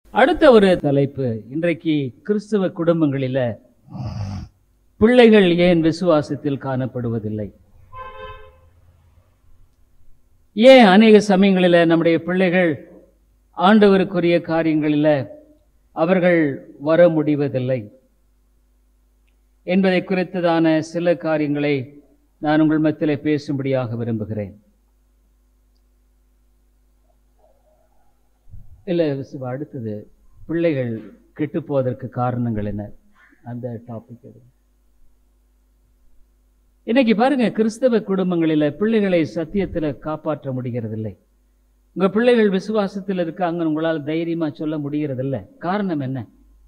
அடுத்த ஒரு தலைப்பு இன்றைக்கு கிறிஸ்தவ குடும்பங்களில பிள்ளைகள் ஏன் விசுவாசத்தில் காணப்படுவதில்லை ஏன் அநேக சமயங்களில் நம்முடைய பிள்ளைகள் ஆண்டவருக்குரிய காரியங்களில் அவர்கள் வர முடிவதில்லை என்பதை குறித்ததான சில காரியங்களை நான் உங்கள் மத்தியிலே பேசும்படியாக விரும்புகிறேன் இல்லை சிவா, அடுத்தது பிள்ளைகள் கெட்டு போவதற்கு காரணங்கள் என்ன அந்த டாபிக் எது இன்னைக்கு பாருங்க கிறிஸ்தவ குடும்பங்களில் பிள்ளைகளை சத்தியத்தில் காப்பாற்ற முடிகிறதில்லை உங்க பிள்ளைகள் விசுவாசத்தில் இருக்காங்க உங்களால் தைரியமா சொல்ல முடிகிறதில்ல காரணம் என்ன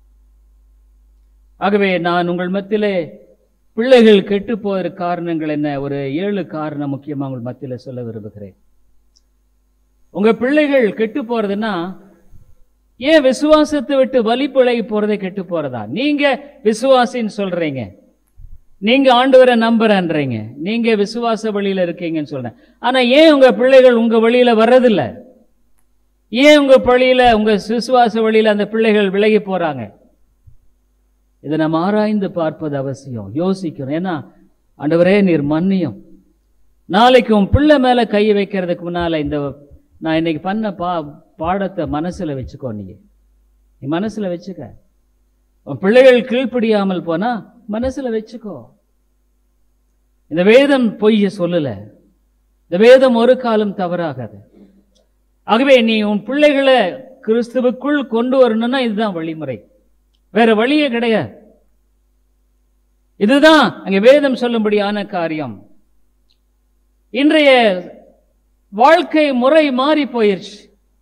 ஆகவே நான் உங்கள் மத்தியிலே பிள்ளைகள் கெட்டு போவதற்கு காரணங்கள் என்ன ஒரு ஏழு காரணம் முக்கியமா உங்கள் மத்தியில சொல்ல விரும்புகிறேன் உங்க பிள்ளைகள் கெட்டு போறதுன்னா ஏன் விசுவாசத்தை விட்டு வழி பிழகி போறதை கெட்டு போறதா நீங்க விசுவாசின்னு சொல்றீங்க நீங்க ஆண்டவரை நம்புறன்றீங்க நீங்க விசுவாச வழியில இருக்கீங்கன்னு சொல்றேன் ஆனா ஏன் உங்க பிள்ளைகள் உங்க வழியில வர்றதில்ல ஏன் உங்க பழியில உங்க விசுவாச வழியில அந்த பிள்ளைகள் விலகி போறாங்க இதை நம்ம ஆராய்ந்து பார்ப்பது அவசியம் யோசிக்கணும் ஏன்னா ஆண்டவரே நீர் மன்னியும் நாளைக்கு உன் பிள்ளை மேல கை வைக்கிறதுக்கு முன்னால இந்த நான் இன்னைக்கு பண்ண பா பாடத்தை மனசுல வச்சுக்கோ நீங்க நீ மனசுல வச்சுக்க உன் பிள்ளைகள் கீழ்ப்படியாமல் போனா மனசுல வச்சுக்கோ இந்த வேதம் பொய்ய சொல்லல இந்த வேதம் ஒரு காலம் தவறாகாது ஆகவே நீ உன் பிள்ளைகளை கிறிஸ்துவுக்குள் கொண்டு வரணும்னா இதுதான் வழிமுறை வேற வழியே கிடையாது இதுதான் அங்க வேதம் சொல்லும்படியான காரியம் இன்றைய வாழ்க்கை முறை மாறி போயிருச்சு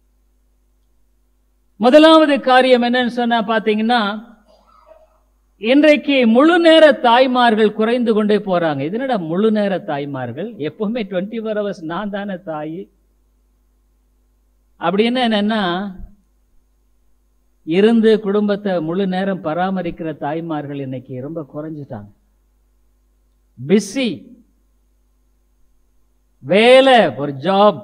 முதலாவது காரியம் என்னன்னு சொன்னா பாத்தீங்கன்னா இன்றைக்கு முழு நேர தாய்மார்கள் குறைந்து கொண்டே போறாங்க இது என்னடா முழு நேர தாய்மார்கள் எப்பவுமே டுவெண்ட்டி ஃபோர் ஹவர்ஸ் நான் தானே தாய் அப்படின்னு என்னன்னா இருந்து குடும்பத்தை முழு நேரம் பராமரிக்கிற தாய்மார்கள் இன்னைக்கு ரொம்ப குறைஞ்சிட்டாங்க பிஸி வேலை ஒரு ஜாப்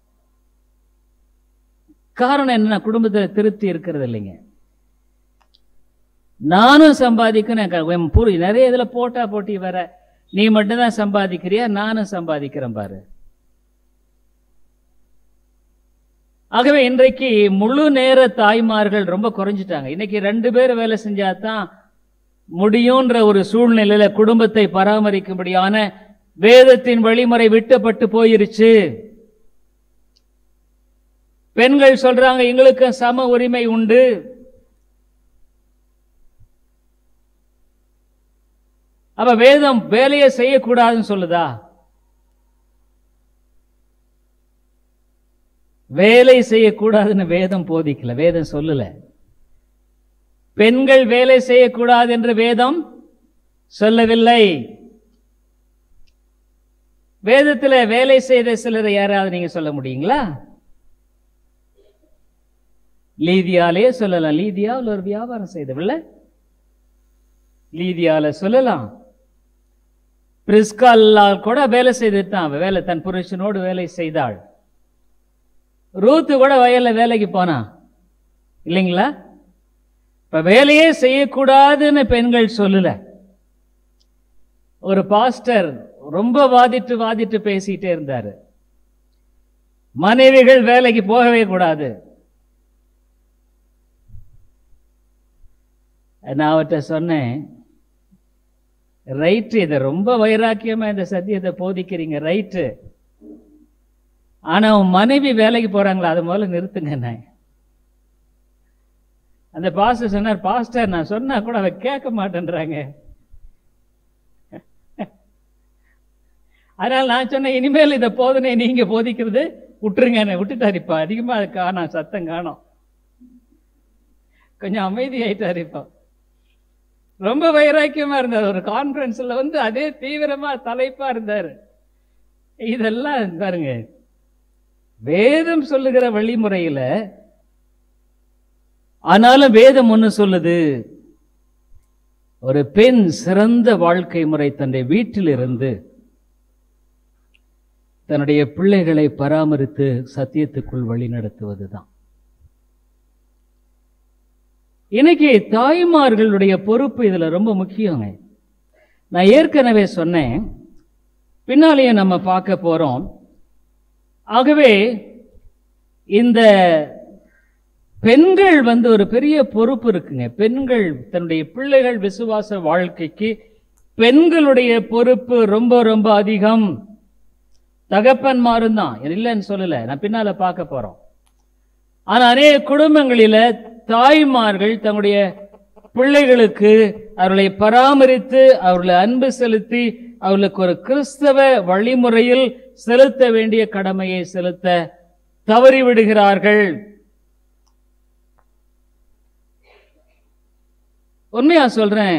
காரணம் என்ன குடும்பத்தில் திருப்தி இருக்கிறது இல்லைங்க நானும் சம்பாதிக்கணும் புரி நிறைய இதுல போட்டா போட்டி வர நீ மட்டும்தான் சம்பாதிக்கிறியா நானும் சம்பாதிக்கிறேன் பாரு ஆகவே இன்றைக்கு முழு நேர தாய்மார்கள் ரொம்ப குறைஞ்சிட்டாங்க இன்னைக்கு ரெண்டு பேர் வேலை செஞ்சாதான் முடியுன்ற ஒரு சூழ்நிலையில குடும்பத்தை பராமரிக்கும்படியான வேதத்தின் வழிமுறை விட்டப்பட்டு போயிருச்சு பெண்கள் சொல்றாங்க எங்களுக்கு சம உரிமை உண்டு அப்ப வேதம் வேலையை செய்யக்கூடாதுன்னு சொல்லுதா வேலை செய்யக்கூடாதுன்னு வேதம் போதிக்கல வேதம் சொல்லல பெண்கள் வேலை செய்யக்கூடாது என்று வேதம் சொல்லவில்லை வேதத்தில் வேலை செய்த சிலரை யாராவது நீங்க சொல்ல முடியுங்களா லீதியாலே சொல்லலாம் லீதியாவில் ஒரு வியாபாரம் செய்தவில்லை லீதியால சொல்லலாம் பிரிஸ்காலால் கூட வேலை செய்துட்டான் வேலை தன் புருஷனோடு வேலை செய்தாள் ரூத்து கூட வயல்ல வேலைக்கு போனா இல்லைங்களா இப்ப வேலையே செய்யக்கூடாதுன்னு பெண்கள் சொல்லல ஒரு பாஸ்டர் ரொம்ப வாதிட்டு வாதிட்டு பேசிட்டே இருந்தாரு மனைவிகள் வேலைக்கு போகவே கூடாது நான் அவர்கிட்ட சொன்னேன் ரைட்டு இதை ரொம்ப வைராக்கியமா இந்த சத்தியத்தை போதிக்கிறீங்க ரைட்டு ஆனா உன் மனைவி வேலைக்கு போறாங்களா அதை முதல்ல நிறுத்துங்க நான் அந்த பாஸ்டர் சொன்னார் பாஸ்டர் நான் சொன்னா கூட அவ கேட்க மாட்டேன்றாங்க அதனால நான் சொன்னேன் இனிமேல் இதை போதனை நீங்க போதிக்கிறது விட்டுருங்க என்னை விட்டுட்டாரு இப்ப அதிகமா அது காணோம் சத்தம் காணோம் கொஞ்சம் அமைதி ஆயிட்டாரு இப்போ ரொம்ப வைராக்கியமா இருந்தார் ஒரு கான்பரன்ஸ்ல வந்து அதே தீவிரமா தலைப்பா இருந்தாரு இதெல்லாம் பாருங்க வேதம் சொல்லுகிற வழிமுறையில ஆனாலும் வேதம் ஒண்ணு சொல்லுது ஒரு பெண் சிறந்த வாழ்க்கை முறை தன்னுடைய வீட்டில் இருந்து தன்னுடைய பிள்ளைகளை பராமரித்து சத்தியத்துக்குள் வழி நடத்துவதுதான் இன்னைக்கு தாய்மார்களுடைய பொறுப்பு இதுல ரொம்ப முக்கியங்க நான் ஏற்கனவே சொன்னேன் பின்னாலேயே நம்ம பார்க்க போறோம் ஆகவே இந்த பெண்கள் வந்து ஒரு பெரிய பொறுப்பு இருக்குங்க பெண்கள் தன்னுடைய பிள்ளைகள் விசுவாச வாழ்க்கைக்கு பெண்களுடைய பொறுப்பு ரொம்ப ரொம்ப அதிகம் தகப்பன்மாரும் தான் இல்லைன்னு சொல்லல நான் பின்னால பார்க்க போறோம் ஆனா அநேக குடும்பங்களில தாய்மார்கள் தங்களுடைய பிள்ளைகளுக்கு அவர்களை பராமரித்து அவர்களை அன்பு செலுத்தி அவர்களுக்கு ஒரு கிறிஸ்தவ வழிமுறையில் செலுத்த வேண்டிய கடமையை செலுத்த தவறிவிடுகிறார்கள் உண்மையா சொல்றேன்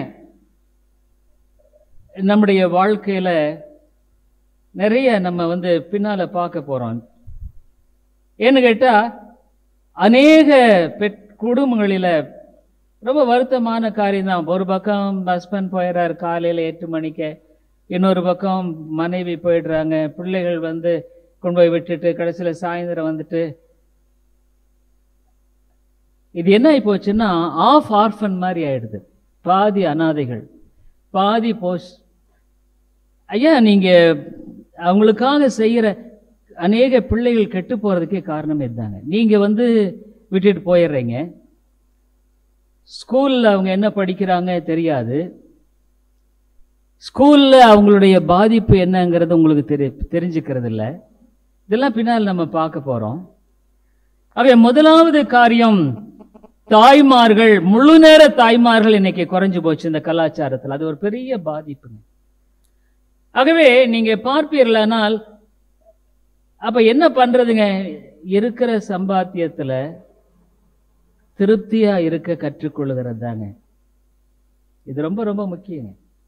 நம்முடைய வாழ்க்கையில நிறைய நம்ம வந்து பின்னால பார்க்க போறோம் ஏன்னு கேட்டா அநேக பெட் குடும்பங்களில ரொம்ப வருத்தமான காரியம் தான் ஒரு பக்கம் ஹஸ்பண்ட் போயிடுறாரு காலையில எட்டு மணிக்கு இன்னொரு பக்கம் மனைவி போயிடுறாங்க பிள்ளைகள் வந்து கொண்டு போய் விட்டுட்டு கடைசியில சாயந்தரம் வந்துட்டு இது என்ன ஆகி போச்சுன்னா ஆஃப் ஆர்ஃபன் மாதிரி ஆயிடுது பாதி அனாதைகள் பாதி போஸ் ஐயா நீங்க அவங்களுக்காக செய்யற அநேக பிள்ளைகள் கெட்டு போறதுக்கே காரணம் இதுதாங்க நீங்க வந்து விட்டுட்டு போயிடுறீங்க ஸ்கூல்ல அவங்க என்ன படிக்கிறாங்க தெரியாது ஸ்கூல்ல அவங்களுடைய பாதிப்பு என்னங்கிறது உங்களுக்கு தெரி தெரிஞ்சுக்கிறது இல்லை இதெல்லாம் பின்னால் நம்ம பார்க்க போறோம் ஆகவே முதலாவது காரியம் தாய்மார்கள் முழு நேர தாய்மார்கள் இன்னைக்கு குறைஞ்சு போச்சு இந்த கலாச்சாரத்தில் அது ஒரு பெரிய பாதிப்புங்க ஆகவே நீங்க பார்ப்பீர்களானால் அப்ப என்ன பண்றதுங்க இருக்கிற சம்பாத்தியத்துல திருப்தியா இருக்க கற்றுக்கொள்ளுகிறது தாங்க இது ரொம்ப ரொம்ப முக்கியங்க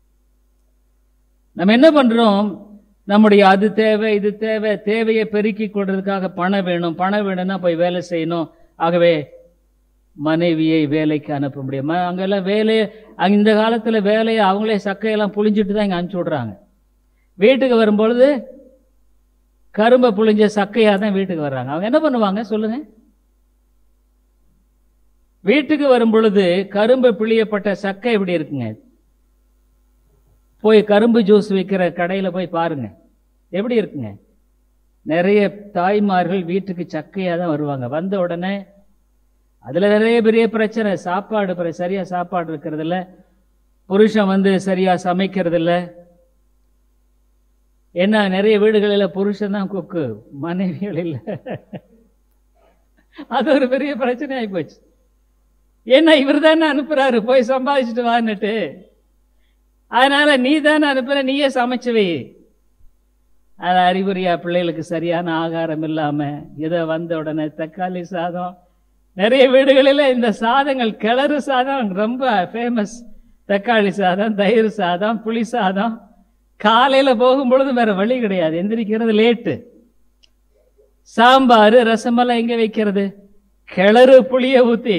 நம்ம என்ன பண்றோம் நம்முடைய அது தேவை இது தேவை தேவையை பெருக்கிக் கொள்றதுக்காக பணம் வேணும் பணம் வேணும்னா போய் வேலை செய்யணும் ஆகவே மனைவியை வேலைக்கு அனுப்ப முடியும் ம- அங்கெல்லாம் வேலையை அங்க இந்த காலத்துல வேலையை அவங்களே சக்கையெல்லாம் புழிஞ்சிட்டு தான் இங்க அனுப்பிச்சு விடுறாங்க வீட்டுக்கு வரும்பொழுது கரும்பை புழிஞ்ச சக்கையா தான் வீட்டுக்கு வர்றாங்க அவங்க என்ன பண்ணுவாங்க சொல்லுங்க வீட்டுக்கு வரும் பொழுது கரும்பு பிழியப்பட்ட சக்கை எப்படி இருக்குங்க போய் கரும்பு ஜூஸ் விற்கிற கடையில போய் பாருங்க எப்படி இருக்குங்க நிறைய தாய்மார்கள் வீட்டுக்கு சக்கையா தான் வருவாங்க வந்த உடனே அதுல நிறைய பெரிய பிரச்சனை சாப்பாடு பிர- சரியா சாப்பாடு இருக்கிறது இல்ல புருஷன் வந்து சரியா சமைக்கிறது இல்ல என்ன நிறைய வீடுகளில் புருஷன் தான் குக்கு மனைவிகள் இல்ல அது ஒரு பெரிய பிரச்சனை ஆகி போச்சு ஏன்னா இவர் தானே அனுப்புறாரு போய் சம்பாதிச்சுட்டு வான்னுட்டு அதனால நீ தானே அனுப்புற நீயே சமைச்சு வை அது அறிகுறியா பிள்ளைகளுக்கு சரியான ஆகாரம் இல்லாம ஏதோ வந்த உடனே தக்காளி சாதம் நிறைய வீடுகளில் இந்த சாதங்கள் கிளறு சாதம் ரொம்ப ஃபேமஸ் தக்காளி சாதம் தயிர் சாதம் புளி சாதம் காலையில போகும் பொழுது வேற வழி கிடையாது எந்திரிக்கிறது லேட்டு சாம்பார் ரசமெல்லாம் எங்க வைக்கிறது கிளறு புளிய ஊத்தி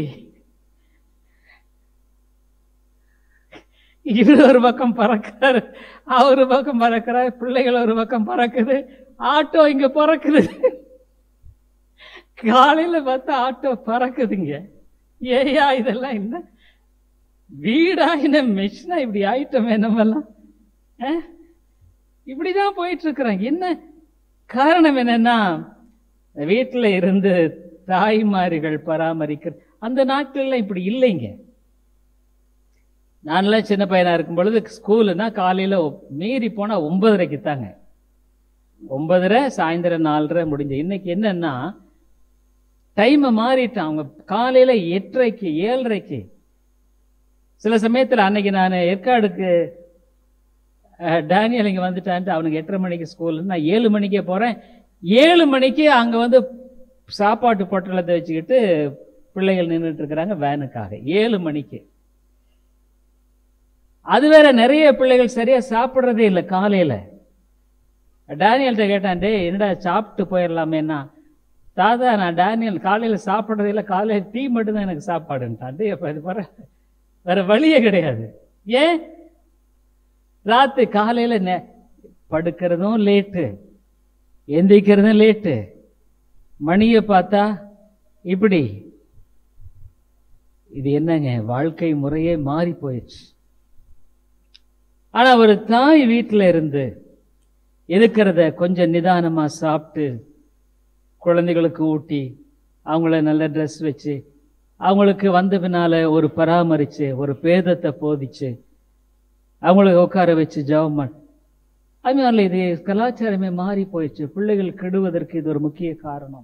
இவர் ஒரு பக்கம் பறக்கிறாரு அவர் ஒரு பக்கம் பறக்கிறார் பிள்ளைகள் ஒரு பக்கம் பறக்குது ஆட்டோ இங்க பறக்குது காலையில பார்த்தா ஆட்டோ பறக்குதுங்க ஏயா இதெல்லாம் என்ன வீடா என்ன மெஷினா இப்படி ஆயிட்டோமே நம்மெல்லாம் அஹ்? இப்படிதான் போயிட்டு இருக்கிறோம் என்ன காரணம் என்னன்னா வீட்டுல இருந்து தாய்மார்கள் பராமரிக்கிற அந்த நாட்கள்ல இப்படி இல்லைங்க நான்லாம் சின்ன பையனா இருக்கும் பொழுது ஸ்கூலுனா காலையில ஒ- மீறி போனா ஒன்பதரைக்கு தாங்க ஒன்பதரை சாயந்தரம் நாலரை முடிஞ்சு இன்னைக்கு என்னன்னா டைமை மாறிட்டான் அவங்க காலையில எட்டரைக்கு ஏழரைக்கு சில சமயத்துல அன்னைக்கு நான் ஏற்காடுக்கு அஹ், டேனியல் இங்க வந்துட்டான்ட்டு அவனுக்கு எட்டரை மணிக்கு ஸ்கூல் நான் ஏழு மணிக்கே போறேன் ஏழு மணிக்கு அங்க வந்து சாப்பாட்டு பொட்டலத்தை வச்சுக்கிட்டு பிள்ளைகள் நின்றுட்டு இருக்கிறாங்க வேனுக்காக ஏழு மணிக்கு அது வேற நிறைய பிள்ளைகள் சரியா சாப்பிட்றதே இல்லை காலையில டேனியல்கிட்ட கேட்டான் டேய் என்னடா சாப்பிட்டு போயிடலாமேன்னா தாத்தா நான் டேனியல் காலையில சாப்பிட்றதே இல்லை காலையில டீ மட்டும்தான் எனக்கு சாப்பாடுன்ட்டான் டேய் அப்ப இது பாரு வேற வழியே கிடையாது ஏன் ராத்திரி காலையில நெ- படுக்கிறதும் லேட்டு எந்திரிக்கிறதும் லேட்டு மணியை பார்த்தா இப்படி இது என்னங்க வாழ்க்கை முறையே மாறி போயிடுச்சு ஆனா ஒரு தாய் வீட்டில் இருந்து இருக்கிறத கொஞ்சம் நிதானமா சாப்பிட்டு குழந்தைகளுக்கு ஊட்டி அவங்கள நல்ல ட்ரெஸ் வச்சு அவங்களுக்கு வந்த பின்னால ஒரு பராமரிச்சு ஒரு பேதத்தை போதிச்சு அவங்களுக்கு உட்கார வச்சு ஜெபம் பண்ண அதனால இது கலாச்சாரமே மாறி போயிடுச்சு பிள்ளைகள் கெடுவதற்கு இது ஒரு முக்கிய காரணம்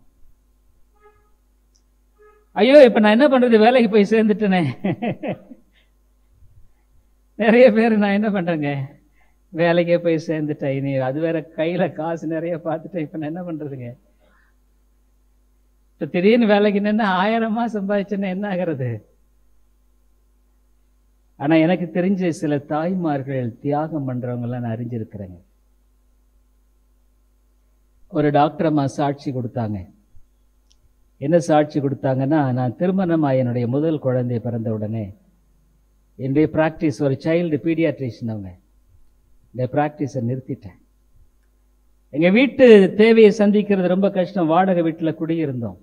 ஐயோ இப்ப நான் என்ன பண்றது வேலைக்கு போய் சேர்ந்துட்டேனே நிறைய பேர் நான் என்ன பண்றேங்க வேலைக்கே போய் சேர்ந்துட்டேன் இனி அது வேற கையில காசு நிறைய பார்த்துட்டேன் இப்ப நான் என்ன பண்றதுங்க இப்ப திடீர்னு வேலைக்கு நின்று ஆயிரமா சம்பாதிச்சேன்னா என்ன ஆகிறது ஆனா எனக்கு தெரிஞ்ச சில தாய்மார்கள் தியாகம் பண்றவங்க எல்லாம் நான் அறிஞ்சிருக்கிறேங்க ஒரு டாக்டர் அம்மா சாட்சி கொடுத்தாங்க என்ன சாட்சி கொடுத்தாங்கன்னா நான் திருமணமாக என்னுடைய முதல் குழந்தை பிறந்த உடனே என்னுடைய ப்ராக்டிஸ் ஒரு சைல்டு பீடியாட்ரிஷன் அவங்க இந்த ப்ராக்டிஸை நிறுத்திட்டேன் எங்கள் வீட்டு தேவையை சந்திக்கிறது ரொம்ப கஷ்டம் வாடகை வீட்டில் குடியிருந்தோம்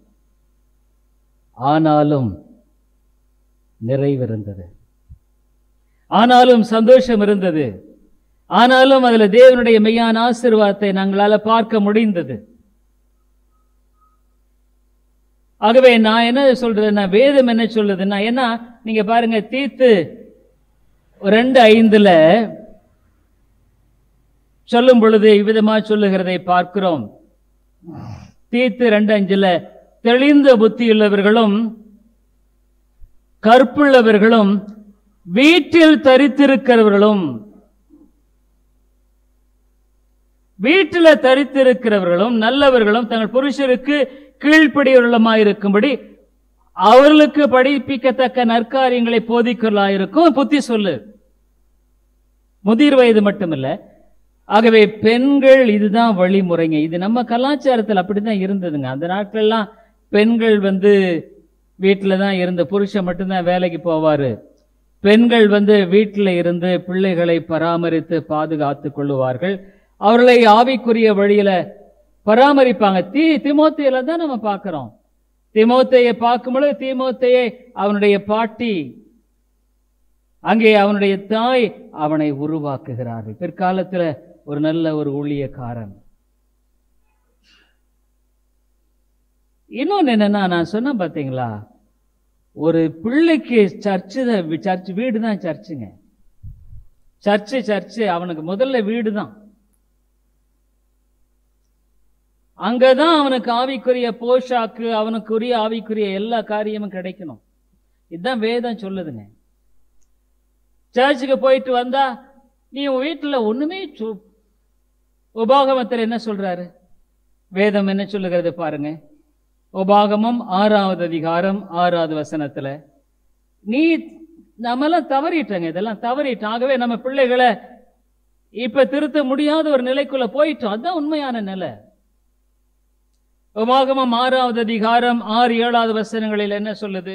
ஆனாலும் நிறைவு இருந்தது ஆனாலும் சந்தோஷம் இருந்தது ஆனாலும் அதுல தேவனுடைய மெய்யான ஆசீர்வாதத்தை நாங்களால பார்க்க முடிந்தது ஆகவே நான் என்ன சொல்றதுன்னா வேதம் என்ன சொல்லுதுன்னா ஏன்னா நீங்க பாருங்க தீத்து ரெண்டு ஐந்துல சொல்லும் பொழுது இவ்விதமா சொல்லுகிறதை பார்க்கிறோம் தீத்து ரெண்டு அஞ்சுல தெளிந்த புத்தியுள்ளவர்களும் கற்புள்ளவர்களும் வீட்டில் தரித்திருக்கிறவர்களும் வீட்டில் தரித்திருக்கிறவர்களும் நல்லவர்களும் தங்கள் புருஷருக்கு கீழ்ப்படியவர்களுமாயிருக்கும்படி அவர்களுக்கு படிப்பிக்கத்தக்க நற்காரியங்களை போதிக்கலாயிருக்கும் புத்தி சொல்லு முதிர் வயது மட்டுமில்ல ஆகவே பெண்கள் இதுதான் வழிமுறைங்க இது நம்ம கலாச்சாரத்தில் அப்படிதான் இருந்ததுங்க அந்த நாட்கள்லாம் பெண்கள் வந்து வீட்டில் தான் இருந்த புருஷன் மட்டும்தான் வேலைக்கு போவாரு பெண்கள் வந்து வீட்டில் இருந்து பிள்ளைகளை பராமரித்து பாதுகாத்து கொள்ளுவார்கள் அவர்களை ஆவிக்குரிய வழியில பராமரிப்பாங்க தீ திமோத்தையில தான் நம்ம பார்க்கிறோம் திமோத்தையை பார்க்கும்பொழுது தீமோத்தையை அவனுடைய பாட்டி அங்கே அவனுடைய தாய் அவனை உருவாக்குகிறார்கள் பிற்காலத்துல ஒரு நல்ல ஒரு ஊழியக்காரன் இன்னொன்னு என்னன்னா நான் சொன்னேன் பாத்தீங்களா ஒரு பிள்ளைக்கு சர்ச்சு தான் சர்ச் வீடு தான் சர்ச்சுங்க சர்ச்சு சர்ச்சு அவனுக்கு முதல்ல வீடு தான் அங்கதான் அவனுக்கு ஆவிக்குரிய போஷாக்கு அவனுக்குரிய ஆவிக்குரிய எல்லா காரியமும் கிடைக்கணும் இதுதான் வேதம் சொல்லுதுங்க சர்ச்சுக்கு போயிட்டு வந்தா நீ உன் வீட்டுல ஒண்ணுமே சொ- உபாகமத்தில் என்ன சொல்றாரு வேதம் என்ன சொல்லுகிறது பாருங்க உபாகமம் ஆறாவது அதிகாரம் ஆறாவது வசனத்துல நீ நம்மெல்லாம் தவறிட்டங்க இதெல்லாம் தவறிட்டோம் ஆகவே நம்ம பிள்ளைகளை இப்ப திருத்த முடியாத ஒரு நிலைக்குள்ள போயிட்டோம் அதுதான் உண்மையான நிலை உபாகமம் ஆறாவது அதிகாரம் ஆறு ஏழாவது வசனங்களில் என்ன சொல்லுது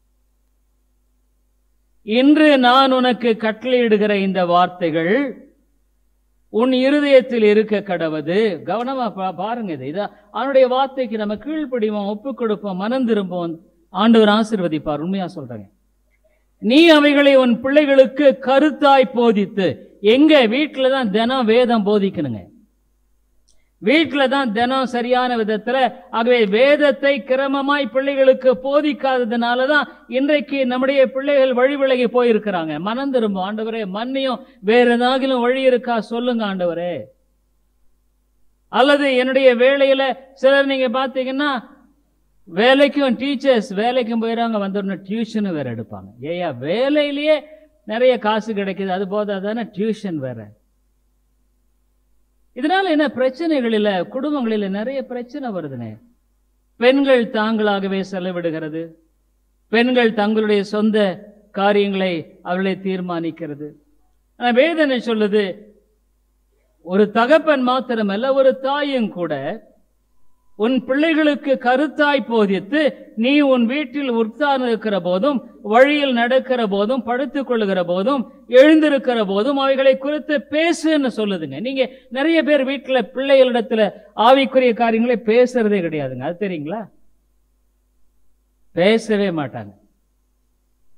இன்று நான் உனக்கு கட்டளையிடுகிற இந்த வார்த்தைகள் உன் இருதயத்தில் இருக்க கடவது கவனமா பா- பாருங்க இது இதா அவனுடைய வார்த்தைக்கு நம்ம கீழ்ப்படிவோம் ஒப்பு கொடுப்போம் மனம் திரும்புவோம் ஆண்டவர் ஆசீர்வதிப்பார் உண்மையா சொல்றேங்க நீ அவைகளை உன் பிள்ளைகளுக்கு கருத்தாய் போதித்து எங்க வீட்டில தான் தினம் வேதம் போதிக்கணுங்க வீட்டில தான் தினம் சரியான விதத்துல ஆகவே வேதத்தை கிரமமாய் பிள்ளைகளுக்கு போதிக்காததுனால தான் இன்றைக்கு நம்முடைய பிள்ளைகள் வழி விலகி போயிருக்கிறாங்க மனம் திரும்பும் ஆண்டவரே மன்னியும் வேற ஏதாகிலும் வழி இருக்கா சொல்லுங்க ஆண்டவரே அல்லது என்னுடைய வேலையில சிலர் நீங்க பாத்தீங்கன்னா வேலைக்கும் டீச்சர்ஸ் வேலைக்கும் போயிடறாங்க வந்தோடனே டியூஷன் வேற எடுப்பாங்க ஏயா வேலையிலேயே நிறைய காசு கிடைக்குது அது போதாதானே டியூஷன் வேற இதனால என்ன பிரச்சனைகளில குடும்பங்களில நிறைய பிரச்சனை வருதுனே பெண்கள் தாங்களாகவே செலவிடுகிறது பெண்கள் தங்களுடைய சொந்த காரியங்களை அவர்களை தீர்மானிக்கிறது ஆனா வேதனை சொல்லுது ஒரு தகப்பன் மாத்திரமல்ல ஒரு தாயும் கூட உன் பிள்ளைகளுக்கு கருத்தாய் போதித்து நீ உன் வீட்டில் உட்கார்ந்து இருக்கிற போதும் வழியில் நடக்கிற போதும் படுத்துக் கொள்ளுகிற போதும் எழுந்திருக்கிற போதும் அவைகளை குறித்து பேசுன்னு சொல்லுதுங்க நீங்க நிறைய பேர் வீட்டுல பிள்ளைகளிடத்துல ஆவிக்குரிய காரியங்களை பேசுறதே கிடையாதுங்க அது தெரியுங்களா பேசவே மாட்டாங்க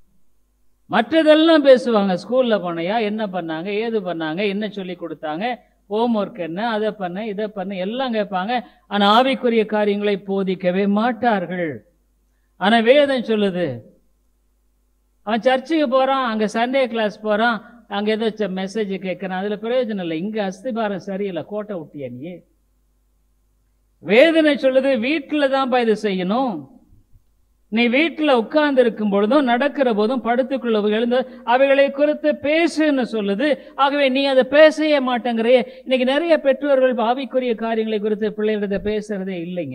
மற்றதெல்லாம் பேசுவாங்க ஸ்கூல்ல போனையா என்ன பண்ணாங்க ஏது பண்ணாங்க என்ன சொல்லி கொடுத்தாங்க ஹோம் ஒர்க் என்ன அதை பண்ண இதை பண்ண எல்லாம் கேட்பாங்க ஆனா ஆவிக்குரிய காரியங்களை போதிக்கவே மாட்டார்கள் ஆனா வேதம் சொல்லுது அவன் சர்ச்சுக்கு போறான் அங்க சண்டே கிளாஸ் போறான் அங்க ஏதோ மெசேஜ் கேட்கறான் அதுல பிரயோஜனம் இல்லை இங்க அஸ்திபாரம் சரியில்லை கோட்டை விட்டியா நீ வேதனை சொல்லுது வீட்டுல தான்ப்பா இது செய்யணும் நீ வீட்டுல உட்கார்ந்து இருக்கும் பொழுதும் நடக்கிற போதும் படுத்துக்குள்ள எழுந்து அவைகளை குறித்து பேசுன்னு சொல்லுது ஆகவே நீ அதை பேசவே மாட்டேங்கிறையே இன்னைக்கு நிறைய பெற்றோர்கள் ஆவிக்குரிய காரியங்களை குறித்து பிள்ளைகளிட பேசுறதே இல்லைங்க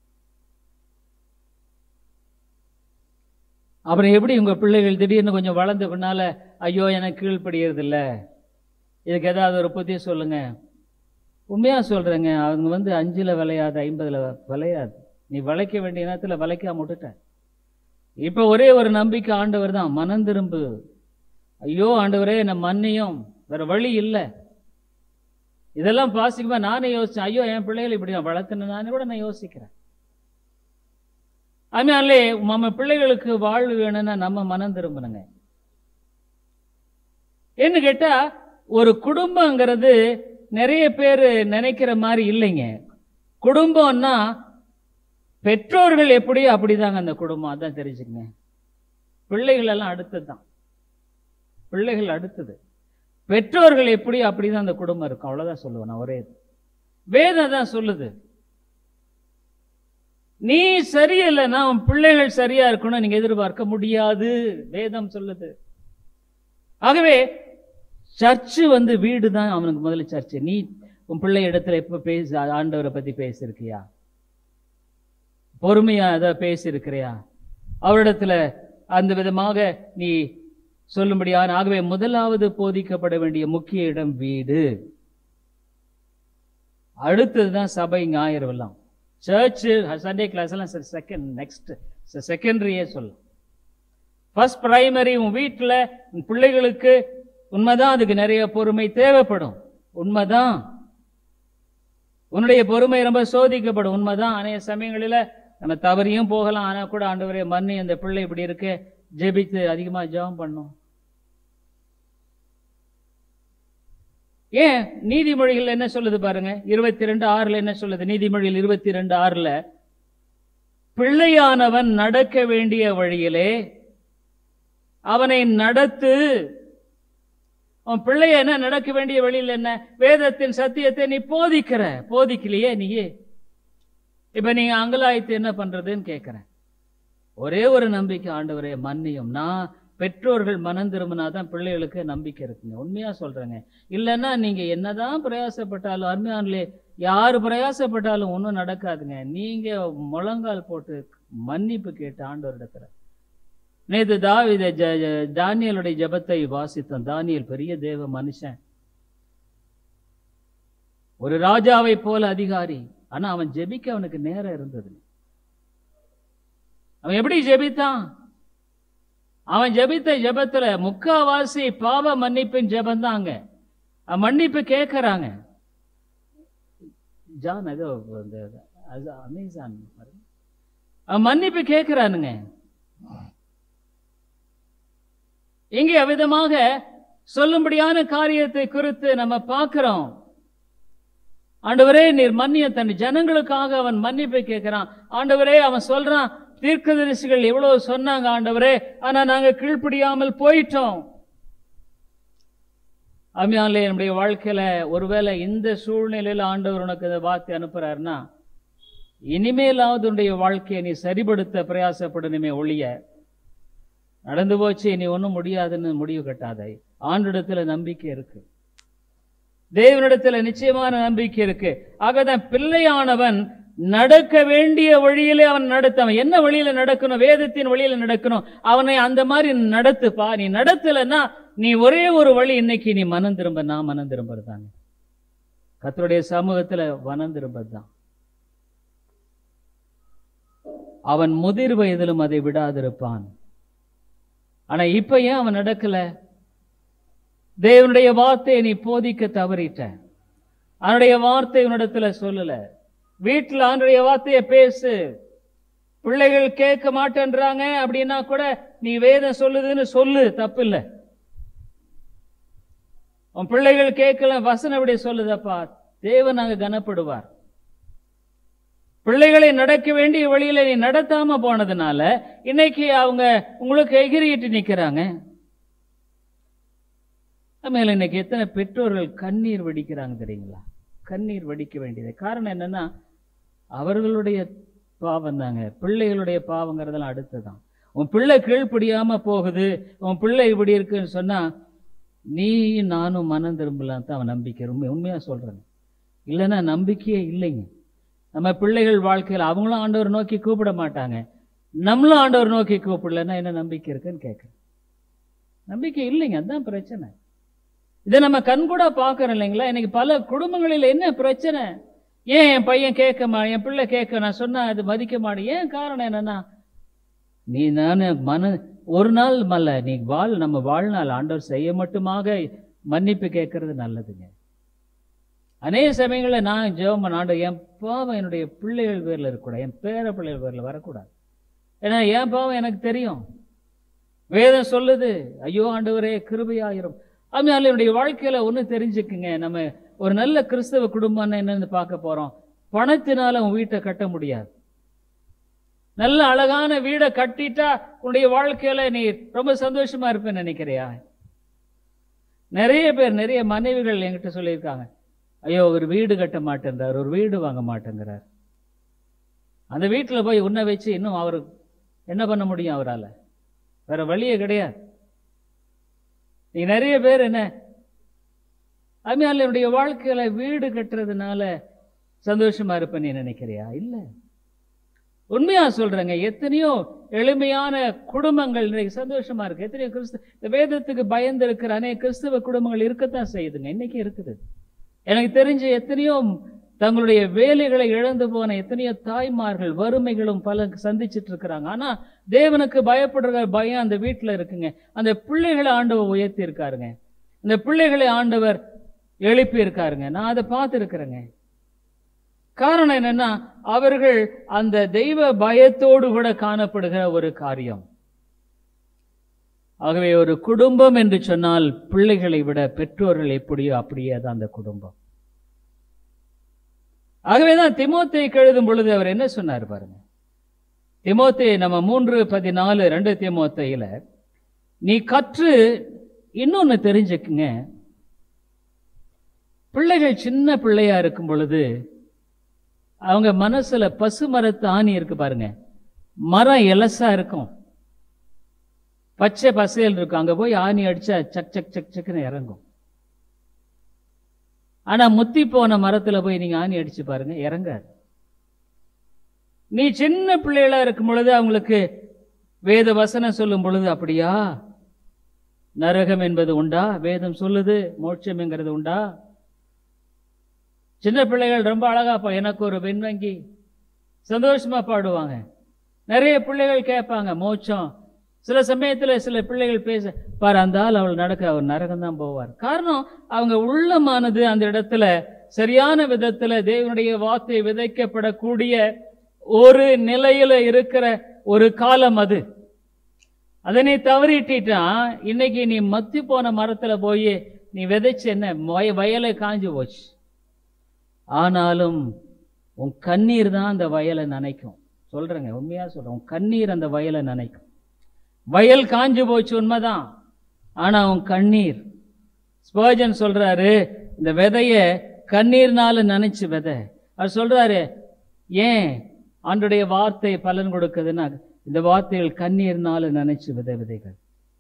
அப்புறம் எப்படி உங்க பிள்ளைகள் திடீர்னு கொஞ்சம் வளர்ந்த பின்னால ஐயோ எனக்கு கீழ்ப்படுகிறது இல்ல இதுக்கு ஏதாவது ஒரு புத்தி சொல்லுங்க உண்மையா சொல்றேங்க அவங்க வந்து அஞ்சுல விளையாது ஐம்பதுல விளையாது நீ விளைக்க வேண்டிய நேரத்துல விளைக்காம விட்டுட்ட இப்ப ஒரே ஒரு நம்பிக்கை ஆண்டவர் தான் மனம் திரும்பு ஐயோ ஆண்டவரே என்ன மன்னியும் வேற வழி இல்லை இதெல்லாம் பாசிக்குமா நானே யோசிச்சேன் ஐயோ என் பிள்ளைகள் இப்படி நான் வளர்த்தேன்னு நானே கூட நான் யோசிக்கிறேன் அதனாலே நம்ம பிள்ளைகளுக்கு வாழ்வு வேணும்னா நம்ம மனம் திரும்பணுங்க என்ன கேட்டா ஒரு குடும்பங்கிறது நிறைய பேர் நினைக்கிற மாதிரி இல்லைங்க குடும்பம்னா பெற்றோர்கள் எப்படியோ அப்படிதாங்க அந்த குடும்பம் அதான் தெரிஞ்சுக்கங்க பிள்ளைகள் எல்லாம் அடுத்தது தான் பிள்ளைகள் அடுத்தது பெற்றோர்கள் எப்படியோ அப்படிதான் அந்த குடும்பம் இருக்கும் அவ்வளவுதான் சொல்லுவேன் நான் ஒரே இது. வேதம் தான் சொல்லுது நீ சரியில்லைன்னா உன் பிள்ளைகள் சரியா இருக்கணும் நீங்க எதிர்பார்க்க முடியாது வேதம் சொல்லுது ஆகவே சர்ச்சு வந்து வீடு தான் அவனுக்கு முதல்ல சர்ச்சு நீ உன் பிள்ளை இடத்துல எப்ப பேச ஆண்டவரை பத்தி பேசியிருக்கியா பொறுமையா அதை பேசியிருக்கிறியா அவரிடத்துல அந்த விதமாக நீ சொல்லும்படியான ஆகவே முதலாவது போதிக்கப்பட வேண்டிய முக்கிய இடம் வீடு அடுத்ததுதான் சபை ஞாயிறு எல்லாம் சர்ச் சண்டே கிளாஸ் எல்லாம் செகண்ட் நெக்ஸ்ட் செகண்டரியே சொல்லும் ஃபர்ஸ்ட் பிரைமரி உன் வீட்டில் உன் பிள்ளைகளுக்கு உண்மைதான் அதுக்கு நிறைய பொறுமை தேவைப்படும் உண்மைதான் உன்னுடைய பொறுமை ரொம்ப சோதிக்கப்படும் உண்மைதான் அநேக சமயங்களில் நம்ம தவறியும் போகலாம் ஆனா கூட ஆண்டவரே மன்னி அந்த பிள்ளை இப்படி இருக்கு ஜெபித்து அதிகமா ஜெபம் பண்ணும் ஏன் நீதிமொழிகள் என்ன சொல்லுது பாருங்க இருபத்தி ரெண்டு ஆறுல என்ன சொல்லுது நீதிமொழிகள் இருபத்தி ரெண்டு ஆறுல பிள்ளையானவன் நடக்க வேண்டிய வழியிலே அவனை நடத்து அவன் பிள்ளைய என்ன நடக்க வேண்டிய வழியில் என்ன வேதத்தின் சத்தியத்தை நீ போதிக்கிற போதிக்கலையே நீயே இப்ப நீங்க அங்கலாய்த்து என்ன பண்றதுன்னு கேட்கிறேன் ஒரே ஒரு நம்பிக்கை ஆண்டவரே மன்னியும் நான் பெற்றோர்கள் மனம் திரும்பினாதான் பிள்ளைகளுக்கு நம்பிக்கை இருக்குங்க உண்மையா சொல்றேங்க இல்லைன்னா நீங்க என்னதான் பிரயாசப்பட்டாலும் அருமையானே யார் பிரயாசப்பட்டாலும் ஒன்றும் நடக்காதுங்க நீங்க முழங்கால் போட்டு மன்னிப்பு கேட்டு ஆண்டவரிடத்துல நேத்து தாவித ஜ ஜ- தானியேலுடைய ஜெபத்தை வாசித்தோம் தானியேல் பெரிய தேவ மனுஷன் ஒரு ராஜாவை போல அதிகாரி ஆனா அவன் ஜெபிக்க அவனுக்கு நேரம் இருந்தது அவன் எப்படி ஜெபித்தான் அவன் ஜெபித்த ஜெபத்துல முக்காவாசி பாவ மன்னிப்பின் ஜெபம் தாங்க அவன் மன்னிப்பு கேட்கறாங்க ஜான் ஏதோ இந்த அது அமேசான் பாருங்க. அவன் மன்னிப்பு கேட்கிறானுங்க இங்கே அவ்விதமாக சொல்லும்படியான காரியத்தை குறித்து நம்ம பார்க்கிறோம் ஆண்டவரே நீர் மன்னிய தன் ஜனங்களுக்காக அவன் மன்னிப்பை கேட்கிறான் ஆண்டவரே அவன் சொல்றான் தீர்க்கதரிசிகள் எவ்வளவு சொன்னாங்க ஆண்டவரே ஆனா நாங்க கீழ்ப்படியாமல் போயிட்டோம் அம்மையாலே நம்முடைய வாழ்க்கையில ஒருவேளை இந்த சூழ்நிலையில ஆண்டவர் உனக்கு இந்த வார்த்தை அனுப்புறாருன்னா இனிமேலாவது உன்னுடைய வாழ்க்கையை நீ சரிபடுத்த பிரயாசப்படணுமே ஒழிய நடந்து போச்சு நீ ஒன்றும் முடியாதுன்னு முடிவு கட்டாதே ஆண்டிடத்துல நம்பிக்கை இருக்கு தேவனிடத்துல நிச்சயமான நம்பிக்கை இருக்கு ஆகதான் பிள்ளையானவன் நடக்க வேண்டிய வழியிலே அவன் நடத்தவன் என்ன வழியில நடக்கணும் வேதத்தின் வழியில நடக்கணும் அவனை அந்த மாதிரி நடத்துப்பா நீ நடத்தலைன்னா நீ ஒரே ஒரு வழி இன்னைக்கு நீ மனம் திரும்ப நான் மனம் திரும்புறதாங்க கர்த்தருடைய சமூகத்துல மனம் திரும்பதுதான் அவன் முதிர் வயதிலும் அதை விடாதிருப்பான் ஆனா இப்ப ஏன் அவன் நடக்கல தேவனுடைய வார்த்தையை நீ போதிக்க தவறிட்ட அவனுடைய வார்த்தை உன்னிடத்துல சொல்லல வீட்டுல அவனுடைய வார்த்தையை பேசு பிள்ளைகள் கேட்க மாட்டேன்றாங்க அப்படின்னா கூட நீ வேதம் சொல்லுதுன்னு சொல்லு தப்பு இல்லை உன் பிள்ளைகள் கேட்கல வசனம் அப்படி சொல்லுதப்பா தேவன் அங்க கனப்படுவார் பிள்ளைகளை நடக்க வேண்டிய வழியில நீ நடத்தாம போனதுனால இன்னைக்கு அவங்க உங்களுக்கு எகிரிட்டு நிக்கிறாங்க மேல இன்னைக்கு எத்தனை பெற்றோர்கள் கண்ணீர் வடிக்கிறாங்க தெரியுங்களா கண்ணீர் வடிக்க வேண்டியது காரணம் என்னன்னா அவர்களுடைய பாவம் தாங்க பிள்ளைகளுடைய பாவங்கிறதெல்லாம் அடுத்ததான் உன் பிள்ளை கீழ்ப்படியாம போகுது உன் பிள்ளை இப்படி இருக்குன்னு சொன்னா நீ நானும் மனம் திரும்பலாம் தான் அவன் நம்பிக்கை ரொம்ப உண்மையா சொல்றேன் இல்லைன்னா நம்பிக்கையே இல்லைங்க நம்ம பிள்ளைகள் வாழ்க்கையில் அவங்களும் ஆண்டவர் நோக்கி கூப்பிட மாட்டாங்க நம்மளும் ஆண்டவர் நோக்கி கூப்பிடலன்னா என்ன நம்பிக்கை இருக்குன்னு கேட்குறேன் நம்பிக்கை இல்லைங்க அதுதான் பிரச்சனை இதை நம்ம கண்கூட பார்க்கறோம் இல்லைங்களா இன்னைக்கு பல குடும்பங்களில் என்ன பிரச்சனை ஏன் என் பையன் கேட்க மா என் பிள்ளை கேட்க நான் சொன்னா அது மதிக்க மாட்டேன் ஏன் காரணம் என்னன்னா நீ நான் மன ஒரு நாள் மல்ல நீ வாழ் நம்ம வாழ்நாள் ஆண்டவர் செய்ய மட்டுமாக மன்னிப்பு கேட்கறது நல்லதுங்க அநேக சமயங்களில் நான் ஜெபம் பண்ண ஆண்டவர் என் பாவம் என்னுடைய பிள்ளைகள் பேரில் இருக்கக்கூடாது என் பேர பிள்ளைகள் பேரில் வரக்கூடாது ஏன்னா என் பாவம் எனக்கு தெரியும் வேதம் சொல்லுது ஐயோ ஆண்டவரே கிருபையாயிரும் அதனால என்னுடைய வாழ்க்கையில ஒன்று தெரிஞ்சுக்குங்க நம்ம ஒரு நல்ல கிறிஸ்தவ குடும்பம்னு என்னன்னு பார்க்க போறோம் பணத்தினால உன் வீட்டை கட்ட முடியாது நல்ல அழகான வீடை கட்டிட்டா உன்னுடைய வாழ்க்கையில நீ ரொம்ப சந்தோஷமா இருப்பேன்னு நினைக்கிறியா நிறைய பேர் நிறைய மனைவிகள் என்கிட்ட சொல்லியிருக்காங்க ஐயோ ஒரு வீடு கட்ட மாட்டேன்றார் ஒரு வீடு வாங்க மாட்டேங்கிறார் அந்த வீட்டில் போய் உன்னை வச்சு இன்னும் அவர் என்ன பண்ண முடியும் அவரால் வேற வழியே கிடையாது நீ நிறைய பேர் என்ன அதனால என்னுடைய வாழ்க்கையில வீடு கட்டுறதுனால சந்தோஷமா இருப்பேன் நீ நினைக்கிறியா இல்லை உண்மையா சொல்றேங்க எத்தனையோ எளிமையான குடும்பங்கள் இன்னைக்கு சந்தோஷமா இருக்கு எத்தனையோ கிறிஸ்து இந்த வேதத்துக்கு பயந்து இருக்கிற அநேக கிறிஸ்தவ குடும்பங்கள் இருக்கத்தான் செய்யுதுங்க இன்னைக்கு இருக்குது எனக்கு தெரிஞ்ச எத்தனையோ தங்களுடைய வேலைகளை இழந்து போன எத்தனையோ தாய்மார்கள் வறுமைகளும் பல சந்திச்சிட்டு இருக்கிறாங்க ஆனா தேவனுக்கு பயப்படுற பயம் அந்த வீட்டுல இருக்குங்க அந்த பிள்ளைகளை ஆண்டவர் உயர்த்தி இருக்காருங்க அந்த பிள்ளைகளை ஆண்டவர் எழுப்பி இருக்காருங்க நான் அதை பார்த்துருக்கிறேங்க காரணம் என்னன்னா அவர்கள் அந்த தெய்வ பயத்தோடு கூட காணப்படுகிற ஒரு காரியம் ஆகவே ஒரு குடும்பம் என்று சொன்னால் பிள்ளைகளை விட பெற்றோர்கள் எப்படியோ அப்படியே தான் அந்த குடும்பம் ஆகவேதான் திமோத்தேயுக்கு எழுதும் பொழுது அவர் என்ன சொன்னார் பாருங்க திமோத்தே நம்ம மூன்று பதினாலு ரெண்டு திமோத்தையில நீ கற்று இன்னொன்னு தெரிஞ்சுக்குங்க பிள்ளைகள் சின்ன பிள்ளையா இருக்கும் பொழுது அவங்க மனசுல பசு மரத்து ஆணி இருக்கு பாருங்க மரம் எலசா இருக்கும் பச்சை பசையல் இருக்கும் அங்க போய் ஆணி அடிச்சா சக் சக் சக் சக்குன்னு இறங்கும் ஆனா முத்தி போன மரத்துல போய் நீங்க ஆணி அடிச்சு பாருங்க இறங்காது நீ சின்ன பிள்ளைகளா இருக்கும் பொழுது அவங்களுக்கு வேத வசனம் சொல்லும் பொழுது அப்படியா நரகம் என்பது உண்டா வேதம் சொல்லுது மோட்சம்ங்கிறது உண்டா சின்ன பிள்ளைகள் ரொம்ப அழகா பா எனக்கு ஒரு வெண்வங்கி சந்தோஷமா பாடுவாங்க நிறைய பிள்ளைகள் கேட்பாங்க மோட்சம் சில சமயத்துல சில பிள்ளைகள் பேச பாரு அந்த ஆள் அவள் நடக்க அவர் நரகம் தான் போவார் காரணம் அவங்க உள்ளமானது அந்த இடத்துல சரியான விதத்துல தேவனுடைய வார்த்தை விதைக்கப்படக்கூடிய ஒரு நிலையில இருக்கிற ஒரு காலம் அது அதை நீ தவறிட்டா இன்னைக்கு நீ மத்தி போன மரத்துல போய் நீ விதைச்சு என்ன வய வயலை காஞ்சு போச்சு ஆனாலும் உன் கண்ணீர் தான் அந்த வயலை நனைக்கும் சொல்றேங்க உண்மையா சொல்றேன் உன் கண்ணீர் அந்த வயலை நனைக்கும் வயல் காஞ்சு போச்சு உண்மைதான் ஆனா உன் கண்ணீர் ஸ்பர்ஜன் சொல்றாரு இந்த விதைய கண்ணீர்னால நினைச்சு விதை அவர் சொல்றாரு ஏன் ஆண்டுடைய வார்த்தை பலன் கொடுக்குதுன்னா இந்த வார்த்தைகள் கண்ணீர்னால நினைச்சு விதை விதைகள்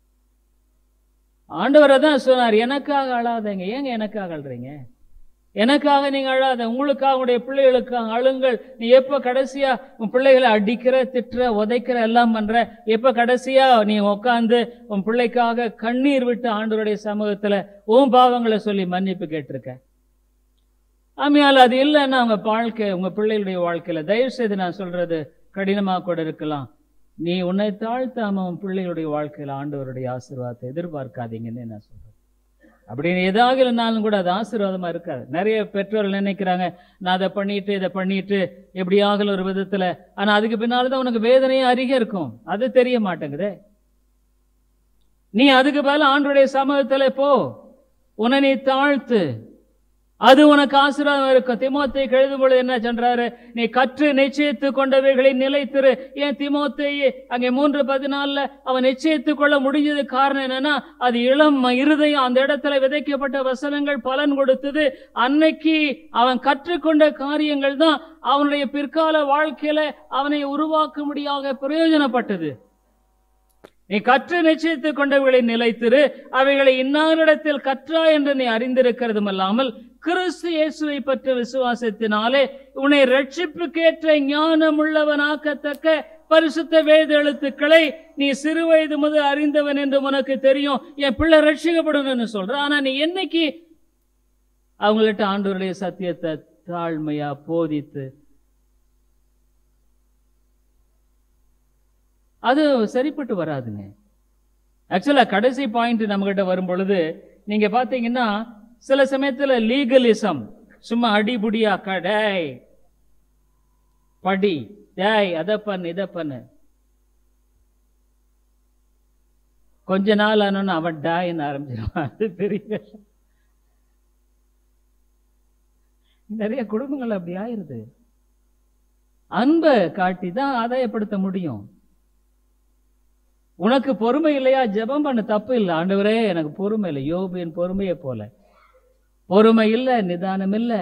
ஆண்டவர் தான் சொன்னார் எனக்காக அழாதீங்க ஏங்க எனக்காக அழுறீங்க எனக்காக நீங்க அழாத உங்களுக்காக உடைய பிள்ளைகளுக்காக அழுங்கள் நீ எப்ப கடைசியா உன் பிள்ளைகளை அடிக்கிற திட்டுற உதைக்கிற எல்லாம் பண்ற எப்ப கடைசியா நீ உட்காந்து உன் பிள்ளைக்காக கண்ணீர் விட்டு ஆண்டவருடைய சமூகத்துல உன் பாவங்களை சொல்லி மன்னிப்பு கேட்டிருக்க ஆமையால் அது இல்லைன்னா உங்க வாழ்க்கை உங்க பிள்ளைகளுடைய வாழ்க்கையில தயவு செய்து நான் சொல்றது கடினமா கூட இருக்கலாம் நீ உன்னை தாழ்த்தாம உன் பிள்ளைகளுடைய வாழ்க்கையில ஆண்டவருடைய ஆசீர்வாதத்தை எதிர்பார்க்காதீங்கன்னு நான் சொல்றேன் அப்படின்னு ஏதாவது இல்லைனாலும் கூட அது ஆசீர்வாதமா இருக்காது நிறைய பெற்றோர்கள் நினைக்கிறாங்க நான் அதை பண்ணிட்டு இதை பண்ணிட்டு எப்படியாகல ஒரு விதத்துல ஆனா அதுக்கு பின்னால்தான் உனக்கு வேதனையே அதிக இருக்கும் அது தெரிய மாட்டேங்குதே நீ அதுக்கு பதிலா ஆண்டுடைய சமூகத்துல போ உன்னை நீ தாழ்த்து அது உனக்கு ஆசீர்வாதம் இருக்கும் திமோத்தை எழுதும் பொழுது என்ன சொல்றாரு நீ கற்று நிச்சயித்து கொண்டவைகளை நிலைத்திரு ஏன் திமோத்தை அங்கே மூன்று பதினாலுல அவன் நிச்சயித்து கொள்ள முடிஞ்சது காரணம் என்னன்னா அது இளம் இருதயம் அந்த இடத்துல விதைக்கப்பட்ட வசனங்கள் பலன் கொடுத்தது அன்னைக்கு அவன் கற்றுக்கொண்ட காரியங்கள் தான் அவனுடைய பிற்கால வாழ்க்கையில அவனை உருவாக்கும்படியாக பிரயோஜனப்பட்டது நீ கற்று நிச்சயித்துக் கொண்டவைகளை நிலைத்திரு அவைகளை இன்னாரிடத்தில் கற்றா என்று நீ அறிந்திருக்கிறதும் அல்லாமல் கிறிஸ்து இயேசுவை பற்ற விசுவாசத்தினாலே உன்னை ரட்சிப்புக்கேற்ற ஞானமுள்ளவனாக்கத்தக்க பரிசுத்த வேத எழுத்துக்களை நீ சிறு வயது முதல் அறிந்தவன் என்று உனக்கு தெரியும் என் பிள்ளை ரட்சிக்கப்படணும்னு சொல்ற ஆனா நீ என்னைக்கு அவங்கள்ட்ட ஆண்டவருடைய சத்தியத்தை தாழ்மையா போதித்து அது சரிப்பட்டு வராதுங்க ஆக்சுவலா கடைசி பாயிண்ட் நம்மகிட்ட வரும் பொழுது நீங்க பாத்தீங்கன்னா சில சமயத்துல லீகலிசம் சும்மா அடிபுடியா கடை படி டேய் அதை பண்ணு இதை பண்ணு கொஞ்ச நாள் ஆனோன்னு அவன் டாயின்னு ஆரம்பிச்சிருவான் அது பெரிய நிறைய குடும்பங்கள் அப்படி ஆயிருது அன்பை காட்டி தான் ஆதாயப்படுத்த முடியும் உனக்கு பொறுமை இல்லையா ஜெபம் பண்ண தப்பு இல்லை ஆண்டவரே எனக்கு பொறுமை இல்லை யோபின் பொறுமையை போல பொறுமை இல்லை நிதானம் இல்லை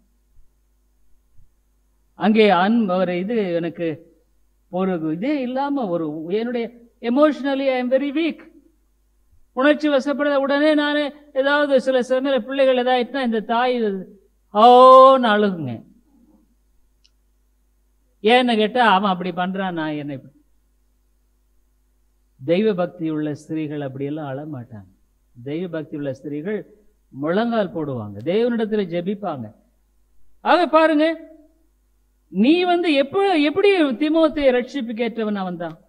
அங்கே அன் ஒரு இது எனக்கு ஒரு இதே இல்லாம ஒரு என்னுடைய emotionally I am very weak உணர்ச்சி வசப்பட உடனே நான் ஏதாவது சில சமயம் பிள்ளைகள் ஏதாயிட்டுனா இந்த தாய் ஓன்னு அழுகுங்க ஏன்னு கேட்டா அவன் அப்படி பண்றான் நான் என்னை இப்படி தெய்வ பக்தி உள்ள ஸ்திரீகள் அப்படியெல்லாம் அழ மாட்டாங்க தெய்வ பக்தி உள்ள ஸ்திரீகள் முழங்கால் போடுவாங்க தேவனிடத்துல ஜெபிப்பாங்க ஆக பாருங்க நீ வந்து எப்ப எப்படி திமோத்தை ரட்சிப்புக்கேற்றவன் அவன் தான்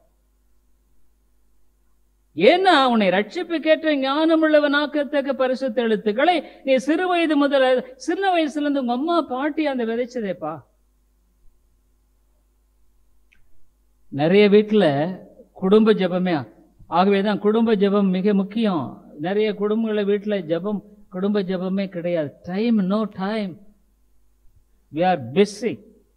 ஏன்னா உன்னை ரட்சிப்புக்கேற்ற ஞானமுள்ளவனாக்கத்தக்க பரிசுத்த எழுத்துக்களை நீ சிறு வயது முதல் சின்ன வயசுல இருந்து உங்க அம்மா பாட்டி அந்த விதைச்சதேப்பா நிறைய வீட்டுல குடும்ப ஜெபமே ஆகவே தான் குடும்ப ஜெபம் மிக முக்கியம் நிறைய குடும்பங்கள வீட்டுல ஜெபம் குடும்ப ஜெபமே கிடையாது time no time we are busy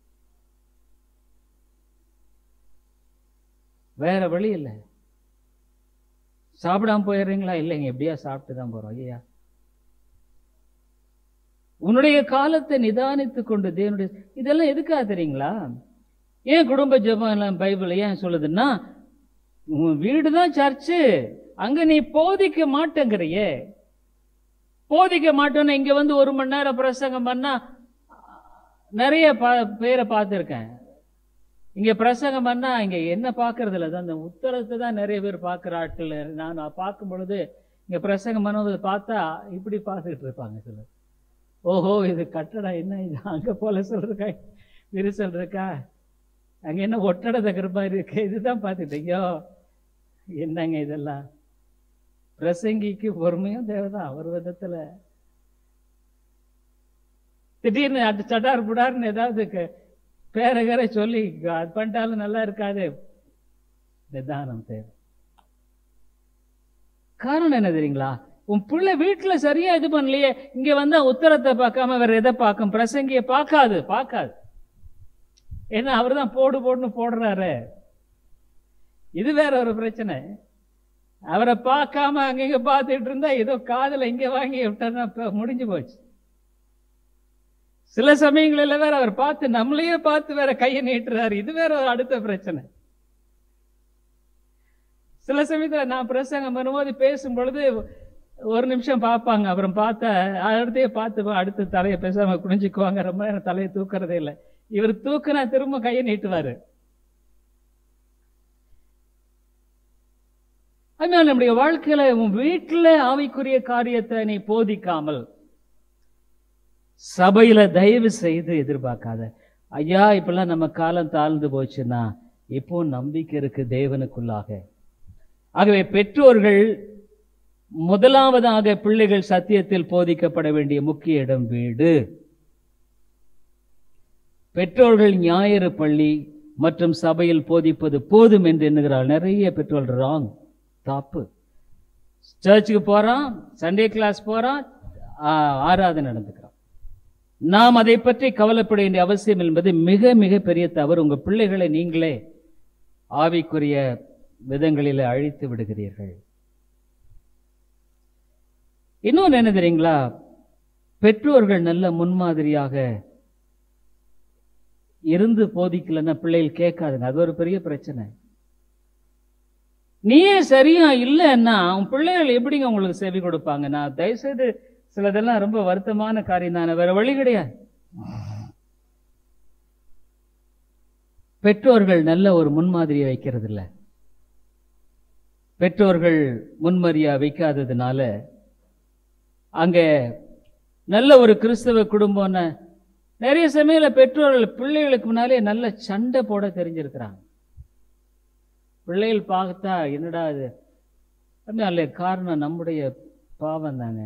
வேற வழி இல்லை சாப்பிடாம போயிடுறீங்களா இல்லைங்க எப்படியா சாப்பிட்டு தான் போறோம் ஐயா உன்னுடைய காலத்தை நிதானித்து கொண்டு தேவனுடைய இதெல்லாம் எதுக்காக தெரியுங்களா ஏன் குடும்ப ஜெபம் எல்லாம் பைபிள் ஏன் சொல்லுதுன்னா உன் வீடு தான் சர்ச்சு அங்க நீ போதிக்க மாட்டேங்கிறியே போதிக்க மாட்டோன்னு இங்க வந்து ஒரு மணி நேரம் பிரசங்கம் பண்ணா நிறைய பா பேரை பார்த்துருக்கேன் இங்க பிரசங்கம் பண்ணா இங்க என்ன பார்க்கறது இல்லை அந்த உத்தரத்தை தான் நிறைய பேர் பார்க்குற ஆட்கள் நான் பார்க்கும் பொழுது இங்க பிரசங்கம் பண்ணுவது பார்த்தா இப்படி பார்த்துக்கிட்டு இருப்பாங்க சிலர் ஓஹோ இது கட்டடம் என்ன இது அங்க போல சொல்றக்கா விரிசல் இருக்கா அங்க என்ன ஒட்டடை தக்கிற மாதிரி இருக்கு இதுதான் பார்த்துட்டு ஐயோ என்னங்க இதெல்லாம் பிரசங்கிக்கு பொறுமையும் தேவைதான் ஒரு விதத்துல திடீர்னு அது சடார் புடார்னு ஏதாவது க- பேரகரை சொல்லி அது பண்ணிட்டாலும் நல்லா இருக்காது நிதானம் தேவை காரணம் என்ன தெரியுங்களா உன் பிள்ளை வீட்டுல சரியா இது பண்ணலையே இங்க வந்தா உத்தரத்தை பார்க்காம வேற எதை பார்க்கும் பிரசங்கிய பார்க்காது பார்க்காது ஏன்னா அவர் தான் போடு போடுன்னு போடுறாரு இது வேற ஒரு பிரச்சனை அவரை பார்க்காம அங்கங்க பார்த்துட்டு இருந்தா ஏதோ காதுல இங்க வாங்கி விட்டா இப்ப முடிஞ்சு போச்சு சில சமயங்களில் வேற அவர் பார்த்து நம்மளையே பார்த்து வேற கையை நீட்டுறாரு இது வேற ஒரு அடுத்த பிரச்சனை சில சமயத்துல நான் பிரசங்கம் பண்ணும்போது பேசும் பொழுது ஒரு நிமிஷம் பார்ப்பாங்க அப்புறம் பார்த்தா அடுத்தே பார்த்து அடுத்து தலையை பேசாம குனிஞ்சுக்குவாங்க ரொம்ப நேரம் தலையை தூக்குறதே இல்லை இவர் தூக்குனா திரும்ப கையை நீட்டுவாரு அதனால நம்முடைய வாழ்க்கையில உன் வீட்டுல ஆவிக்குரிய காரியத்தை நீ போதிக்காமல் சபையில தயவு செய்து எதிர்பார்க்காத ஐயா இப்பெல்லாம் நம்ம காலம் தாழ்ந்து போச்சுன்னா இப்போ நம்பிக்கை இருக்கு தேவனுக்குள்ளாக ஆகவே பெற்றோர்கள் முதலாவதாக பிள்ளைகள் சத்தியத்தில் போதிக்கப்பட வேண்டிய முக்கிய இடம் வீடு பெற்றோர்கள் ஞாயிறு பள்ளி மற்றும் சபையில் போதிப்பது போதும் என்று எண்ணுகிறார் நிறைய பெற்றோர்கள் ராங் தப்பு சர்ச்சுக்கு போறான் சண்டே கிளாஸ் போறான் ஆ, ஆராதனை நடந்துக்கிறான் நாம் அதை பற்றி கவலைப்பட வேண்டிய அவசியம் என்பது மிக மிக பெரிய தவறு உங்க பிள்ளைகளை நீங்களே ஆவிக்குரிய விதங்களில் அழித்து விடுகிறீர்கள் இன்னொன்று என்ன தெரியுங்களா பெற்றோர்கள் நல்ல முன்மாதிரியாக இருந்து போதிக்கலன்னா பிள்ளைகள் கேட்காதுங்க அது ஒரு பெரிய பிரச்சனை நீயே சரியா இல்லைன்னா உன் பிள்ளைகள் எப்படிங்க உங்களுக்கு செவி கொடுப்பாங்க நான் தயவுசெய்து சிலதெல்லாம் ரொம்ப வருத்தமான காரியம் தானே வேற வழி கிடையாது பெற்றோர்கள் நல்ல ஒரு முன்மாதிரியை வைக்கிறது இல்ல பெற்றோர்கள் முன்மரியா வைக்காததுனால அங்க நல்ல ஒரு கிறிஸ்தவ குடும்பம்னு நிறைய சமயத்துல பெற்றோர்கள் பிள்ளைகளுக்கு முன்னாலே நல்ல சண்டை போட தெரிஞ்சிருக்கிறாங்க பிள்ளைகள் பார்த்தா என்னடா இது அப்படி அல்ல காரணம் நம்முடைய பாவம் தாங்க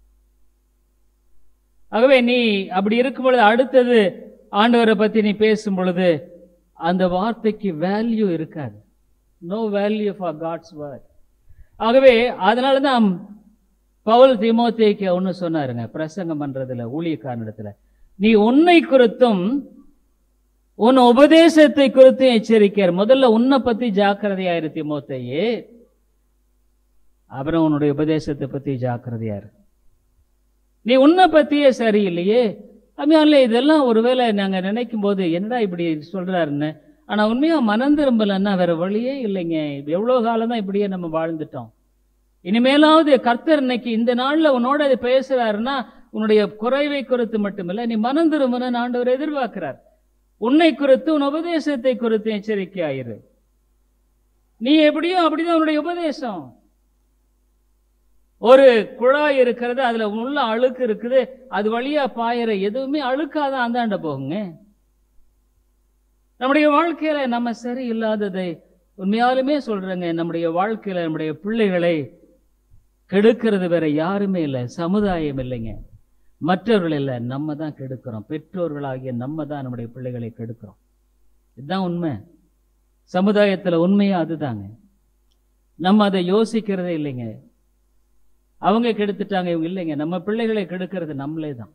ஆகவே நீ அப்படி இருக்கும் பொழுது அடுத்தது ஆண்டவரை பத்தி நீ பேசும் பொழுது அந்த வார்த்தைக்கு வேல்யூ இருக்காது no value for God's word ஆகவே அதனால தான் பவுல் திமோத்தேக்கு ஒன்று சொன்னாருங்க பிரசங்கம் பண்றதுல ஊழியக்காரனிடத்துல நீ உன்னை குறித்தும் உன் உபதேசத்தை குறித்தும் எச்சரிக்கையார் முதல்ல உன்னை பத்தி ஜாக்கிரதையாயிரு திமோத்தேயே அப்புறம் உன்னுடைய உபதேசத்தை பத்தி ஜாக்கிரதையாரு நீ உன்னை பத்தியே சரியில்லையே அப்படியால இதெல்லாம் ஒருவேளை நாங்க நினைக்கும் போது என்னடா இப்படி சொல்றாருன்னு ஆனா உண்மையா மனம் திரும்பலன்னா வேற வழியே இல்லைங்க எவ்வளவு காலம் தான் இப்படியே நம்ம வாழ்ந்துட்டோம் இனிமேலாவது கர்த்தர் இன்னைக்கு இந்த நாள்ல உன்னோட இது பேசுறாருன்னா உன்னுடைய குறைவை குறித்து மட்டுமில்ல நீ மனம் திரும்பணும்னு ஆண்டவர் எதிர்பார்க்கிறார் உன்னை குறித்து உன் உபதேசத்தை குறித்து எச்சரிக்கையாயிரு நீ எப்படியோ அப்படிதான் உன்னுடைய உபதேசம் ஒரு குழாய் இருக்கிறது அதுல உள்ள அழுக்கு இருக்குது அது வழியா பாயிற எதுவுமே அழுக்காதான் அந்தாண்ட போகுங்க நம்முடைய வாழ்க்கையில நம்ம சரி இல்லாததை உண்மையாலுமே சொல்றேங்க நம்முடைய வாழ்க்கையில நம்முடைய பிள்ளைகளை கெடுக்கிறது வேற யாருமே இல்லை சமுதாயம் இல்லைங்க மற்றவர்கள் இல்லை நம்ம தான் கெடுக்கிறோம் பெற்றோர்களாகிய நம்ம தான் நம்முடைய பிள்ளைகளை கெடுக்கிறோம் இதுதான் உண்மை சமுதாயத்துல உண்மையா அதுதாங்க நம்ம அதை யோசிக்கிறதே இல்லைங்க அவங்க கெடுத்துட்டாங்க இவங்க இல்லைங்க நம்ம பிள்ளைகளை கெடுக்கிறது நம்மளே தான்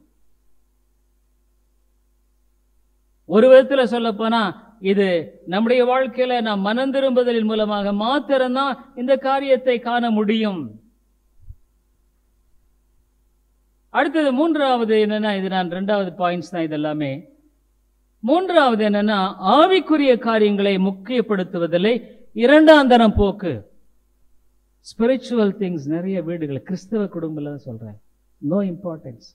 ஒரு விதத்துல சொல்ல போனா இது நம்முடைய வாழ்க்கையில நாம் மனம் திரும்புதலின் மூலமாக மாத்திரம்தான் இந்த காரியத்தை காண முடியும் அடுத்தது மூன்றாவது என்னன்னா இது நான் ரெண்டாவது பாயிண்ட்ஸ் தான் இதெல்லாமே மூன்றாவது என்னன்னா ஆவிக்குரிய காரியங்களை முக்கியப்படுத்துவதில்லை இரண்டாம் தரம் போக்கு ஸ்பிரிச்சுவல் திங்ஸ் நிறைய வீடுகள் கிறிஸ்தவ குடும்பத்தில் தான் சொல்றேன் நோ இம்பார்ட்டன்ஸ்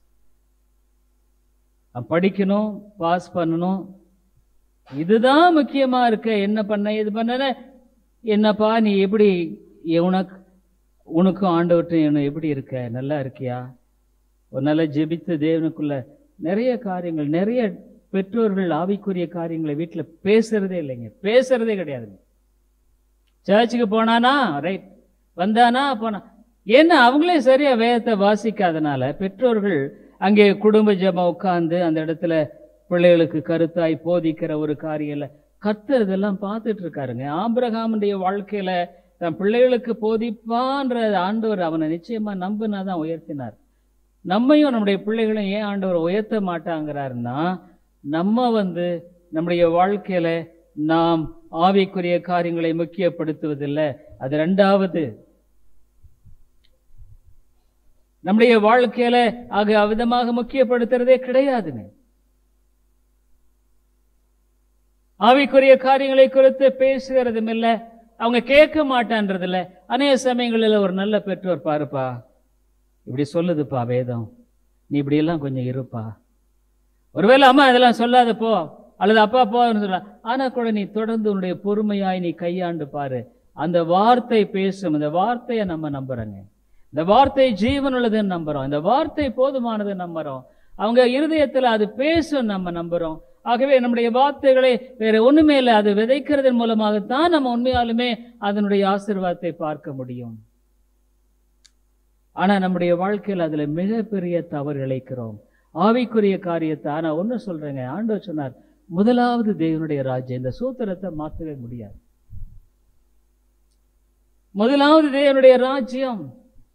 படிக்கணும் பாஸ் பண்ணணும் இதுதான் முக்கியமா இருக்க என்ன பண்ண இது பண்ணன என்னப்பா நீ எப்படி உனக்கு உனக்கும் ஆண்டவர்கிட்ட எப்படி இருக்க நல்லா இருக்கியா ஒரு நல்ல ஜெபித்து தேவனுக்குள்ள நிறைய காரியங்கள் நிறைய பெற்றோர்கள் ஆவிக்குரிய காரியங்களை வீட்டில் பேசுறதே இல்லைங்க பேசுறதே கிடையாதுங்க சர்ச்சுக்கு போனானா ரைட் வந்தானா போனா ஏன்னா அவங்களே சரியா வேதத்தை வாசிக்காதனால பெற்றோர்கள் அங்கே குடும்ப ஜபம் உட்கார்ந்து அந்த இடத்துல பிள்ளைகளுக்கு கருத்தாய் போதிக்கிற ஒரு காரியம் இல்ல கர்த்தர் இதெல்லாம் பார்த்துட்டு இருக்காருங்க ஆபிரகாமுடைய வாழ்க்கையில தன் பிள்ளைகளுக்கு போதிப்பான்ற ஆண்டவர் அவனை நிச்சயமா நம்பினாதான் உயர்த்தினார் நம்மையும் நம்முடைய பிள்ளைகளையும் ஏன் ஆண்டவர் உயர்த்த மாட்டாங்கிறாருன்னா நம்ம வந்து நம்முடைய வாழ்க்கையில நாம் ஆவிக்குரிய காரியங்களை முக்கியப்படுத்துவதில்லை அது ரெண்டாவது நம்முடைய வாழ்க்கையில ஆக அவ்விதமாக முக்கியப்படுத்துறதே கிடையாதுங்க ஆவிக்குரிய காரியங்களை குறித்து பேசுகிறதும் இல்ல அவங்க கேட்க மாட்டான்றது இல்ல அநேக சமயங்களில் ஒரு நல்ல பெற்றோர் பாருப்பா இப்படி சொல்லுதுப்பா வேதம் நீ இப்படி எல்லாம் கொஞ்சம் இருப்பா ஒருவேளை அம்மா இதெல்லாம் சொல்லாத போ அல்லது அப்பா போன்னு சொல்ல ஆனா கூட நீ தொடர்ந்து உன்னுடைய பொறுமையாய் நீ கையாண்டு பாரு அந்த வார்த்தை பேசும் அந்த வார்த்தையை நம்ம நம்புறோங்க இந்த வார்த்தை ஜீவன் உள்ளதுன்னு நம்புறோம் இந்த வார்த்தை போதுமானது நம்புறோம் அவங்க இருதயத்துல அது பேசும் நம்ம நம்புறோம் ஆகவே நம்முடைய வார்த்தைகளை வேற ஒண்ணுமே இல்லை அது விதைக்கிறதன் மூலமாகத்தான் நம்ம உண்மையாலுமே அதனுடைய ஆசீர்வாதத்தை பார்க்க முடியும் ஆனா நம்முடைய வாழ்க்கையில் அதுல மிகப்பெரிய தவறு இழைக்கிறோம் ஆவிக்குரிய காரியத்தை ஆனா ஒண்ணு சொல்றேங்க ஆண்டவர் சொன்னார் முதலாவது தேவனுடைய ராஜ்யம் இந்த சூத்திரத்தை மாற்றவே முடியாது முதலாவது தேவனுடைய ராஜ்யம்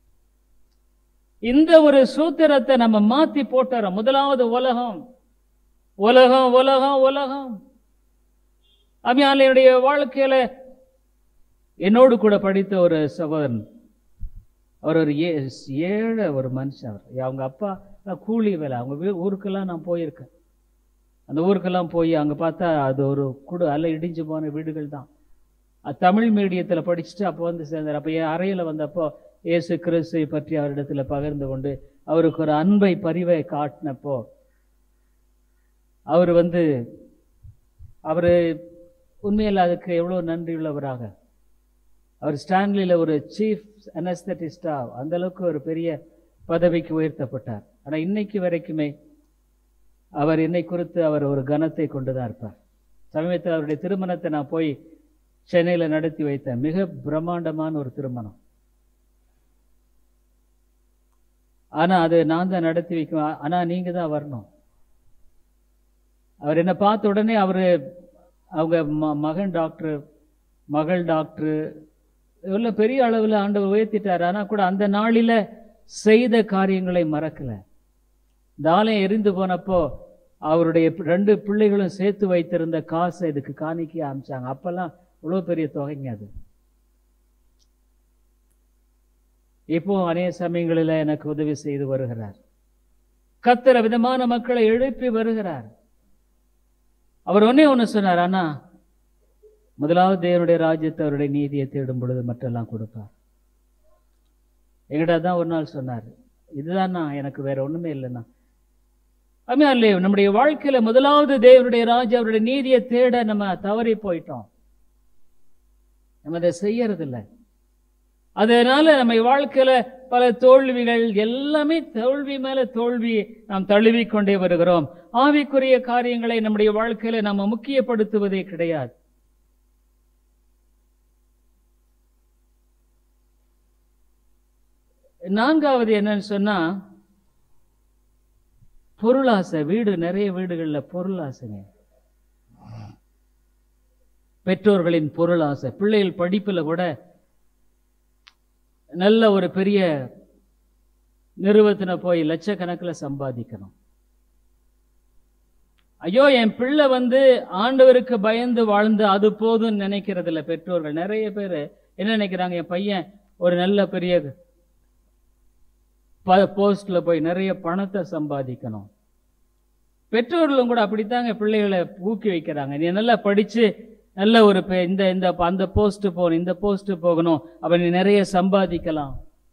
இந்த ஒரு சூத்திரத்தை நம்ம மாத்தி போட்டுறோம் முதலாவது உலகம் உலகம் உலகம் உலகம் அமியாலையுடைய வாழ்க்கையில என்னோடு கூட படித்த ஒரு சகோதரன் அவர் ஒரு ஏ ஏழை ஒரு மனுஷன் அவர் அவங்க அப்பா கூலி வேலை அவங்க வீ- ஊருக்கெல்லாம் நான் போயிருக்கேன் அந்த ஊருக்கெல்லாம் போய் அங்கே பார்த்தா அது ஒரு குடு அல்ல இடிஞ்சு போன வீடுகள் தான் அது தமிழ் மீடியத்தில் படிச்சுட்டு அப்போ வந்து சேர்ந்தார் அப்போ என் அறையில் வந்தப்போ இயேசு கிறிஸ்துவை பற்றி அவரிடத்துல பகிர்ந்து கொண்டு அவருக்கு ஒரு அன்பை பரிவை காட்டினப்போ அவர் வந்து அவர் உண்மையில் அதுக்கு எவ்வளோ நன்றியுள்ளவராக அவர் ஸ்டான்லியில் ஒரு சீஃப் அனஸ்தட்டிஸ்டா அந்த அளவுக்கு ஒரு பெரிய பதவிக்கு உயர்த்தப்பட்டார் ஆனால் இன்னைக்கு வரைக்குமே அவர் என்னை குறித்து அவர் ஒரு கனத்தை கொண்டு தான் இருப்பார் சமீபத்தில் அவருடைய திருமணத்தை நான் போய் சென்னையில் நடத்தி வைத்தேன் மிக பிரம்மாண்டமான ஒரு திருமணம் ஆனா அது நான் தான் நடத்தி வைக்கும் ஆனா நீங்க தான் வரணும் அவர் என்ன பார்த்த உடனே அவரு அவங்க ம- மகன் டாக்டர் மகள் டாக்டர் இவ்வளோ பெரிய அளவில் ஆண்டவர் உயர்த்திட்டார் ஆனா கூட அந்த நாளில செய்த காரியங்களை மறக்கல இந்த ஆலயம் எரிந்து போனப்போ அவருடைய ரெண்டு பிள்ளைகளும் சேர்த்து வைத்திருந்த காசை இதுக்கு காணிக்கை அமிச்சாங்க அப்பெல்லாம் இவ்வளோ பெரிய தொகைங்க அது இப்போ அநேக சமயங்களில் எனக்கு உதவி செய்து வருகிறார் கத்தர விதமான மக்களை எழுப்பி வருகிறார் அவர் ஒன்னே ஒன்று சொன்னார் ஆனா முதலாவது தேவனுடைய ராஜ்யத்தை அவருடைய நீதியை தேடும் பொழுது மற்றெல்லாம் கொடுப்பார் எங்கிட்ட தான் ஒரு நாள் சொன்னார் இதுதான் நான் எனக்கு வேற ஒண்ணுமே இல்லைன்னா அம்மையா இல்லையே நம்முடைய வாழ்க்கையில முதலாவது தேவனுடைய ராஜ்யம் அவருடைய நீதியை தேட நம்ம தவறி போயிட்டோம் நம்ம அதை செய்யறது இல்லை அதனால நம்ம வாழ்க்கையில பல தோல்விகள் எல்லாமே தோல்வி மேல தோல்வி நாம் தழுவி கொண்டே வருகிறோம் ஆவிக்குரிய காரியங்களை நம்முடைய வாழ்க்கையில நம்ம முக்கியப்படுத்துவதே கிடையாது நான்காவது என்னன்னு சொன்னா பொருளாசை வீடு நிறைய வீடுகள்ல பொருளாசைங்க பெற்றோர்களின் பொருளாசை பிள்ளைகள் படிப்புல கூட நல்ல ஒரு பெரிய நிறுவனத்துல போய் லட்சக்கணக்கில் சம்பாதிக்கணும் ஐயோ என் பிள்ளை வந்து ஆண்டவருக்கு பயந்து வாழ்ந்து அது போதும்னு நினைக்கிறது இல்ல பெற்றோர்கள் நிறைய பேர் என்ன நினைக்கிறாங்க என் பையன் ஒரு நல்ல பெரிய போஸ்ட்ல போய் நிறைய பணத்தை சம்பாதிக்கணும் பெற்றோர்களும் கூட அப்படித்தாங்க பிள்ளைகளை ஊக்கி வைக்கிறாங்க நீ நல்லா படிச்சு நல்ல ஒரு பெ- இந்த இந்த அந்த போஸ்ட் போகணும் இந்த போஸ்ட் போகணும் அப்ப நீ நிறைய சம்பாதிக்கலாம்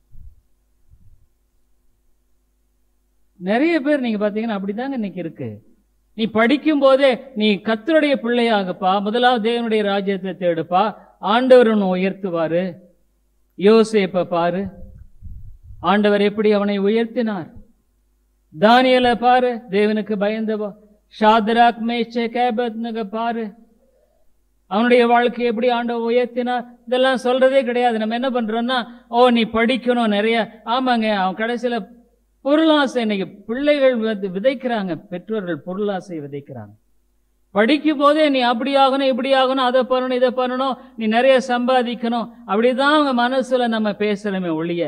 நிறைய பேர் நீங்க பாத்தீங்கன்னா அப்படிதாங்க இன்னைக்கு இருக்கு நீ படிக்கும் போதே நீ கத்தருடைய பிள்ளையாகப்பா முதலாவது தேவனுடைய ராஜ்யத்தை தேடுப்பா ஆண்டவர் உன்னை உயர்த்துவாரு யோசேப்ப பாரு ஆண்டவர் எப்படி அவனை உயர்த்தினார் தானியலை பாரு தேவனுக்கு பயந்தவா ஷாதராக் மேஷே கேபத்னுக பாரு அவனுடைய வாழ்க்கையை எப்படி ஆண்டவர் உயர்த்தினார் இதெல்லாம் சொல்றதே கிடையாது நம்ம என்ன பண்றோம்னா ஓ நீ படிக்கணும் நிறைய ஆமாங்க அவன் கடைசியில பொருளாசை இன்னைக்கு பிள்ளைகள் வந்து விதைக்கிறாங்க பெற்றோர்கள் பொருளாசை விதைக்கிறாங்க படிக்கும் போதே நீ அப்படி ஆகணும் இப்படி ஆகணும் அதை பண்ணணும் இதை பண்ணணும் நீ நிறைய சம்பாதிக்கணும் அப்படிதான் அவங்க மனசுல நம்ம பேசுறோமே ஒழிய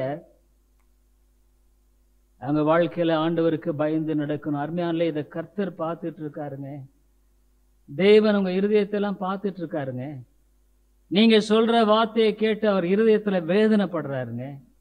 அவங்க வாழ்க்கையில ஆண்டவருக்கு பயந்து நடக்கணும் அருமையானல இதை கர்த்தர் பார்த்துட்டு இருக்காருங்க தேவன் உங்க இருதயத்தெல்லாம் பார்த்துட்டு இருக்காருங்க நீங்க சொல்ற வார்த்தையை கேட்டு அவர் இருதயத்துல வேதனைப்படுறாருங்க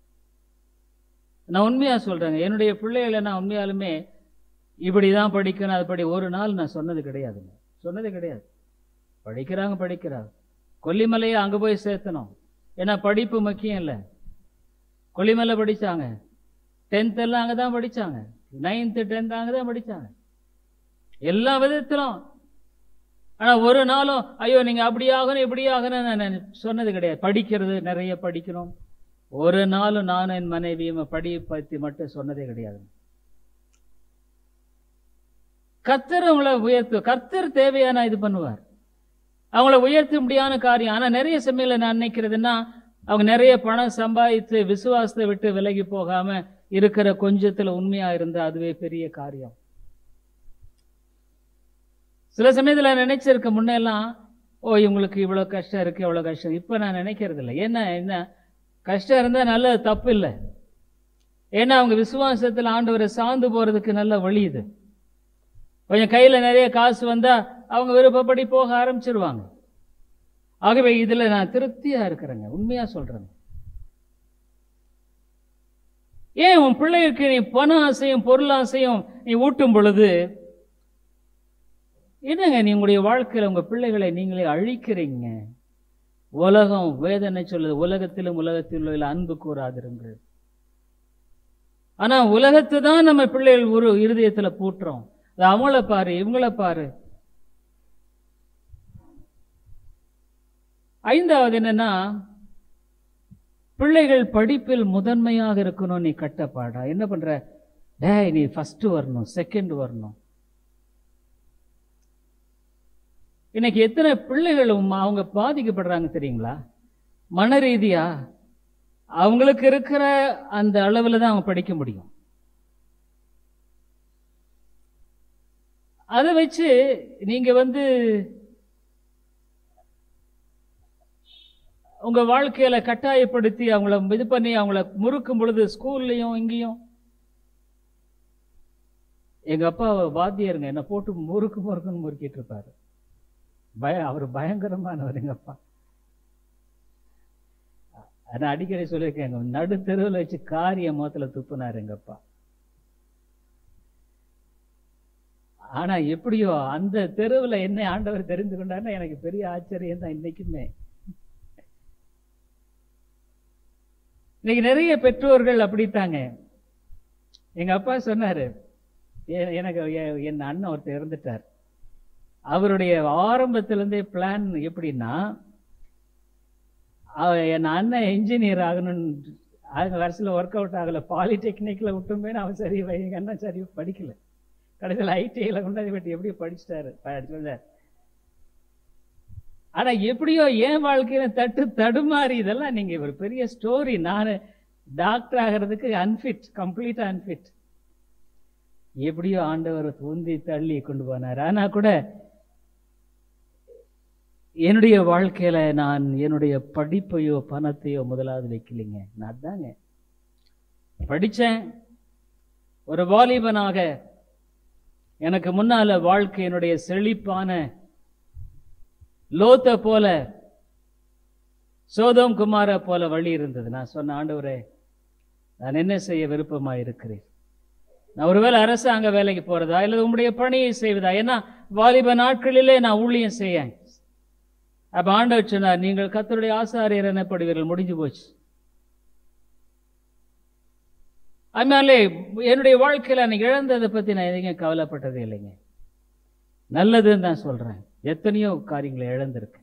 நான் உண்மையா சொல்றேங்க என்னுடைய பிள்ளைகளை நான் உண்மையாலுமே இப்படிதான் படிக்கணும் அது படி ஒரு நாள் நான் சொன்னது கிடையாதுங்க சொன்னது கிடையாது படிக்கிறாங்க படிக்கிறாங்க கொல்லிமலையை அங்க போய் சேர்த்தணும் ஏன்னா படிப்பு முக்கியம் இல்லை கொல்லிமலை படிச்சாங்க டென்த் எல்லாம் அங்கே தான் படிச்சாங்க நைன்த்து டென்த் அங்கே தான் படிச்சாங்க எல்லா விதத்திலும் ஆனா ஒரு நாளும் ஐயோ நீங்க அப்படி ஆகணும் இப்படி ஆகணும் நான் சொன்னது கிடையாது படிக்கிறது நிறைய படிக்கணும் ஒரு நாளும் நானும் என் மனைவியும் படி பத்தி மட்டும் சொன்னதே கிடையாது கர்த்தர் அவங்கள உயர்த்து கர்த்தர் தேவையான இது பண்ணுவார் அவங்கள உயர்த்த முடியாத காரியம் ஆனா நிறைய சமயத்துல நான் நினைக்கிறதுன்னா அவங்க நிறைய பணம் சம்பாதித்து விசுவாசத்தை விட்டு விலகி போகாம இருக்கிற கொஞ்சத்துல உண்மையா இருந்தா அதுவே பெரிய காரியம் சில சமயத்துல நான் நினைச்சிருக்க முன்னெல்லாம் ஓ இவங்களுக்கு இவ்வளவு கஷ்டம் இருக்கு இவ்வளவு கஷ்டம் இப்ப நான் நினைக்கிறது இல்லை என்ன என்ன கஷ்டம் இருந்தா நல்லது தப்பு இல்லை ஏன்னா அவங்க விசுவாசத்துல ஆண்டவரை சார்ந்து போறதுக்கு நல்ல வழி இது கொஞ்சம் கையில நிறைய காசு வந்தா அவங்க விருப்பப்படி போக ஆரம்பிச்சிருவாங்க ஆகவே இதுல நான் திருப்தியா இருக்கிறேங்க உண்மையா சொல்றேங்க ஏன் உன் பிள்ளைகளுக்கு நீ பண ஆசையும் பொருள் ஆசையும் நீ ஊட்டும் பொழுது என்னங்க நீ உங்களுடைய வாழ்க்கையில உங்க பிள்ளைகளை நீங்களே அழிக்கிறீங்க உலகம் வேதனை சொல்லுது உலகத்திலும் உலகத்தில் உள்ள அன்பு கூறாதிருங்கள் ஆனா உலகத்தை தான் நம்ம பிள்ளைகள் ஒரு இருதயத்துல பூட்டுறோம் அது அவங்கள பாரு இவங்கள பாரு ஐந்தாவது என்னன்னா பிள்ளைகள் படிப்பில் முதன்மையாக இருக்கணும் நீ கட்டப்பாடா என்ன பண்ற டேய் நீ ஃபர்ஸ்ட் வரணும் செகண்ட் வரணும் இன்னைக்கு எத்தனை பிள்ளைகளும் அவங்க பாதிக்கப்படுறாங்க தெரியுங்களா மன ரீதியா அவங்களுக்கு இருக்கிற அந்த அளவில் தான் அவங்க படிக்க முடியும் அதை வச்சு நீங்க வந்து உங்க வாழ்க்கையில கட்டாயப்படுத்தி அவங்கள இது பண்ணி அவங்கள முறுக்கும் பொழுது ஸ்கூல்லையும் இங்கேயும் எங்க அப்பா வாத்தியாருங்க என்ன போட்டு முறுக்கு முறுக்குன்னு முறுக்கிட்டு இருப்பாரு பய அவர் பயங்கரமானவர் எங்க அப்பா நான் அடிக்கடி சொல்லியிருக்கேன் எங்க நடு தெருவில் வச்சு காரிய முகத்துல துப்புனார் எங்க அப்பா ஆனா எப்படியோ அந்த தெருவில் என்ன ஆண்டவர் தெரிந்து கொண்டாருன்னா எனக்கு பெரிய ஆச்சரியம் தான் இன்னைக்குமே இன்னைக்கு நிறைய பெற்றோர்கள் அப்படித்தாங்க எங்க அப்பா சொன்னாரு எ- எனக்கு எ- என் அண்ணன் ஒருத்தர் இறந்துட்டார் அவருடைய ஆரம்பத்திலிருந்தே பிளான் எப்படின்னா அவ- என் அண்ணன் இன்ஜினியர் ஆகணும்னு அவங்க வருஷத்தில் ஒர்க் அவுட் ஆகலை பாலிடெக்னிக்கில் விட்டுமே அவன் சரி எங்கள் அண்ணன் சரி படிக்கல கடைசியில் ஐடிஐயில் கொண்டாந்து விட்டு எப்படியோ படிச்சிட்டாரு படிச்சார் ஆனா எப்படியோ என் வாழ்க்கையில தட்டு தடுமாறி இதெல்லாம் நீங்க ஒரு பெரிய ஸ்டோரி நான் டாக்டர் ஆகிறதுக்கு அன்ஃபிட் கம்ப்ளீட்டா அன்ஃபிட் எப்படியோ ஆண்டவர் உந்தி தள்ளி கொண்டு போனார் ஆனா கூட என்னுடைய வாழ்க்கையில நான் என்னுடைய படிப்பையோ பணத்தையோ முதலாவது வைக்கலைங்க நான் தாங்க படிச்சேன் ஒரு வாலிபனாக எனக்கு முன்னால வாழ்க்கையினுடைய செழிப்பான லோத்த போல சோதோம் குமார போல வழி இருந்தது நான் சொன்ன ஆண்டவரே நான் என்ன செய்ய விருப்பமா இருக்கிறேன் நான் ஒருவேளை அரசாங்க வேலைக்கு போறதா இல்லது உங்களுடைய பணியை செய்வதா ஏன்னா வாலிப நாட்களிலே நான் ஊழியம் செய்ய அப்ப ஆண்டவர் சொன்னார் நீங்கள் கத்தருடைய ஆசாரியர் எனப்படுவீர்கள் முடிஞ்சு போச்சு அதனாலே என்னுடைய வாழ்க்கையில நான் இழந்ததை பத்தி நான் எதையும் கவலைப்பட்டதே இல்லைங்க நல்லதுன்னு தான் சொல்றேன் எத்தனையோ காரியங்களை இழந்திருக்கு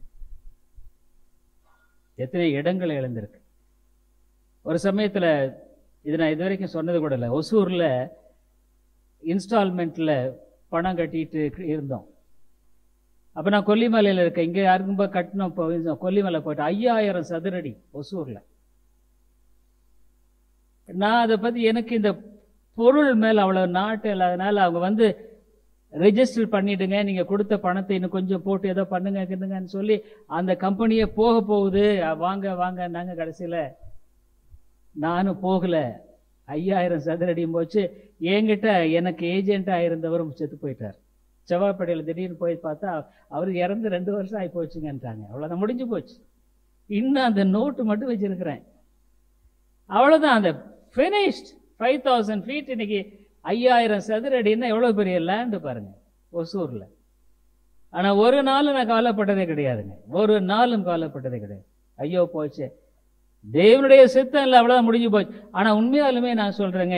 எத்தனை இடங்களை இழந்திருக்கு ஒரு சமயத்துல இது நான் இது வரைக்கும் சொன்னது கூட இல்லை ஒசூர்ல இன்ஸ்டால்மெண்ட்ல பணம் கட்டிட்டு இருந்தோம் அப்ப நான் கொல்லிமலையில இருக்கேன் இங்க யாருக்கும் போய் கட்டணும் இப்போ கொல்லிமலை போயிட்டு ஐயாயிரம் சதுரடி ஒசூர்ல நான் அதை பத்தி எனக்கு இந்த பொருள் மேல அவ்வளவு நாட்டு இல்லாதனால அவங்க வந்து ரெஜிஸ்டர் பண்ணிடுங்க நீங்க கொடுத்த பணத்தை இன்னும் கொஞ்சம் போட்டு ஏதோ பண்ணுங்க கிண்ணுங்கன்னு சொல்லி அந்த கம்பெனியே போக போகுது அஹ் வாங்க வாங்க நாங்க கடைசியில நானும் போகல ஐயாயிரம் சதுரடியும் போச்சு என்கிட்ட எனக்கு ஏஜென்ட்டா இருந்தவரும் செத்து போயிட்டார் செவ்வாய்ப்படையில் திடீர்னு போய் பார்த்தா அவர் இறந்து ரெண்டு வருஷம் ஆகி போச்சுங்கன்றாங்க அவ்வளோதான் முடிஞ்சு போச்சு இன்னும் அந்த நோட்டு மட்டும் வச்சிருக்கிறேன் அவ்வளோதான் அந்த ஃபினிஷ்ட் ஃபைவ் தௌசண்ட் ஃபீட் இன்னைக்கு ஐயாயிரம் சதுர அடின்னா எவ்வளோ பெரிய லேண்டு பாருங்க ஒசூரில் ஆனால் ஒரு நாளும் நான் கவலைப்பட்டதே கிடையாதுங்க ஒரு நாளும் கவலைப்பட்டதே கிடையாது ஐயோ போச்சே தேவனுடைய சித்தம் இல்லை அவ்வளோதான் முடிஞ்சு போச்சு ஆனால் உண்மையாலுமே நான் சொல்கிறேங்க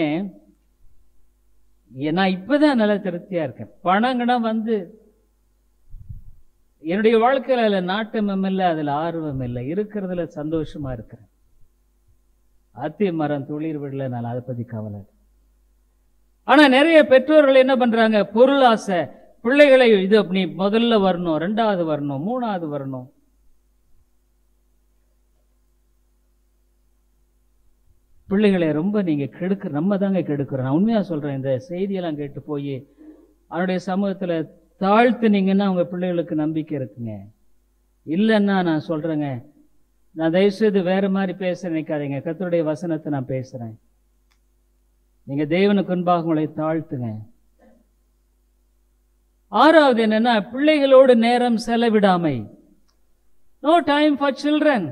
நான் இப்போதான் நல்லா திருப்தியாக இருக்கேன் பணங்கடம் வந்து என்னுடைய வாழ்க்கையில் அதில் நாட்டமும் இல்லை அதில் ஆர்வம் இல்லை இருக்கிறதுல சந்தோஷமா இருக்கிறேன் அத்தி மரம் துளிர் விடல நான் அதை பத்தி கவலை இல்லை. ஆனா நிறைய பெற்றோர்கள் என்ன பண்றாங்க பொருள் ஆசை பிள்ளைகளை இது நீ முதல்ல வரணும் ரெண்டாவது வரணும் மூணாவது வரணும் பிள்ளைகளை ரொம்ப நீங்க கெடுக்க நம்ம தாங்க கெடுக்கிறோம் நான் உண்மையா சொல்றேன் இந்த செய்தியெல்லாம் கேட்டு போய் அவருடைய சமூகத்துல தாழ்த்துனீங்கன்னா உங்க பிள்ளைகளுக்கு நம்பிக்கை இருக்குங்க இல்லைன்னா நான் சொல்றேங்க நான் தயவுசெய்து வேற மாதிரி பேச நினைக்காதீங்க கர்த்தருடைய வசனத்தை நான் பேசுறேன் நீங்க தேவனுக்கு முன்பாக உங்களை தாழ்த்துங்க ஆறாவது என்னன்னா பிள்ளைகளோடு நேரம் செலவிடாமை நோ டைம் ஃபார் சில்ட்ரன்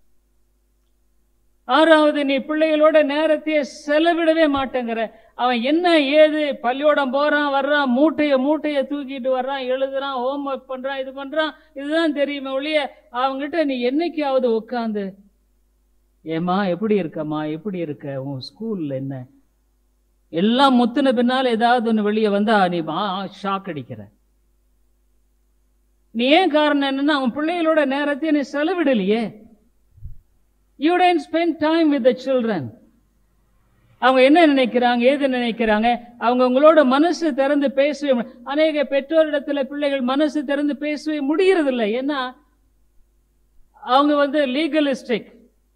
ஆறாவது நீ பிள்ளைகளோட நேரத்தையே செலவிடவே மாட்டேங்கிற அவன் என்ன ஏது பள்ளியோடம் போறான் வர்றான் மூட்டைய மூட்டைய தூக்கிட்டு வர்றான் எழுதுறான் ஹோம் ஒர்க் பண்றான் இது பண்றான் இதுதான் தெரியுமே ஒழிய அவங்ககிட்ட நீ என்னைக்காவது உட்காந்து ஏம்மா எப்படி இருக்கம்மா எப்படி இருக்க உன் ஸ்கூல்ல என்ன எல்லாம் முத்துன பின்னால் ஏதாவது ஒன்று வெளியே வந்தா நீ ஷாக் அடிக்கிற நீ ஏன் காரணம் என்னன்னா அவன் பிள்ளைகளோட நேரத்தை நீ செலவிடலையே you tend spend time with the children அவங்க என்ன நினைக்கிறாங்க ஏது நினைக்கிறாங்க அவங்க உங்களோட மனசு திறந்து பேசவே மு- அநேக பெற்றோரிடத்துல பிள்ளைகள் மனசு திறந்து பேசவே முடியறதில்லை ஏன்னா அவங்க வந்து லீகலிஸ்டிக்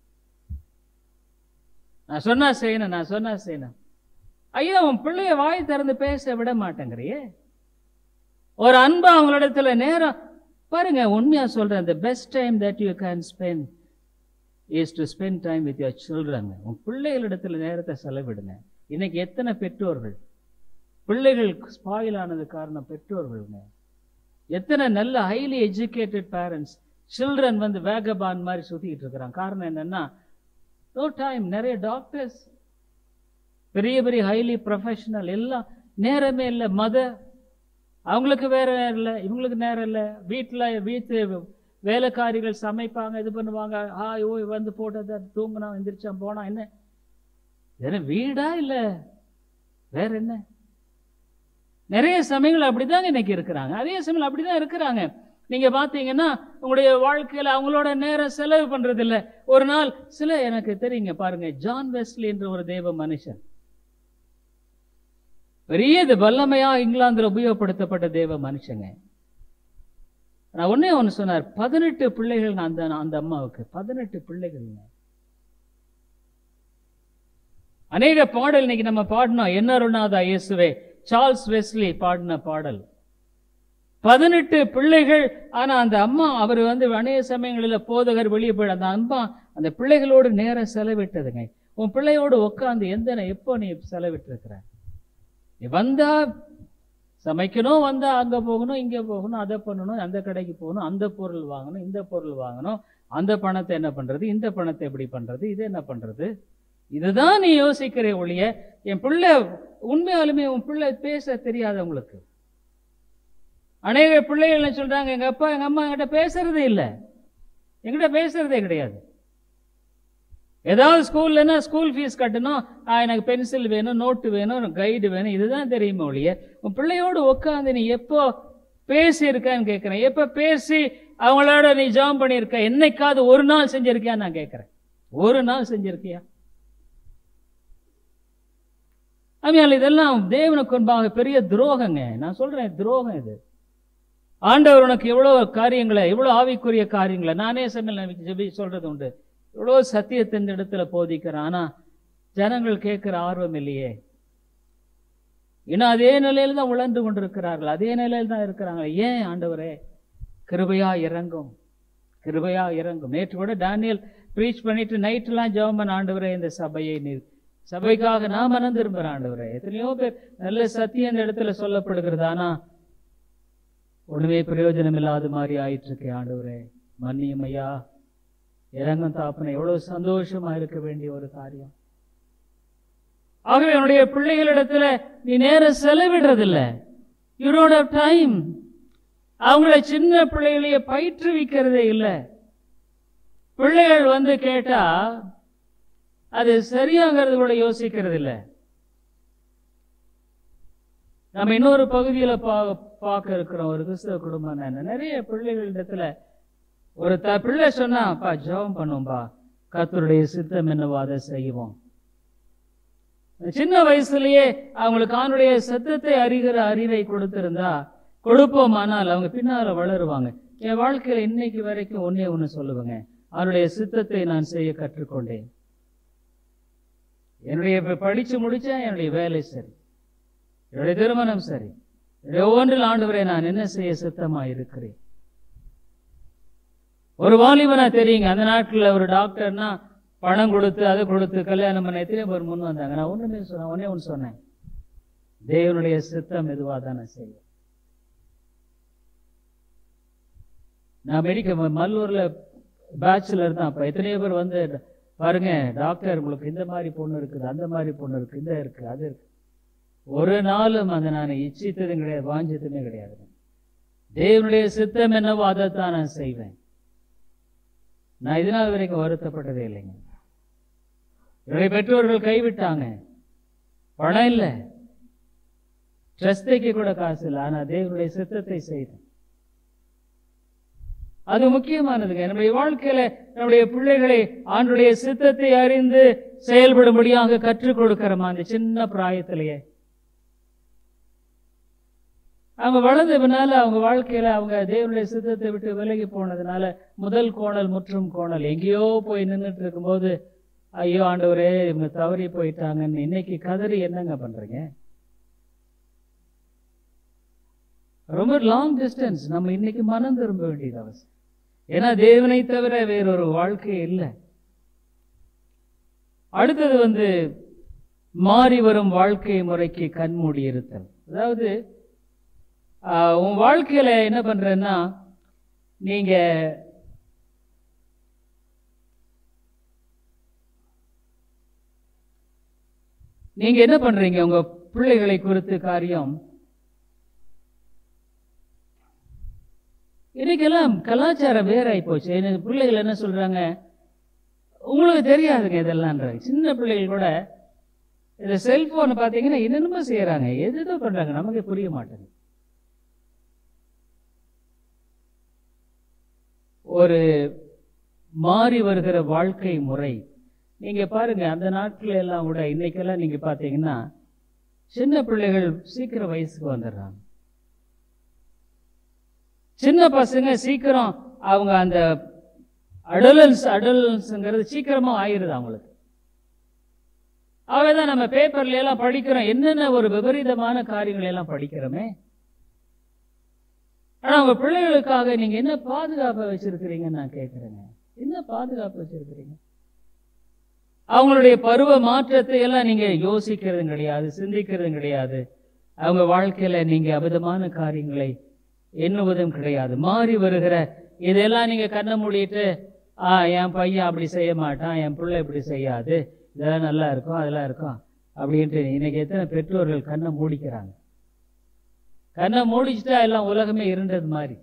நான் சொன்னா செய்யணும் நான் சொன்னா செய்யணும் ஐயா உன் பிள்ளைய வாய் திறந்து பேச விட மாட்டேங்கிறியே ஒரு அன்பா அவங்களிடத்துல நேரம் பாருங்க உண்மையா சொல்றேன் the best time that you can spend is to spend time with your children உன் பிள்ளைகளிடத்துல நேரத்தை செலவிடுங்க இன்னைக்கு எத்தனை பெற்றோர்கள் பிள்ளைகள் ஸ்பாயில் ஆனது காரணம் பெற்றோர்கள்ங்க எத்தனை நல்ல ஹைலி எஜுகேட்டட் பேரண்ட்ஸ் சில்ட்ரன் வந்து வேகபான் மாதிரி சுத்திட்டு இருக்கிறான் காரணம் என்னன்னா நோ டைம் நிறைய டாக்டர்ஸ் பெரிய பெரிய ஹைலி ப்ரொஃபஷனல் எல்லாம் நேரமே இல்லை மத அவங்களுக்கு வேற நேரம் இல்லை இவங்களுக்கு நேரம் இல்லை வீட்டில் வீட்டு வேலைக்காரிகள் சமைப்பாங்க இது பண்ணுவாங்க ஹாய் ஓய் வந்து போட்டதை தூங்கினா எந்திரிச்சான் போனா என்ன என்ன வீடா இல்ல வேற என்ன நிறைய சமயங்கள் அப்படிதாங்க இன்னைக்கு இருக்கிறாங்க அதே சமயம் அப்படிதான் இருக்கிறாங்க நீங்க பாத்தீங்கன்னா உங்களுடைய வாழ்க்கையில அவங்களோட நேரம் செலவு பண்றது இல்ல ஒரு நாள் சில எனக்கு தெரியுங்க பாருங்க ஜான் வெஸ்லி என்ற ஒரு தேவ மனுஷன் பெரிய இது வல்லமையா இங்கிலாந்துல உபயோகப்படுத்தப்பட்ட தேவ மனுஷங்க நான் ஒன்னே ஒன்று சொன்னார் பதினெட்டு பிள்ளைகள் அந்த அந்த அம்மாவுக்கு பதினெட்டு பிள்ளைகள்ங்க அநேக பாடல் இன்னைக்கு நம்ம பாடினோம் என்ன அருணாதா இயேசுவே சார்ல்ஸ் வெஸ்லி பாடின பாடல் பதினெட்டு பிள்ளைகள் ஆனா அந்த அம்மா அவர் வந்து அநேக சமயங்களில் போதகர் வெளியே போயிட அந்த அம்மா அந்த பிள்ளைகளோடு நேரம் செலவிட்டதுங்க உன் பிள்ளையோடு உட்காந்து எந்த நே- எப்போ நீ செலவிட்டிருக்கிற நீ வந்தா சமைக்கணும் வந்தா அங்க போகணும் இங்க போகணும் அதை பண்ணணும் அந்த கடைக்கு போகணும் அந்த பொருள் வாங்கணும் இந்த பொருள் வாங்கணும் அந்த பணத்தை என்ன பண்றது இந்த பணத்தை எப்படி பண்றது இது என்ன பண்றது இதுதான் நீ யோசிக்கிற ஒழிய என் பிள்ளை உண்மையாலுமே உன் பிள்ளை பேச தெரியாதவங்களுக்கு அநேக பிள்ளைகள் என்ன சொல்றாங்க எங்க அப்பா எங்க அம்மா என்கிட்ட பேசுறதே இல்லை என்கிட்ட பேசுறதே கிடையாது ஏதாவது ஸ்கூல்லன்னா ஸ்கூல் ஃபீஸ் கட்டணும் ஆ, எனக்கு பென்சில் வேணும் நோட்டு வேணும் கைடு வேணும் இதுதான் தெரியுமே ஒழிய உன் பிள்ளையோடு உட்காந்து நீ எப்போ பேசி இருக்கான்னு கேட்கிறேன் எப்போ பேசி அவங்களோட நீ ஜாம் பண்ணியிருக்க என்னைக்காவது ஒரு நாள் செஞ்சிருக்கியா நான் கேட்கிறேன் ஒரு நாள் செஞ்சிருக்கியா ஆமையால் இதெல்லாம் தேவனுக்கு முன்பாக பெரிய துரோகங்க நான் சொல்றேன் துரோகம் இது ஆண்டவர் உனக்கு எவ்வளவு காரியங்களை எவ்வளவு ஆவிக்குரிய காரியங்களை நானே சமையல் ஜெபி சொல்றது உண்டு எவ்வளோ சத்தியத்தை இந்த இடத்துல போதிக்கிறேன் ஆனா ஜனங்கள் கேட்கிற ஆர்வம் இல்லையே இன்னும் அதே நிலையில தான் உழந்து கொண்டிருக்கிறார்கள் அதே நிலையில தான் இருக்கிறாங்க ஏன் ஆண்டவரே கிருபையா இறங்கும் கிருபையா இறங்கும் நேற்று கூட டேனியல் ப்ரீச் பண்ணிட்டு நைட்டெல்லாம் ஜெபம் பண்ண ஆண்டவரே இந்த சபையை நீர் சபைக்காக நான் மனம் திரும்புகிறேன் ஆண்டவரே எத்தனையோ பேர் நல்ல சத்தியம் இந்த இடத்துல சொல்லப்படுகிறது ஆனா ஒண்ணுமே பிரயோஜனம் இல்லாத மாதிரி ஆயிட்டு இருக்கு ஆண்டவரே மன்னியும் ஐயா இறங்கும் தாப்பனை எவ்வளவு சந்தோஷமா இருக்க வேண்டிய ஒரு காரியம் ஆகவே என்னுடைய பிள்ளைகளிடத்துல நீ நேரம் செலவிடுறதில்ல யூ டோன்ட் ஹவ் டைம் அவங்கள சின்ன பிள்ளைகளையே பயிற்றுவிக்கிறதே இல்லை பிள்ளைகள் வந்து கேட்டா அது சரியாகிறது கூட யோசிக்கிறது இல்லை நம்ம இன்னொரு பகுதியில பா பார்க்க இருக்கிறோம் ஒரு கிறிஸ்தவ குடும்பம் நான் நிறைய பிள்ளைகளிடத்துல ஒரு த பிள்ளை சொன்னா அப்பா ஜெபம் பண்ணுவோம்பா கர்த்தருடைய சித்தம் என்னவோ அதை செய்வோம் சின்ன வயசுலயே அவங்களுக்கு அவனுடைய சத்தத்தை அறிகிற அறிவை கொடுத்திருந்தா கொடுப்போமானால் அவங்க பின்னால வளருவாங்க என் வாழ்க்கையில இன்னைக்கு வரைக்கும் ஒன்னே ஒண்ணு சொல்லுவேங்க அவருடைய சித்தத்தை நான் செய்ய கற்றுக்கொண்டேன் என்னுடைய இப்ப படிச்சு முடிச்சேன் என்னுடைய வேலை சரி என்னுடைய திருமணம் சரி என்னுடைய ஒவ்வொன்றில் ஆண்டவரை நான் என்ன செய்ய சித்தமா இருக்கிறேன் ஒரு வாலிபனா தெரியுங்க அந்த நாட்கள்ல ஒரு டாக்டர்னா பணம் கொடுத்து அதை கொடுத்து கல்யாணம் பண்ண எத்தனை பேர் முன் வந்தாங்க நான் ஒண்ணுமே சொன்னேன் ஒன்னே ஒன்று சொன்னேன் தேவனுடைய சித்தம் எதுவாக தானே செய்யும் நான் மெடிக்கல் மல்லூர்ல பேச்சுலர் தான் அப்ப எத்தனையோ பேர் வந்து பாருங்க டாக்டர் உங்களுக்கு இந்த மாதிரி பொண்ணு இருக்குது அந்த மாதிரி பொண்ணு இருக்கு இந்த இருக்கு அது இருக்கு ஒரு நாளும் அதை நான் இச்சித்ததும் கிடையாது வாஞ்சதுமே கிடையாது தேவனுடைய சித்தம் என்னவோ அதைத்தான் நான் செய்வேன் நான் இதனால் வரைக்கும் வருத்தப்பட்டதே இல்லைங்க என்னுடைய பெற்றோர்கள் கைவிட்டாங்க பணம் இல்லை ட்ரெஸ் தைக்க கூட காசு இல்லை ஆனா தேவனுடைய சித்தத்தை செய்தேன் அது முக்கியமானதுங்க நம்முடைய வாழ்க்கையில நம்முடைய பிள்ளைகளை ஆண்டுடைய சித்தத்தை அறிந்து செயல்படும்படியாக கற்றுக் கொடுக்கிறோமா அந்த சின்ன பிராயத்திலேயே அவங்க வளர்ந்த பின்னால அவங்க வாழ்க்கையில அவங்க தேவனுடைய சித்தத்தை விட்டு விலகி போனதுனால முதல் கோணல் முற்றும் கோணல் எங்கேயோ போய் நின்றுட்டு இருக்கும்போது ஐயோ ஆண்டவரே இவங்க தவறி போயிட்டாங்கன்னு இன்னைக்கு கதறி என்னங்க பண்றீங்க ரொம்ப லாங் டிஸ்டன்ஸ் நம்ம இன்னைக்கு மனம் திரும்ப வேண்டியது அவசியம் ஏன்னா தேவனை தவிர வேறொரு வாழ்க்கை இல்லை அடுத்தது வந்து மாறி வரும் வாழ்க்கை முறைக்கு கண்மூடி இருத்தல் அதாவது ஆஹ், உன் வாழ்க்கையில என்ன பண்றேன்னா நீங்க நீங்க என்ன பண்றீங்க உங்க பிள்ளைகளை குறித்து காரியம் இன்னைக்கெல்லாம் கலாச்சாரம் வேற ஆகி போச்சு எனக்கு பிள்ளைகள் என்ன சொல்றாங்க உங்களுக்கு தெரியாதுங்க இதெல்லாம்ன்றாங்க சின்ன பிள்ளைகள் கூட இந்த செல்போனை பார்த்தீங்கன்னா என்னென்னமோ செய்யறாங்க எதுதோ பண்றாங்க நமக்கு புரிய மாட்டேங்குது ஒரு மாறி வருகிற வாழ்க்கை முறை நீங்க பாருங்க அந்த நாட்கள் எல்லாம் கூட இன்னைக்கெல்லாம் நீங்க பாத்தீங்கன்னா சின்ன பிள்ளைகள் சீக்கிரம் வயசுக்கு வந்துடுறாங்க சின்ன பசங்க சீக்கிரம் அவங்க அந்த அடலன்ஸ் அடலன்ஸுங்கிறது சீக்கிரமா ஆயிருது அவங்களுக்கு தான் நம்ம பேப்பர்ல எல்லாம் படிக்கிறோம் என்னென்ன ஒரு விபரீதமான காரியங்களை எல்லாம் படிக்கிறோமே ஆனா உங்க பிள்ளைகளுக்காக நீங்க என்ன பாதுகாப்பை வச்சிருக்கிறீங்கன்னு நான் கேட்கிறேங்க என்ன பாதுகாப்பு வச்சிருக்கிறீங்க அவங்களுடைய பருவ மாற்றத்தை எல்லாம் நீங்க யோசிக்கிறதும் கிடையாது சிந்திக்கிறதும் கிடையாது அவங்க வாழ்க்கையில நீங்க அபதமான காரியங்களை எண்ணுவதும் கிடையாது மாறி வருகிற இதெல்லாம் நீங்க கண்ணை மூடிட்டு ஆ என் பையன் அப்படி செய்ய மாட்டான் என் பிள்ளை இப்படி செய்யாது இதெல்லாம் நல்லா இருக்கும் அதெல்லாம் இருக்கும் அப்படின்ட்டு இன்னைக்கு எத்தனை பெற்றோர்கள் கண்ணை மூடிக்கிறாங்க கண்ணை மூடிச்சிட்டா எல்லாம் உலகமே இருண்டது மாதிரி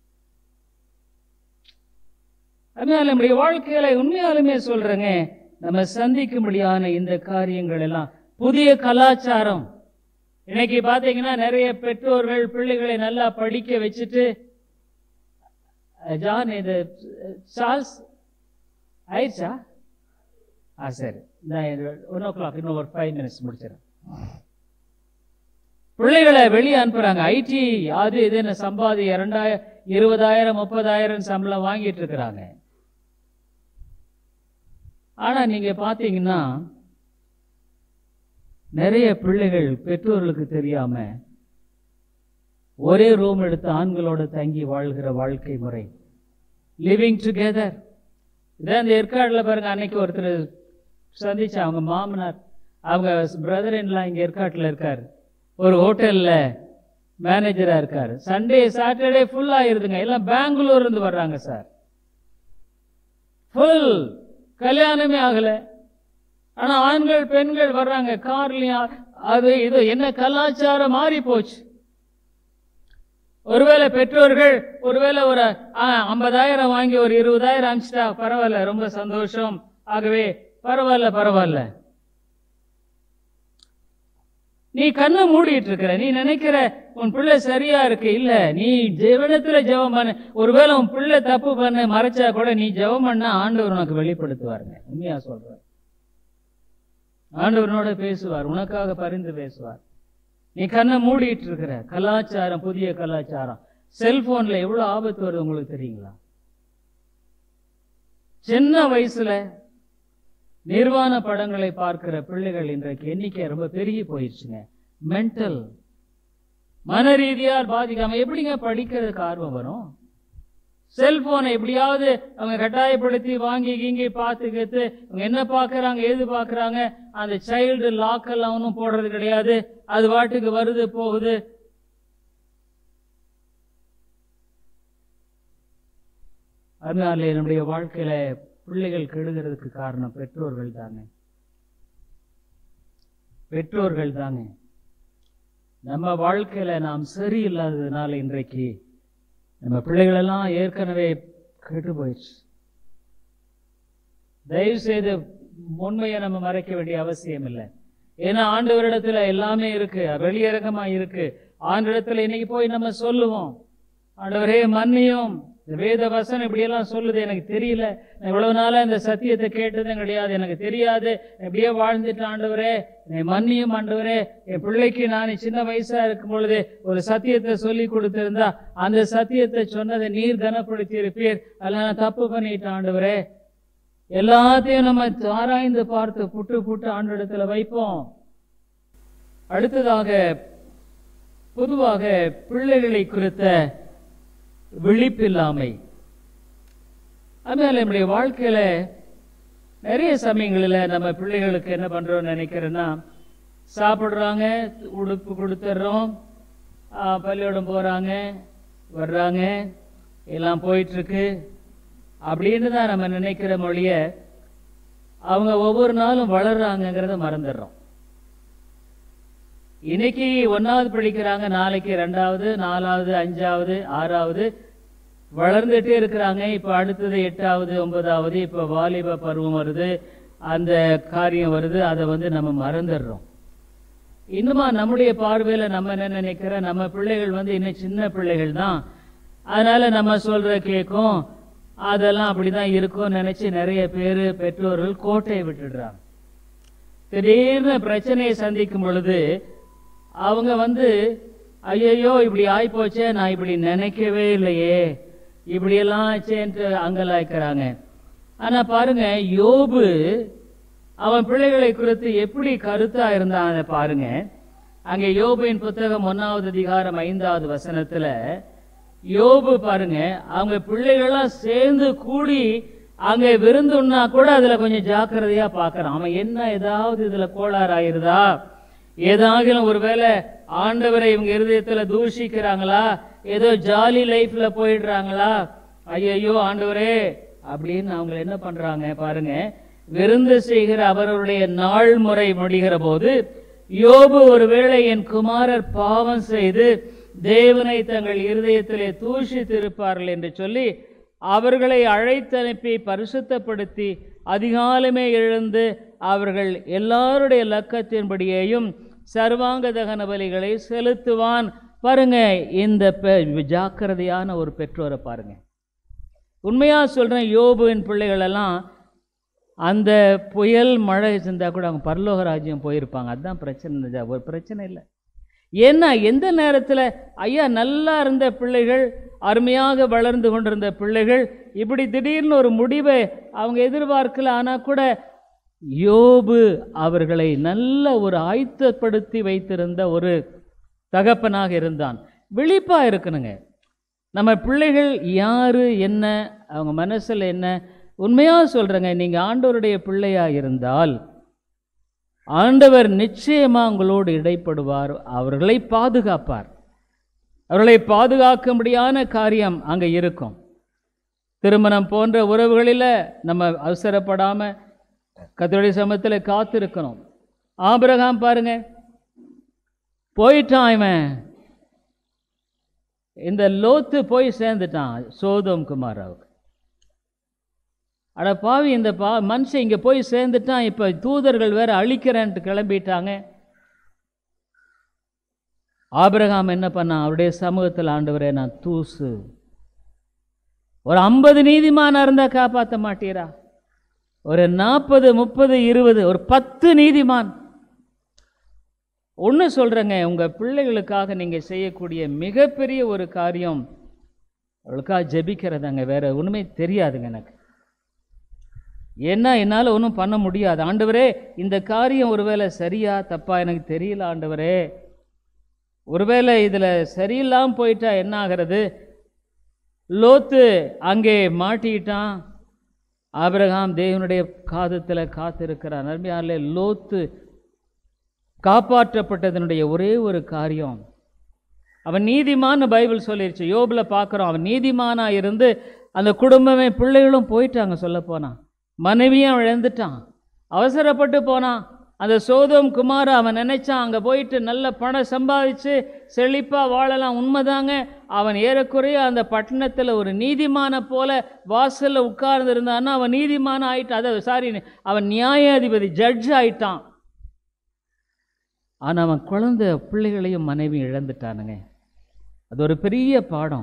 அதனால நம்முடைய வாழ்க்கையில உண்மையாலுமே சொல்றேங்க நம்ம சந்திக்கும்படியான இந்த காரியங்கள் எல்லாம் புதிய கலாச்சாரம் இன்னைக்கு பாத்தீங்கன்னா நிறைய பெற்றோர்கள் பிள்ளைகளை நல்லா படிக்க வச்சுட்டு அஹ், ஜான் இது சார்ல்ஸ் ஆயிடுச்சா ஆ சரி நான் ஒன் ஓ கிளாக் இன்னும் ஒரு ஃபைவ் மினிட்ஸ் முடிச்சிடறேன் பிள்ளைகளை வெளியே அனுப்புறாங்க ஐடி அது இதுன்னு சம்பாதி இரண்டாயிரம் இருபதாயிரம் முப்பதாயிரம் சம்பளம் வாங்கிட்டு இருக்கிறாங்க ஆனா நீங்க பாத்தீங்கன்னா நிறைய பிள்ளைகள் பெற்றோர்களுக்கு தெரியாம ஒரே ரூம் எடுத்து ஆண்களோட தங்கி வாழ்கிற வாழ்க்கை முறை லிவிங் டுகெதர் இதான் இந்த ஏற்காடுல பாருங்க அன்னைக்கு ஒருத்தர் சந்திச்ச அவங்க மாமனார் அவங்க பிரதர் இன்லாம் இங்க ஏற்காட்டுல இருக்காரு ஒரு ஹோட்டல்ல மேனேஜரா இருக்காரு சண்டே சாட்டர்டே ஃபுல் ஆயிருதுங்க எல்லாம் பெங்களூர் இருந்து வர்றாங்க சார் ஃபுல் கல்யாணமே ஆகல ஆனா ஆண்கள் பெண்கள் வர்றாங்க கார்லயும் அது இது என்ன கலாச்சாரம் மாறி போச்சு ஒருவேளை பெற்றோர்கள் ஒருவேளை ஒரு ஐம்பதாயிரம் வாங்கி ஒரு இருபதாயிரம் அனுப்பிச்சிட்டா பரவாயில்ல ரொம்ப சந்தோஷம் ஆகவே பரவாயில்ல பரவாயில்ல நீ கண்ணை மூடிட்டு இருக்கிற நீ நினைக்கிற உன் பிள்ளை சரியா இருக்கு இல்ல நீ ஜெவனத்துல ஜெபம் பண்ண ஒருவேளை உன் பிள்ளை தப்பு பண்ண மறைச்சா கூட நீ ஜெபம் பண்ணா ஆண்டவர் உனக்கு வெளிப்படுத்துவாருங்க உண்மையா சொல்றேன் ஆண்டவனோட பேசுவார் உனக்காக பரிந்து பேசுவார் நீ கண்ணை மூடிட்டு இருக்கிற கலாச்சாரம் புதிய கலாச்சாரம் செல்போன்ல எவ்வளவு ஆபத்து வருது உங்களுக்கு தெரியுங்களா சின்ன வயசுல நிர்வாண படங்களை பார்க்கிற பிள்ளைகள் இன்றைக்கு எண்ணிக்கை ரொம்ப பெருகி போயிடுச்சுங்க மென்டல் மன ரீதியால் பாதிக்காம எப்படிங்க படிக்கிறதுக்கு ஆர்வம் வரும் செல்போனை எப்படியாவது அவங்க கட்டாயப்படுத்தி வாங்கி கீங்கி பார்த்துக்கிட்டு அவங்க என்ன பார்க்கறாங்க ஏது பார்க்கறாங்க அந்த சைல்டு லாக் எல்லாம் ஒன்றும் போடுறது கிடையாது அது பாட்டுக்கு வருது போகுது அதனால என்னுடைய வாழ்க்கையில பிள்ளைகள் கெடுகிறதுக்கு காரணம் பெற்றோர்கள் தாங்க பெற்றோர்கள் தாங்க நம்ம வாழ்க்கையில நாம் சரியில்லாததுனால இன்றைக்கு நம்ம பிள்ளைகள் எல்லாம் ஏற்கனவே கெட்டு போயிடுச்சு தயவு செய்து உண்மையை நம்ம மறைக்க வேண்டிய அவசியம் இல்லை ஏன்னா ஆண்டவரிடத்துல எல்லாமே இருக்கு வெளியரங்கமா இருக்கு ஆண்டவரிடத்துல இன்னைக்கு போய் நம்ம சொல்லுவோம் ஆண்டவரே மன்னியும் இந்த வேத வசனம் இப்படியெல்லாம் சொல்லுது எனக்கு தெரியல நான் இவ்வளவு நாளா இந்த சத்தியத்தை கேட்டதும் கிடையாது எனக்கு தெரியாது இப்படியே வாழ்ந்துட்டு ஆண்டவரே என்னை மன்னியும் ஆண்டவரே என் பிள்ளைக்கு நான் சின்ன வயசா இருக்கும் பொழுது ஒரு சத்தியத்தை சொல்லி கொடுத்திருந்தா அந்த சத்தியத்தை சொன்னதை நீர் கனப்படுத்தி இருப்பீர் அதில் நான் தப்பு பண்ணிட்டேன் ஆண்டவரே எல்லாத்தையும் நம்ம ஆராய்ந்து பார்த்து புட்டு புட்டு ஆண்டிடத்துல வைப்போம் அடுத்ததாக பொதுவாக பிள்ளைகளை குறித்த விழிப்பில்லாமை அதனால நம்முடைய வாழ்க்கையில நிறைய சமயங்களில் நம்ம பிள்ளைகளுக்கு என்ன பண்றோம்னு நினைக்கிறேன்னா சாப்பிடுறாங்க உடுப்பு கொடுத்துட்றோம் ஆஹ், பள்ளிக்கூடம் போறாங்க வர்றாங்க எல்லாம் போயிட்டு இருக்கு அப்படின்னு தான் நம்ம நினைக்கிற மொழிய அவங்க ஒவ்வொரு நாளும் வளர்றாங்கங்கிறத மறந்துடுறோம் இன்னைக்கு ஒன்னாவது படிக்கிறாங்க நாளைக்கு ரெண்டாவது நாலாவது அஞ்சாவது ஆறாவது வளர்ந்துட்டே இருக்கிறாங்க இப்ப அடுத்தது எட்டாவது ஒன்பதாவது இப்ப வாலிப பருவம் வருது அந்த காரியம் வருது அதை வந்து நம்ம மறந்துடுறோம் இன்னுமா நம்முடைய பார்வையில நம்ம என்ன நினைக்கிறோம் நம்ம பிள்ளைகள் வந்து இன்னும் சின்ன பிள்ளைகள் தான் அதனால நம்ம சொல்ற கேட்கும் அதெல்லாம் அப்படிதான் இருக்கும்னு நினைச்சு நிறைய பேர் பெற்றோர்கள் கோட்டையை விட்டுடுறாங்க திடீர்னு பிரச்சனையை சந்திக்கும் பொழுது அவங்க வந்து ஐயையோ இப்படி ஆயிப்போச்சே நான் இப்படி நினைக்கவே இல்லையே இப்படியெல்லாம் ஆச்சேன்ட்டு அங்கலாய்க்கிறாங்க ஆனா பாருங்க யோபு அவன் பிள்ளைகளை குறித்து எப்படி கருத்தா இருந்தான் அதை பாருங்க அங்க யோபுவின் புத்தகம் ஒன்னாவது அதிகாரம் ஐந்தாவது வசனத்துல யோபு பாருங்க அவங்க பிள்ளைகள்லாம் சேர்ந்து கூடி அங்க விருந்துன்னா கூட அதுல கொஞ்சம் ஜாக்கிரதையா பார்க்கறான் அவன் என்ன ஏதாவது இதுல கோளாறு ஆயிருதா ஏதாகிலும் ஒருவேளை ஆண்டவரை இவங்க இருதயத்துல தூஷிக்கிறாங்களா ஏதோ ஜாலி லைஃப்ல போயிடுறாங்களா ஐயையோ ஆண்டவரே அப்படின்னு அவங்க என்ன பண்றாங்க பாருங்க விருந்து செய்கிற அவர்களுடைய நாள் முறை முடிகிற போது யோபு ஒருவேளை என் குமாரர் பாவம் செய்து தேவனை தங்கள் இருதயத்திலே தூஷித்திருப்பார்கள் என்று சொல்லி அவர்களை அழைத்தனுப்பி பரிசுத்தப்படுத்தி அதிகாலமே எழுந்து அவர்கள் எல்லாருடைய லக்கத்தின்படியேயும் சர்வாங்க தகன பலிகளை செலுத்துவான் பாருங்க இந்த பெ- ஜாக்கிரதையான ஒரு பெற்றோரை பாருங்க உண்மையா சொல்றேன் யோபுவின் பிள்ளைகள் எல்லாம் அந்த புயல் மழை இருந்தா கூட அவங்க பரலோக ராஜ்யம் போயிருப்பாங்க அதுதான் பிரச்சனை இந்த ஒரு பிரச்சனை இல்லை ஏன்னா எந்த நேரத்தில் ஐயா நல்லா இருந்த பிள்ளைகள் அருமையாக வளர்ந்து கொண்டிருந்த பிள்ளைகள் இப்படி திடீர்னு ஒரு முடிவை அவங்க எதிர்பார்க்கல ஆனால் கூட யோபு அவர்களை நல்ல ஒரு ஆயத்தப்படுத்தி வைத்திருந்த ஒரு தகப்பனாக இருந்தான் விழிப்பா இருக்கணுங்க நம்ம பிள்ளைகள் யாரு என்ன அவங்க மனசுல என்ன உண்மையா சொல்றேங்க நீங்க ஆண்டவருடைய பிள்ளையா இருந்தால் ஆண்டவர் நிச்சயமா உங்களோடு இடைப்படுவார் அவர்களை பாதுகாப்பார் அவர்களை பாதுகாக்கும்படியான காரியம் அங்க இருக்கும் திருமணம் போன்ற உறவுகளில் நம்ம அவசரப்படாம கத்தோடைய சமத்தில் காத்திருக்கணும் ஆபிரகாம் பாருங்க போயிட்டான் இவன் இந்த லோத்து போய் சேர்ந்துட்டான் சோதோம் குமாராவுக்கு அட பாவி இந்த பா மனுஷன் இங்கே போய் சேர்ந்துட்டான் இப்போ தூதர்கள் வேற அழிக்கிறேன்ட்டு கிளம்பிட்டாங்க ஆபிரகாம் என்ன பண்ணான் அவருடைய சமூகத்தில் ஆண்டவரே நான் தூசு ஒரு ஐம்பது நீதிமானா இருந்தா காப்பாற்ற மாட்டீரா ஒரு நாற்பது முப்பது இருபது ஒரு பத்து நீதிமான் ஒன்று சொல்கிறேங்க உங்கள் பிள்ளைகளுக்காக நீங்கள் செய்யக்கூடிய மிகப்பெரிய ஒரு காரியம் அவளுக்காக ஜெபிக்கிறதாங்க வேற ஒன்றுமே தெரியாதுங்க எனக்கு ஏன்னா என்னால் ஒன்றும் பண்ண முடியாது ஆண்டவரே இந்த காரியம் ஒருவேளை சரியா தப்பா எனக்கு தெரியல ஆண்டவரே ஒருவேளை இதில் சரியில்லாமல் போயிட்டா என்ன ஆகிறது லோத்து அங்கே மாட்டிக்கிட்டான் ஆபிரகாம் தேவனுடைய காதத்தில் காத்திருக்கிறான் அருமையாலே லோத்து காப்பாற்றப்பட்டதனுடைய ஒரே ஒரு காரியம் அவன் நீதிமான்னு பைபிள் சொல்லிருச்சு யோபில் பார்க்குறோம் அவன் நீதிமானா இருந்து அந்த குடும்பமே பிள்ளைகளும் போயிட்டாங்க சொல்லப்போனா மனைவியும் இழந்துட்டான் அவசரப்பட்டு போனான் அந்த சோதம் குமார அவன் நினைச்சான் அங்கே போயிட்டு நல்ல பணம் சம்பாதிச்சு செழிப்பாக வாழலாம் உண்மைதாங்க அவன் ஏறக்குறைய அந்த பட்டணத்தில் ஒரு நீதிமான போல வாசலில் உட்கார்ந்து இருந்தான்னா அவன் நீதிமான ஆயிட்டான் அதாவது சாரி அவன் நியாயாதிபதி ஜட்ஜ் ஆயிட்டான் ஆனால் அவன் குழந்தை பிள்ளைகளையும் மனைவி இழந்துட்டானுங்க அது ஒரு பெரிய பாடம்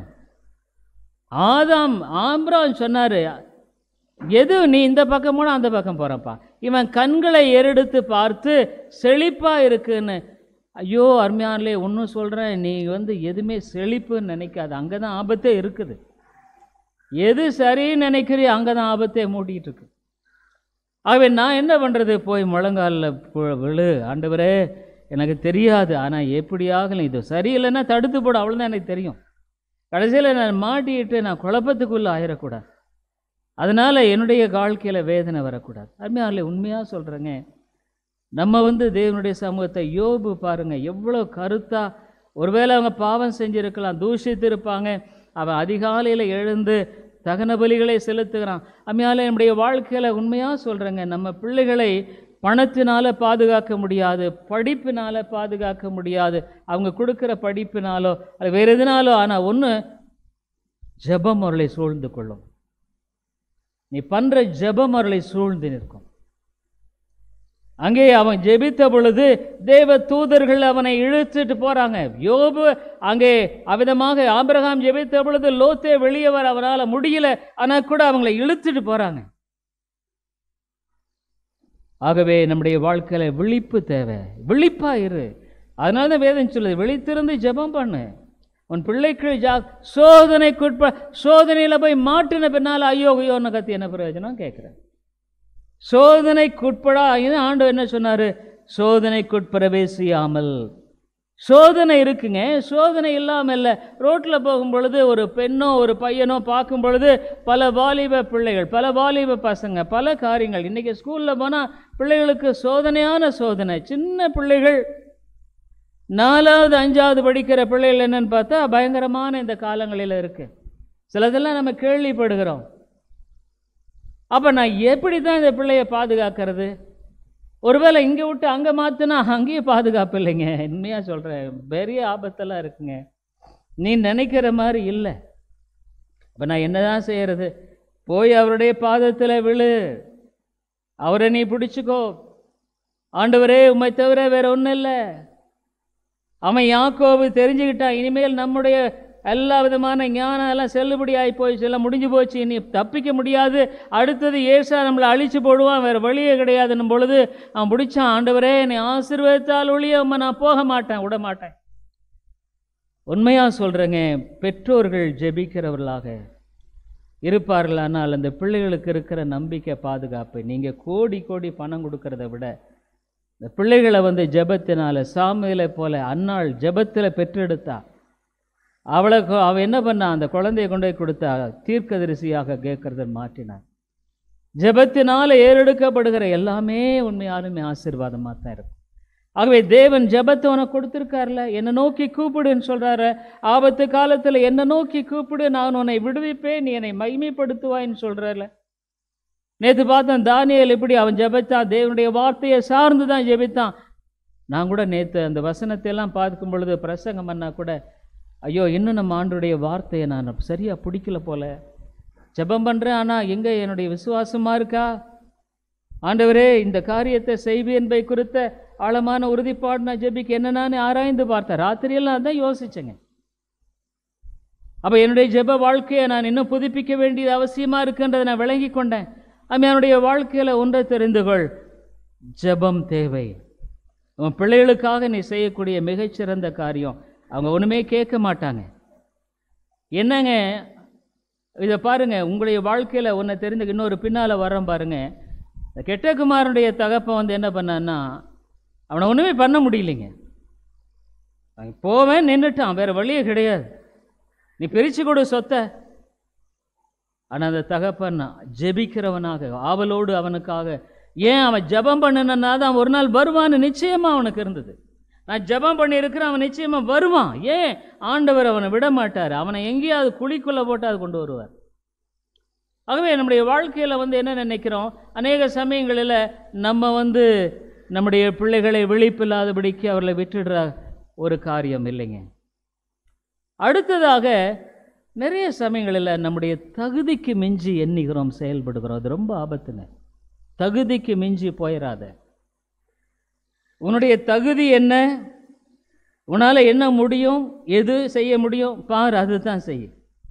ஆதாம் ஆம்ரான் சொன்னாரு எது நீ இந்த பக்கம் போனா அந்த பக்கம் போறப்பா இவன் கண்களை ஏறெடுத்து பார்த்து செழிப்பா இருக்குன்னு ஐயோ அருமையானே ஒன்றும் சொல்கிறேன் நீ வந்து எதுவுமே செழிப்புன்னு நினைக்காது அங்கே தான் ஆபத்தே இருக்குது எது சரின்னு நினைக்கிறியோ அங்கே தான் ஆபத்தே மூடிட்டு இருக்கு ஆகவே நான் என்ன பண்ணுறது போய் முழங்காலில் பு- விழு ஆண்டவரே எனக்கு தெரியாது ஆனால் எப்படியாக இது சரியில்லைன்னா தடுத்து போட அவ்வளோதான் எனக்கு தெரியும் கடைசியில் நான் மாட்டிட்டு நான் குழப்பத்துக்குள்ளே ஆயிடக்கூடாது அதனால் என்னுடைய வாழ்க்கையில் வேதனை வரக்கூடாது அருமையாலே உண்மையாக சொல்கிறேங்க நம்ம வந்து தேவனுடைய சமூகத்தை யோபு பாருங்க எவ்வளோ கருத்தா ஒருவேளை அவங்க பாவம் செஞ்சிருக்கலாம் தூஷித்து இருப்பாங்க அவன் அதிகாலையில் எழுந்து தகன பலிகளை செலுத்துகிறான் அம்மையால நம்முடைய வாழ்க்கையில் உண்மையாக சொல்கிறேங்க நம்ம பிள்ளைகளை பணத்தினால பாதுகாக்க முடியாது படிப்பினால பாதுகாக்க முடியாது அவங்க கொடுக்குற படிப்பினாலோ அது வேறு எதுனாலோ ஆனால் ஒன்று ஜெபம் அவர்களை சூழ்ந்து கொள்ளும் நீ பண்ற ஜெபம் அவர்களை சூழ்ந்து நிற்கும் அங்கே அவன் ஜெபித்த பொழுது தேவ தூதர்கள் அவனை இழுத்துட்டு போறாங்க யோபு அங்கே அவிதமாக ஆபிரகாம் ஜெபித்த பொழுது லோத்தே வெளியே வர அவரால் முடியல ஆனா கூட அவங்களை இழுத்துட்டு போறாங்க ஆகவே நம்முடைய வாழ்க்கையில விழிப்பு தேவை விழிப்பா இரு அதனால தான் வேதம் சொல்லுது விழித்திருந்து ஜெபம் பண்ணு உன் பிள்ளைக்கு ஜா சோதனைக்குட்ப சோதனையில் போய் மாட்டின பின்னால் ஐயோ ஐயோன்னு கத்தி என்ன பிரயோஜனம் கேட்குறேன் சோதனைக்குட்படா இது ஆண்டு என்ன சொன்னாரு சோதனைக்குட்பிரவேசியாமல் சோதனை இருக்குங்க சோதனை இல்லாமல் இல்லை ரோட்டில் போகும் பொழுது ஒரு பெண்ணோ ஒரு பையனோ பார்க்கும் பொழுது பல வாலிப பிள்ளைகள் பல வாலிப பசங்க பல காரியங்கள் இன்றைக்கி ஸ்கூலில் போனால் பிள்ளைகளுக்கு சோதனையான சோதனை சின்ன பிள்ளைகள் நாலாவது அஞ்சாவது படிக்கிற பிள்ளைகள் என்னன்னு பார்த்தா பயங்கரமான இந்த காலங்களில் இருக்கு சிலதெல்லாம் நம்ம கேள்விப்படுகிறோம் அப்போ நான் எப்படி தான் இந்த பிள்ளைய பாதுகாக்கிறது ஒருவேளை இங்கே விட்டு அங்கே மாற்றினா அங்கேயும் பாதுகாப்பு இல்லைங்க உண்மையாக சொல்கிறேன் பெரிய ஆபத்தெல்லாம் இருக்குங்க நீ நினைக்கிற மாதிரி இல்லை அப்போ நான் என்னதான் செய்யறது போய் அவருடைய பாதத்தில் விழு அவரை நீ பிடிச்சிக்கோ ஆண்டவரே உம்மை தவிர வேற ஒன்றும் இல்லை அவன் யாக்கோபு தெரிஞ்சுக்கிட்டான் இனிமேல் நம்முடைய எல்லா விதமான ஞானம் எல்லாம் செல்லுபடி ஆகி போயிடுச்சு எல்லாம் முடிஞ்சு போச்சு இனி தப்பிக்க முடியாது அடுத்தது ஏசா நம்மளை அழிச்சு போடுவான் வேறு வழியே கிடையாதுன்னும் பொழுது அவன் பிடிச்சான் ஆண்டவரே என்னை ஆசீர்வதித்தால் ஒழிய உம்மை நான் போக மாட்டேன் விட மாட்டேன் உண்மையாக சொல்கிறேங்க பெற்றோர்கள் ஜெபிக்கிறவர்களாக இருப்பார்கள் ஆனால் அந்த பிள்ளைகளுக்கு இருக்கிற நம்பிக்கை பாதுகாப்பு நீங்கள் கோடி கோடி பணம் கொடுக்கறத விட இந்த பிள்ளைகளை வந்து ஜெபத்தினால சாமுவேலை போல அன்னாள் ஜெபத்தில் பெற்றெடுத்தா அவளை கொ- அவ என்ன பண்ணா அந்த குழந்தையை கொண்டு போய் கொடுத்தா தீர்க்கதரிசியாக கேட்கறத மாற்றினார் ஜெபத்தினால ஏறெடுக்கப்படுகிற எல்லாமே உண்மையாலுமே ஆசீர்வாதமாக தான் இருக்கும் ஆகவே தேவன் ஜெபத்தை உனக்கு கொடுத்துருக்கார்ல என்னை நோக்கி கூப்பிடுன்னு சொல்றாரு ஆபத்து காலத்தில் என்னை நோக்கி கூப்பிடு நான் உன்னை விடுவிப்பேன் நீ என்னை மகிமைப்படுத்துவாய்ன்னு சொல்றாருல நேற்று பார்த்தேன் தானியேல் எப்படி அவன் ஜெபித்தான் தேவனுடைய வார்த்தையை சார்ந்து தான் ஜெபித்தான் நான் கூட நேற்று அந்த வசனத்தை எல்லாம் பார்க்கும் பொழுது பிரசங்கம் பண்ணா கூட ஐயோ இன்னும் நம்ம ஆண்டுடைய வார்த்தையை நான் சரியாக பிடிக்கல போல ஜெபம் பண்ணுறேன் ஆனால் எங்கே என்னுடைய விசுவாசமாக இருக்கா ஆண்டவரே இந்த காரியத்தை செய்வேன் என்பதை குறித்த ஆழமான உறுதிப்பாடு நான் ஜெபிக்க என்ன நான் ஆராய்ந்து பார்த்தேன் ராத்திரியெல்லாம் அதான் யோசிச்சேங்க அப்போ என்னுடைய ஜெப வாழ்க்கையை நான் இன்னும் புதுப்பிக்க வேண்டியது அவசியமாக இருக்குன்றதை நான் விளங்கி கொண்டேன் அப்போ என்னுடைய வாழ்க்கையில் ஒன்றை தெரிந்து கொள் ஜெபம் தேவை உன் பிள்ளைகளுக்காக நீ செய்யக்கூடிய மிகச்சிறந்த காரியம் அவங்க ஒன்றுமே கேட்க மாட்டாங்க என்னங்க இதை பாருங்க உங்களுடைய வாழ்க்கையில் ஒன்றை தெரிந்து இன்னொரு பின்னால் வரோம் பாருங்க இந்த கெட்ட குமாரனுடைய தகப்பன் வந்து என்ன பண்ணான்னா அவனை ஒன்றுமே பண்ண முடியலைங்க அவன் போவேன் நின்றுட்டான் வேற வழியே கிடையாது நீ பிரித்து கொடு சொத்தை ஆனால் அந்த தகப்பன் ஜெபிக்கிறவனாக ஆவலோடு அவனுக்காக ஏன் அவன் ஜெபம் பண்ணினா தான் ஒரு நாள் வருவான்னு நிச்சயமா அவனுக்கு இருந்தது நான் ஜெபம் பண்ணியிருக்கிறேன் அவன் நிச்சயமா வருவான் ஏன் ஆண்டவர் அவனை விட மாட்டார் அவனை எங்கேயாவது குழிக்குள்ளே போட்டு அது கொண்டு வருவார் ஆகவே நம்முடைய வாழ்க்கையில் வந்து என்ன நினைக்கிறோம் அநேக சமயங்களில் நம்ம வந்து நம்முடைய பிள்ளைகளை விழிப்பில்லாதபடிக்கு அவர்களை விட்டுடுற ஒரு காரியம் இல்லைங்க அடுத்ததாக நிறைய சமயங்களில் நம்முடைய தகுதிக்கு மிஞ்சி எண்ணுகிறோம் செயல்படுகிறோம் அது ரொம்ப ஆபத்துங்க தகுதிக்கு மிஞ்சி போயிடாத உன்னுடைய தகுதி என்ன உன்னால் என்ன முடியும் எது செய்ய முடியும் பார் அதுதான் செய்யும்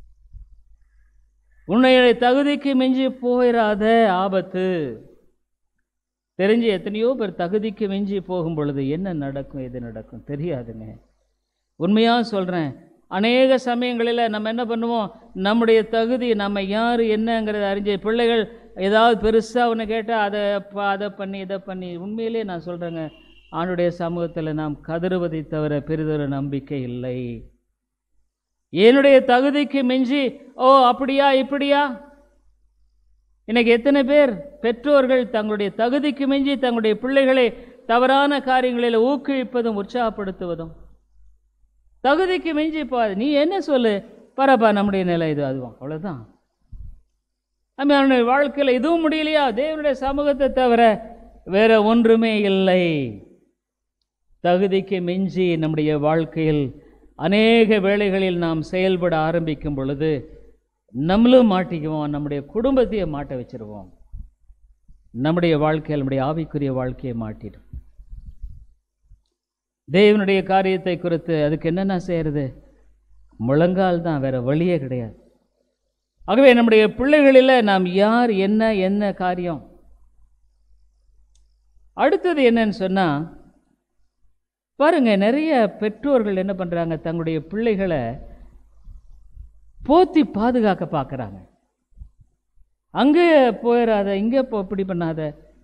உன்னுடைய தகுதிக்கு மிஞ்சி போயிடாத ஆபத்து தெரிஞ்சு எத்தனையோ பேர் தகுதிக்கு மிஞ்சி போகும் பொழுது என்ன நடக்கும் எது நடக்கும் தெரியாதுங்க உண்மையாக சொல்கிறேன் அநேக சமயங்களில் நம்ம என்ன பண்ணுவோம் நம்முடைய தகுதி நம்ம யார் என்னங்கிறத அறிஞ்ச பிள்ளைகள் ஏதாவது பெருசாக ஒன்று கேட்டால் அதை ப- அதை பண்ணி இதை பண்ணி உண்மையிலே நான் சொல்கிறேங்க ஆண்டுடைய சமூகத்தில் நாம் கதறுவதை தவிர பெரிதொரு நம்பிக்கை இல்லை என்னுடைய தகுதிக்கு மிஞ்சி ஓ அப்படியா இப்படியா இன்னைக்கு எத்தனை பேர் பெற்றோர்கள் தங்களுடைய தகுதிக்கு மிஞ்சி தங்களுடைய பிள்ளைகளை தவறான காரியங்களில் ஊக்குவிப்பதும் உற்சாகப்படுத்துவதும் தகுதிக்கு மிஞ்சி போகாது நீ என்ன சொல்லு பரப்பா நம்முடைய நிலை இது அதுவும் அவ்வளோதான் நம்ம அவனுடைய வாழ்க்கையில் இதுவும் முடியலையா தேவனுடைய சமூகத்தை தவிர வேற ஒன்றுமே இல்லை தகுதிக்கு மிஞ்சி நம்முடைய வாழ்க்கையில் அநேக வேளைகளில் நாம் செயல்பட ஆரம்பிக்கும் பொழுது நம்மளும் மாட்டிக்குவோம் நம்முடைய குடும்பத்தையே மாட்ட வச்சிருவோம் நம்முடைய வாழ்க்கையில் நம்முடைய ஆவிக்குரிய வாழ்க்கையை மாட்டிடும் தேவனுடைய காரியத்தை குறித்து அதுக்கு என்னென்ன செய்யறது முழங்கால் தான் வேற வழியே கிடையாது ஆகவே நம்முடைய பிள்ளைகளில் நாம் யார் என்ன என்ன காரியம் அடுத்தது என்னன்னு சொன்னா பாருங்க நிறைய பெற்றோர்கள் என்ன பண்றாங்க தங்களுடைய பிள்ளைகளை போத்தி பாதுகாக்க பார்க்குறாங்க அங்கே போயிடாத இங்கே போ இப்படி பண்ணாத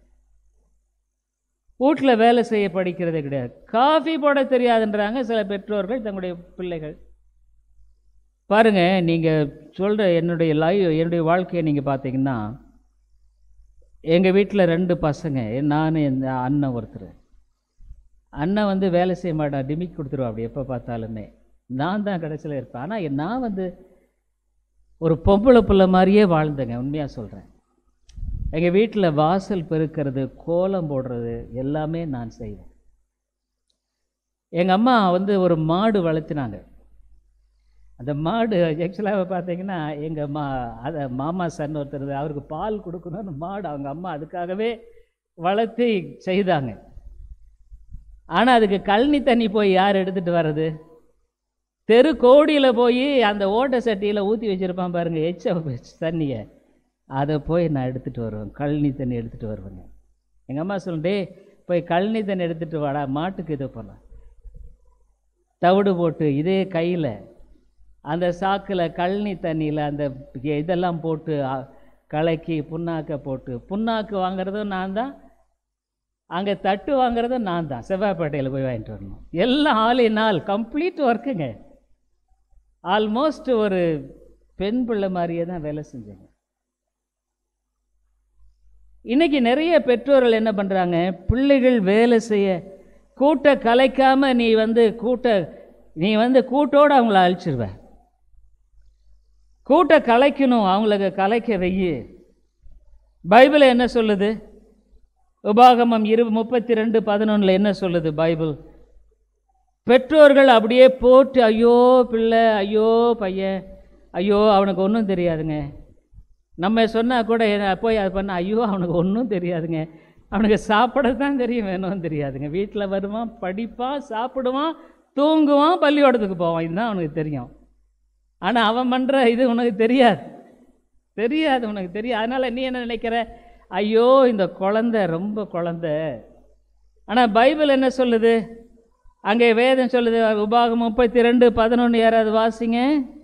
வீட்டில் வேலை செய்ய படிக்கிறதே கிடையாது காஃபி போட தெரியாதுன்றாங்க சில பெற்றோர்கள் தங்களுடைய பிள்ளைகள் பாருங்க நீங்கள் சொல்கிற என்னுடைய லைவ் என்னுடைய வாழ்க்கையை நீங்கள் பார்த்தீங்கன்னா எங்கள் வீட்டில் ரெண்டு பசங்க நான் என் அண்ணன் ஒருத்தர் அண்ணன் வந்து வேலை செய்ய மாட்டான் டிமிக் கொடுத்துருவா அப்படி எப்போ பார்த்தாலுமே நான் தான் கடைசியில் இருப்பேன் ஆனால் நான் வந்து ஒரு பொம்பளை பிள்ளை மாதிரியே வாழ்ந்தேங்க உண்மையாக சொல்கிறேன் எங்கள் வீட்டில் வாசல் பெருக்கிறது கோலம் போடுறது எல்லாமே நான் செய்வேன் எங்கள் அம்மா வந்து ஒரு மாடு வளர்த்தினாங்க அந்த மாடு ஆக்சுவலாக பார்த்தீங்கன்னா எங்கள் மா அதை மாமா சன் ஒருத்தர் அவருக்கு பால் கொடுக்கணும்னு மாடு அவங்க அம்மா அதுக்காகவே வளர்த்தி செய்தாங்க ஆனால் அதுக்கு கழனி தண்ணி போய் யார் எடுத்துகிட்டு வர்றது தெரு கோடியில் போய் அந்த ஓட்டை சட்டியில் ஊற்றி வச்சுருப்பான் பாருங்கள் எச்ச தண்ணியை அதை போய் நான் எடுத்துகிட்டு வருவேன் கழனி தண்ணி எடுத்துகிட்டு வருவேங்க எங்கள் அம்மா சொல்லும் டேய் போய் கழனி தண்ணி எடுத்துகிட்டு வாடா மாட்டுக்கு இது பண்ண தவிடு போட்டு இதே கையில் அந்த சாக்கில் கழனி தண்ணியில் அந்த இதெல்லாம் போட்டு அ- கலக்கி புண்ணாக்க போட்டு புண்ணாக்கு வாங்குறதும் நான் தான் அங்கே தட்டு வாங்குறதும் நான் தான் செவ்வாய்ப்பேட்டையில் போய் வாங்கிட்டு வரணும் எல்லாம் ஆல் இன் ஆல் கம்ப்ளீட் ஒர்க்குங்க ஆல்மோஸ்ட் ஒரு பெண் பிள்ளை மாதிரியே தான் வேலை செஞ்சேங்க இன்னைக்கு நிறைய பெற்றோர்கள் என்ன பண்ணுறாங்க பிள்ளைகள் வேலை செய்ய கூட்ட கலைக்காம நீ வந்து கூட்ட நீ வந்து கூட்டோடு அவங்கள அழிச்சிருவ கூட்ட கலைக்கணும் அவங்களுக்கு கலைக்க வெய்யு பைபிள் என்ன சொல்லுது உபாகமம் இரு முப்பத்தி ரெண்டு பதினொன்றில் என்ன சொல்லுது பைபிள் பெற்றோர்கள் அப்படியே போட்டு ஐயோ பிள்ளை ஐயோ பையன் ஐயோ அவனுக்கு ஒன்றும் தெரியாதுங்க நம்ம சொன்னால் கூட என்ன போய் அது பண்ண ஐயோ அவனுக்கு ஒன்றும் தெரியாதுங்க அவனுக்கு சாப்பிட தான் தெரியும் வேணும் தெரியாதுங்க வீட்டில் வருவான் படிப்பான் சாப்பிடுவான் தூங்குவான் பள்ளிக்கூடத்துக்கு போவான் இதுதான் அவனுக்கு தெரியும் ஆனால் அவன் பண்ணுற இது உனக்கு தெரியாது தெரியாது உனக்கு தெரியாது அதனால் நீ என்ன நினைக்கிற ஐயோ இந்த குழந்தை ரொம்ப குழந்தை ஆனால் பைபிள் என்ன சொல்லுது அங்கே வேதம் சொல்லுது உபாகம் முப்பத்தி ரெண்டு பதினொன்று யாராவது வாசிங்க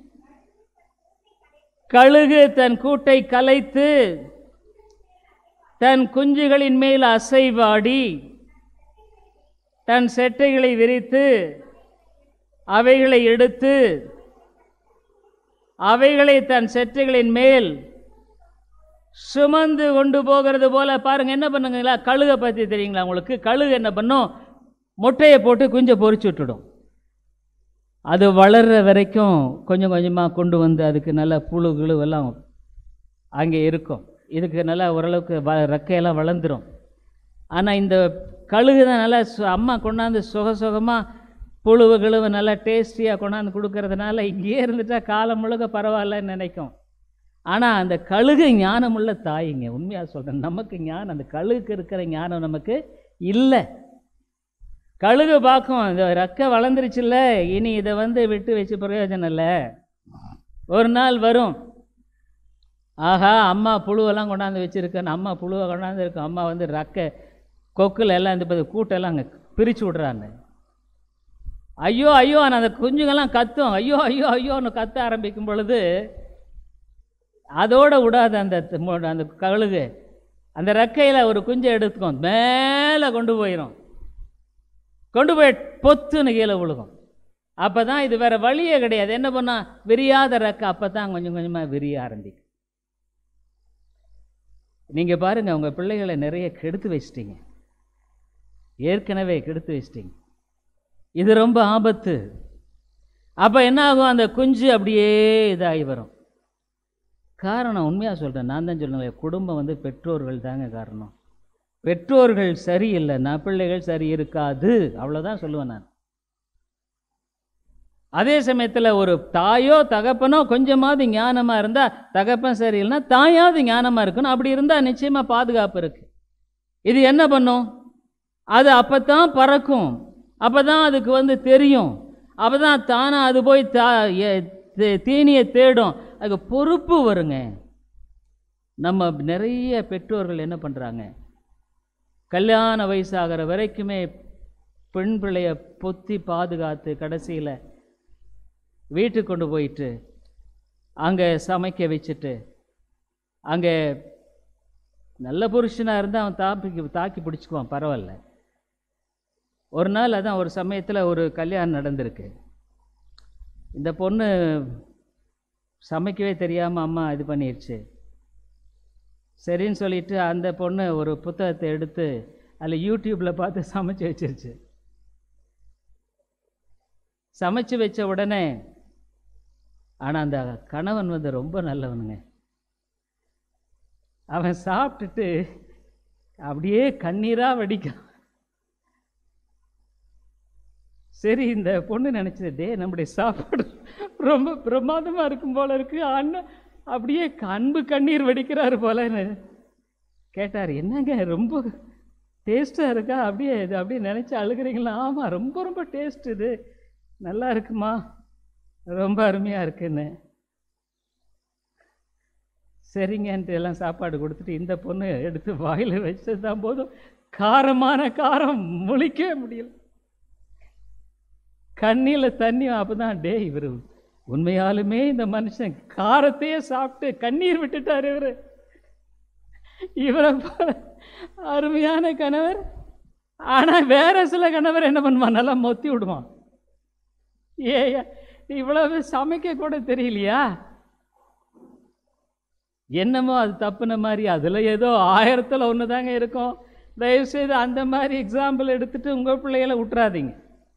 கழுகு தன் கூட்டை கலைத்து தன் குஞ்சுகளின் மேல் அசைவாடி தன் செட்டைகளை விரித்து அவைகளை எடுத்து அவைகளை தன் செட்டைகளின் மேல் சுமந்து கொண்டு போகிறது போல பாருங்க என்ன பண்ணுங்களா கழுகை பற்றி தெரியுங்களா உங்களுக்கு கழுகு என்ன பண்ணும் முட்டையை போட்டு குஞ்சை பொறிச்சு விட்டுடும் அது வளர்ற வரைக்கும் கொஞ்சம் கொஞ்சமாக கொண்டு வந்து அதுக்கு நல்ல புழு கிழுவெல்லாம் அங்கே இருக்கும் இதுக்கு நல்லா ஓரளவுக்கு வ ரெக்கையெல்லாம் வளர்ந்துடும் ஆனால் இந்த கழுகு தான் நல்லா சு- அம்மா கொண்டாந்து சுக சுகமாக புழுவு கிழுவு நல்லா டேஸ்டியாக கொண்டாந்து கொடுக்கறதுனால இங்கேயே இருந்துட்டா காலம் முழுக்க பரவாயில்லன்னு நினைக்கும் ஆனால் அந்த கழுகு ஞானமுள்ள தாய்ங்க உண்மையாக சொல்கிறேன் நமக்கு ஞானம் அந்த கழுகுக்கு இருக்கிற ஞானம் நமக்கு இல்லை கழுகு பார்க்கும் இந்த ரெக்கை வளர்ந்துருச்சுல்ல இனி இதை வந்து விட்டு வச்சு பிரயோஜனம் இல்லை ஒரு நாள் வரும் ஆஹா அம்மா புழுவெல்லாம் கொண்டாந்து வச்சுருக்கேன் அம்மா புழுவை கொண்டாந்து இருக்கோம் அம்மா வந்து ரக்கை கொக்கில் எல்லாம் இந்த ப- கூட்டெல்லாம் அங்கே பிரித்து விட்றாங்க ஐயோ ஐயோ நான் அந்த குஞ்சுங்கெல்லாம் கத்தும் ஐயோ ஐயோ ஐயோன்னு கத்த ஆரம்பிக்கும் பொழுது அதோட விடாது அந்த த- மொ- அந்த கழுகு அந்த ரெக்கையில் ஒரு குஞ்சை எடுத்துக்கும் மேலே கொண்டு போயிடும் கொண்டு போய் பொத்துன்னு கீழே விழுகும் அப்போ தான் இது வேற வழியே கிடையாது என்ன பண்ணா விரியாத ரெக்கை அப்போ தான் கொஞ்சம் கொஞ்சமாக விரிய ஆரம்பிக்கும் நீங்கள் பாருங்க உங்கள் பிள்ளைகளை நிறைய கெடுத்து வச்சிட்டீங்க ஏற்கனவே கெடுத்து வச்சிட்டீங்க இது ரொம்ப ஆபத்து அப்போ என்ன ஆகும் அந்த குஞ்சு அப்படியே இதாகி வரும் காரணம் உண்மையாக சொல்கிறேன் நான் தான் சொல்லுவேன் குடும்பம் வந்து பெற்றோர்கள் தாங்க காரணம் பெற்றோர்கள் சரியில்லைன்னா பிள்ளைகள் சரி இருக்காது அவ்வளோதான் சொல்லுவேன் நான் அதே சமயத்தில் ஒரு தாயோ தகப்பனோ கொஞ்சமாவது ஞானமாக இருந்தால் தகப்பன் சரியில்லைன்னா தாயாவது ஞானமாக இருக்கணும் அப்படி இருந்தால் நிச்சயமாக பாதுகாப்பு இருக்கு இது என்ன பண்ணும் அது அப்போ தான் பறக்கும் அப்போ தான் அதுக்கு வந்து தெரியும் அப்போ தான் தானாக அது போய் தா எ- தே- தீனியை தேடும் அதுக்கு பொறுப்பு வருங்க நம்ம நிறைய பெற்றோர்கள் என்ன பண்ணுறாங்க கல்யாண வயசாகிற வரைக்குமே பெண் பிள்ளைய பொத்தி பாதுகாத்து கடைசியில் வீட்டுக்கு கொண்டு போயிட்டு அங்கே சமைக்க வச்சுட்டு அங்கே நல்ல புருஷனாக இருந்தால் அவன் தாக்கி தாக்கி பிடிச்சிக்குவான் பரவாயில்ல ஒரு நாள் அதான் ஒரு சமயத்தில் ஒரு கல்யாணம் நடந்திருக்கு இந்த பொண்ணு சமைக்கவே தெரியாமல் அம்மா இது பண்ணிருச்சு சரின்னு சொல்லிட்டு அந்த பொண்ணு ஒரு புத்தகத்தை எடுத்து அதில் யூடியூப்பில் பார்த்து சமைச்சு வச்சிருச்சு சமைச்சு வச்ச உடனே ஆனால் அந்த கணவன் வந்து ரொம்ப நல்லவனுங்க அவன் சாப்பிட்டுட்டு அப்படியே கண்ணீராக வடிக்கான் சரி இந்த பொண்ணு நினச்சது டே நம்முடைய சாப்பாடு ரொம்ப பிரமாதமாக இருக்கும் போல இருக்கு அண்ணன் அப்படியே அன்பு கண்ணீர் வடிக்கிறாரு போலன்னு கேட்டார் என்னங்க ரொம்ப டேஸ்ட்டாக இருக்கா அப்படியே இது அப்படியே நினச்சி அழுகிறீங்களா ஆமாம் ரொம்ப ரொம்ப டேஸ்ட் இது நல்லா இருக்குமா ரொம்ப அருமையாக இருக்குன்னு சரிங்கன்ட்டு எல்லாம் சாப்பாடு கொடுத்துட்டு இந்த பொண்ணு எடுத்து வாயில் வச்சது தான் போதும் காரமான காரம் முழிக்கவே முடியல கண்ணியில் தண்ணி அப்பதான் டே இவர் உண்மையாலுமே இந்த மனுஷன் காரத்தையே சாப்பிட்டு கண்ணீர் விட்டுட்டார் இவர் இவரை போல அருமையான கணவர் ஆனா வேற சில கணவர் என்ன பண்ணுவான் நல்லா மொத்தி விடுவான் ஏ இவ்வளவு சமைக்க கூட தெரியலையா என்னமோ அது தப்புன மாதிரி அதுல ஏதோ ஆயிரத்துல ஒன்று தாங்க இருக்கும் தயவுசெய்து அந்த மாதிரி எக்ஸாம்பிள் எடுத்துட்டு உங்க பிள்ளைகளை விட்டுறாதீங்க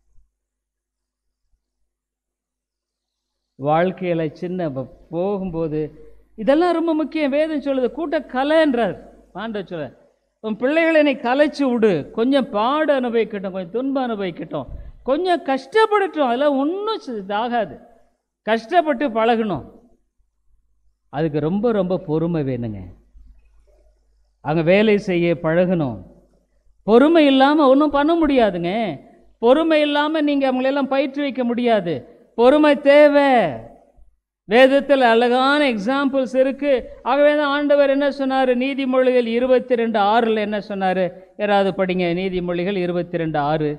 வாழ்க்கையில சின்ன ப- போகும்போது இதெல்லாம் ரொம்ப முக்கியம் வேதம் சொல்லுது கூட்ட கலைன்றார் பாண்ட சொல்ல உன் பிள்ளைகளை நீ கலைச்சு விடு கொஞ்சம் பாடு அனுபவிக்கட்டும் கொஞ்சம் துன்பம் அனுபவிக்கட்டும் கொஞ்சம் கஷ்டப்படட்டும் அதெல்லாம் ஒன்றும் இதாகாது கஷ்டப்பட்டு பழகணும் அதுக்கு ரொம்ப ரொம்ப பொறுமை வேணுங்க அங்கே வேலை செய்ய பழகணும் பொறுமை இல்லாமல் ஒன்றும் பண்ண முடியாதுங்க பொறுமை இல்லாமல் நீங்கள் அவங்களெல்லாம் பயிற்றுவிக்க முடியாது பொறுமை தேவை வேதத்தில் அழகான எக்ஸாம்பிள்ஸ் இருக்கு ஆகவே தான் ஆண்டவர் என்ன சொன்னார் நீதிமொழிகள் இருபத்தி ரெண்டு ஆறில் என்ன சொன்னார் யாராவது படிங்க நீதிமொழிகள் இருபத்தி ரெண்டு ஆறு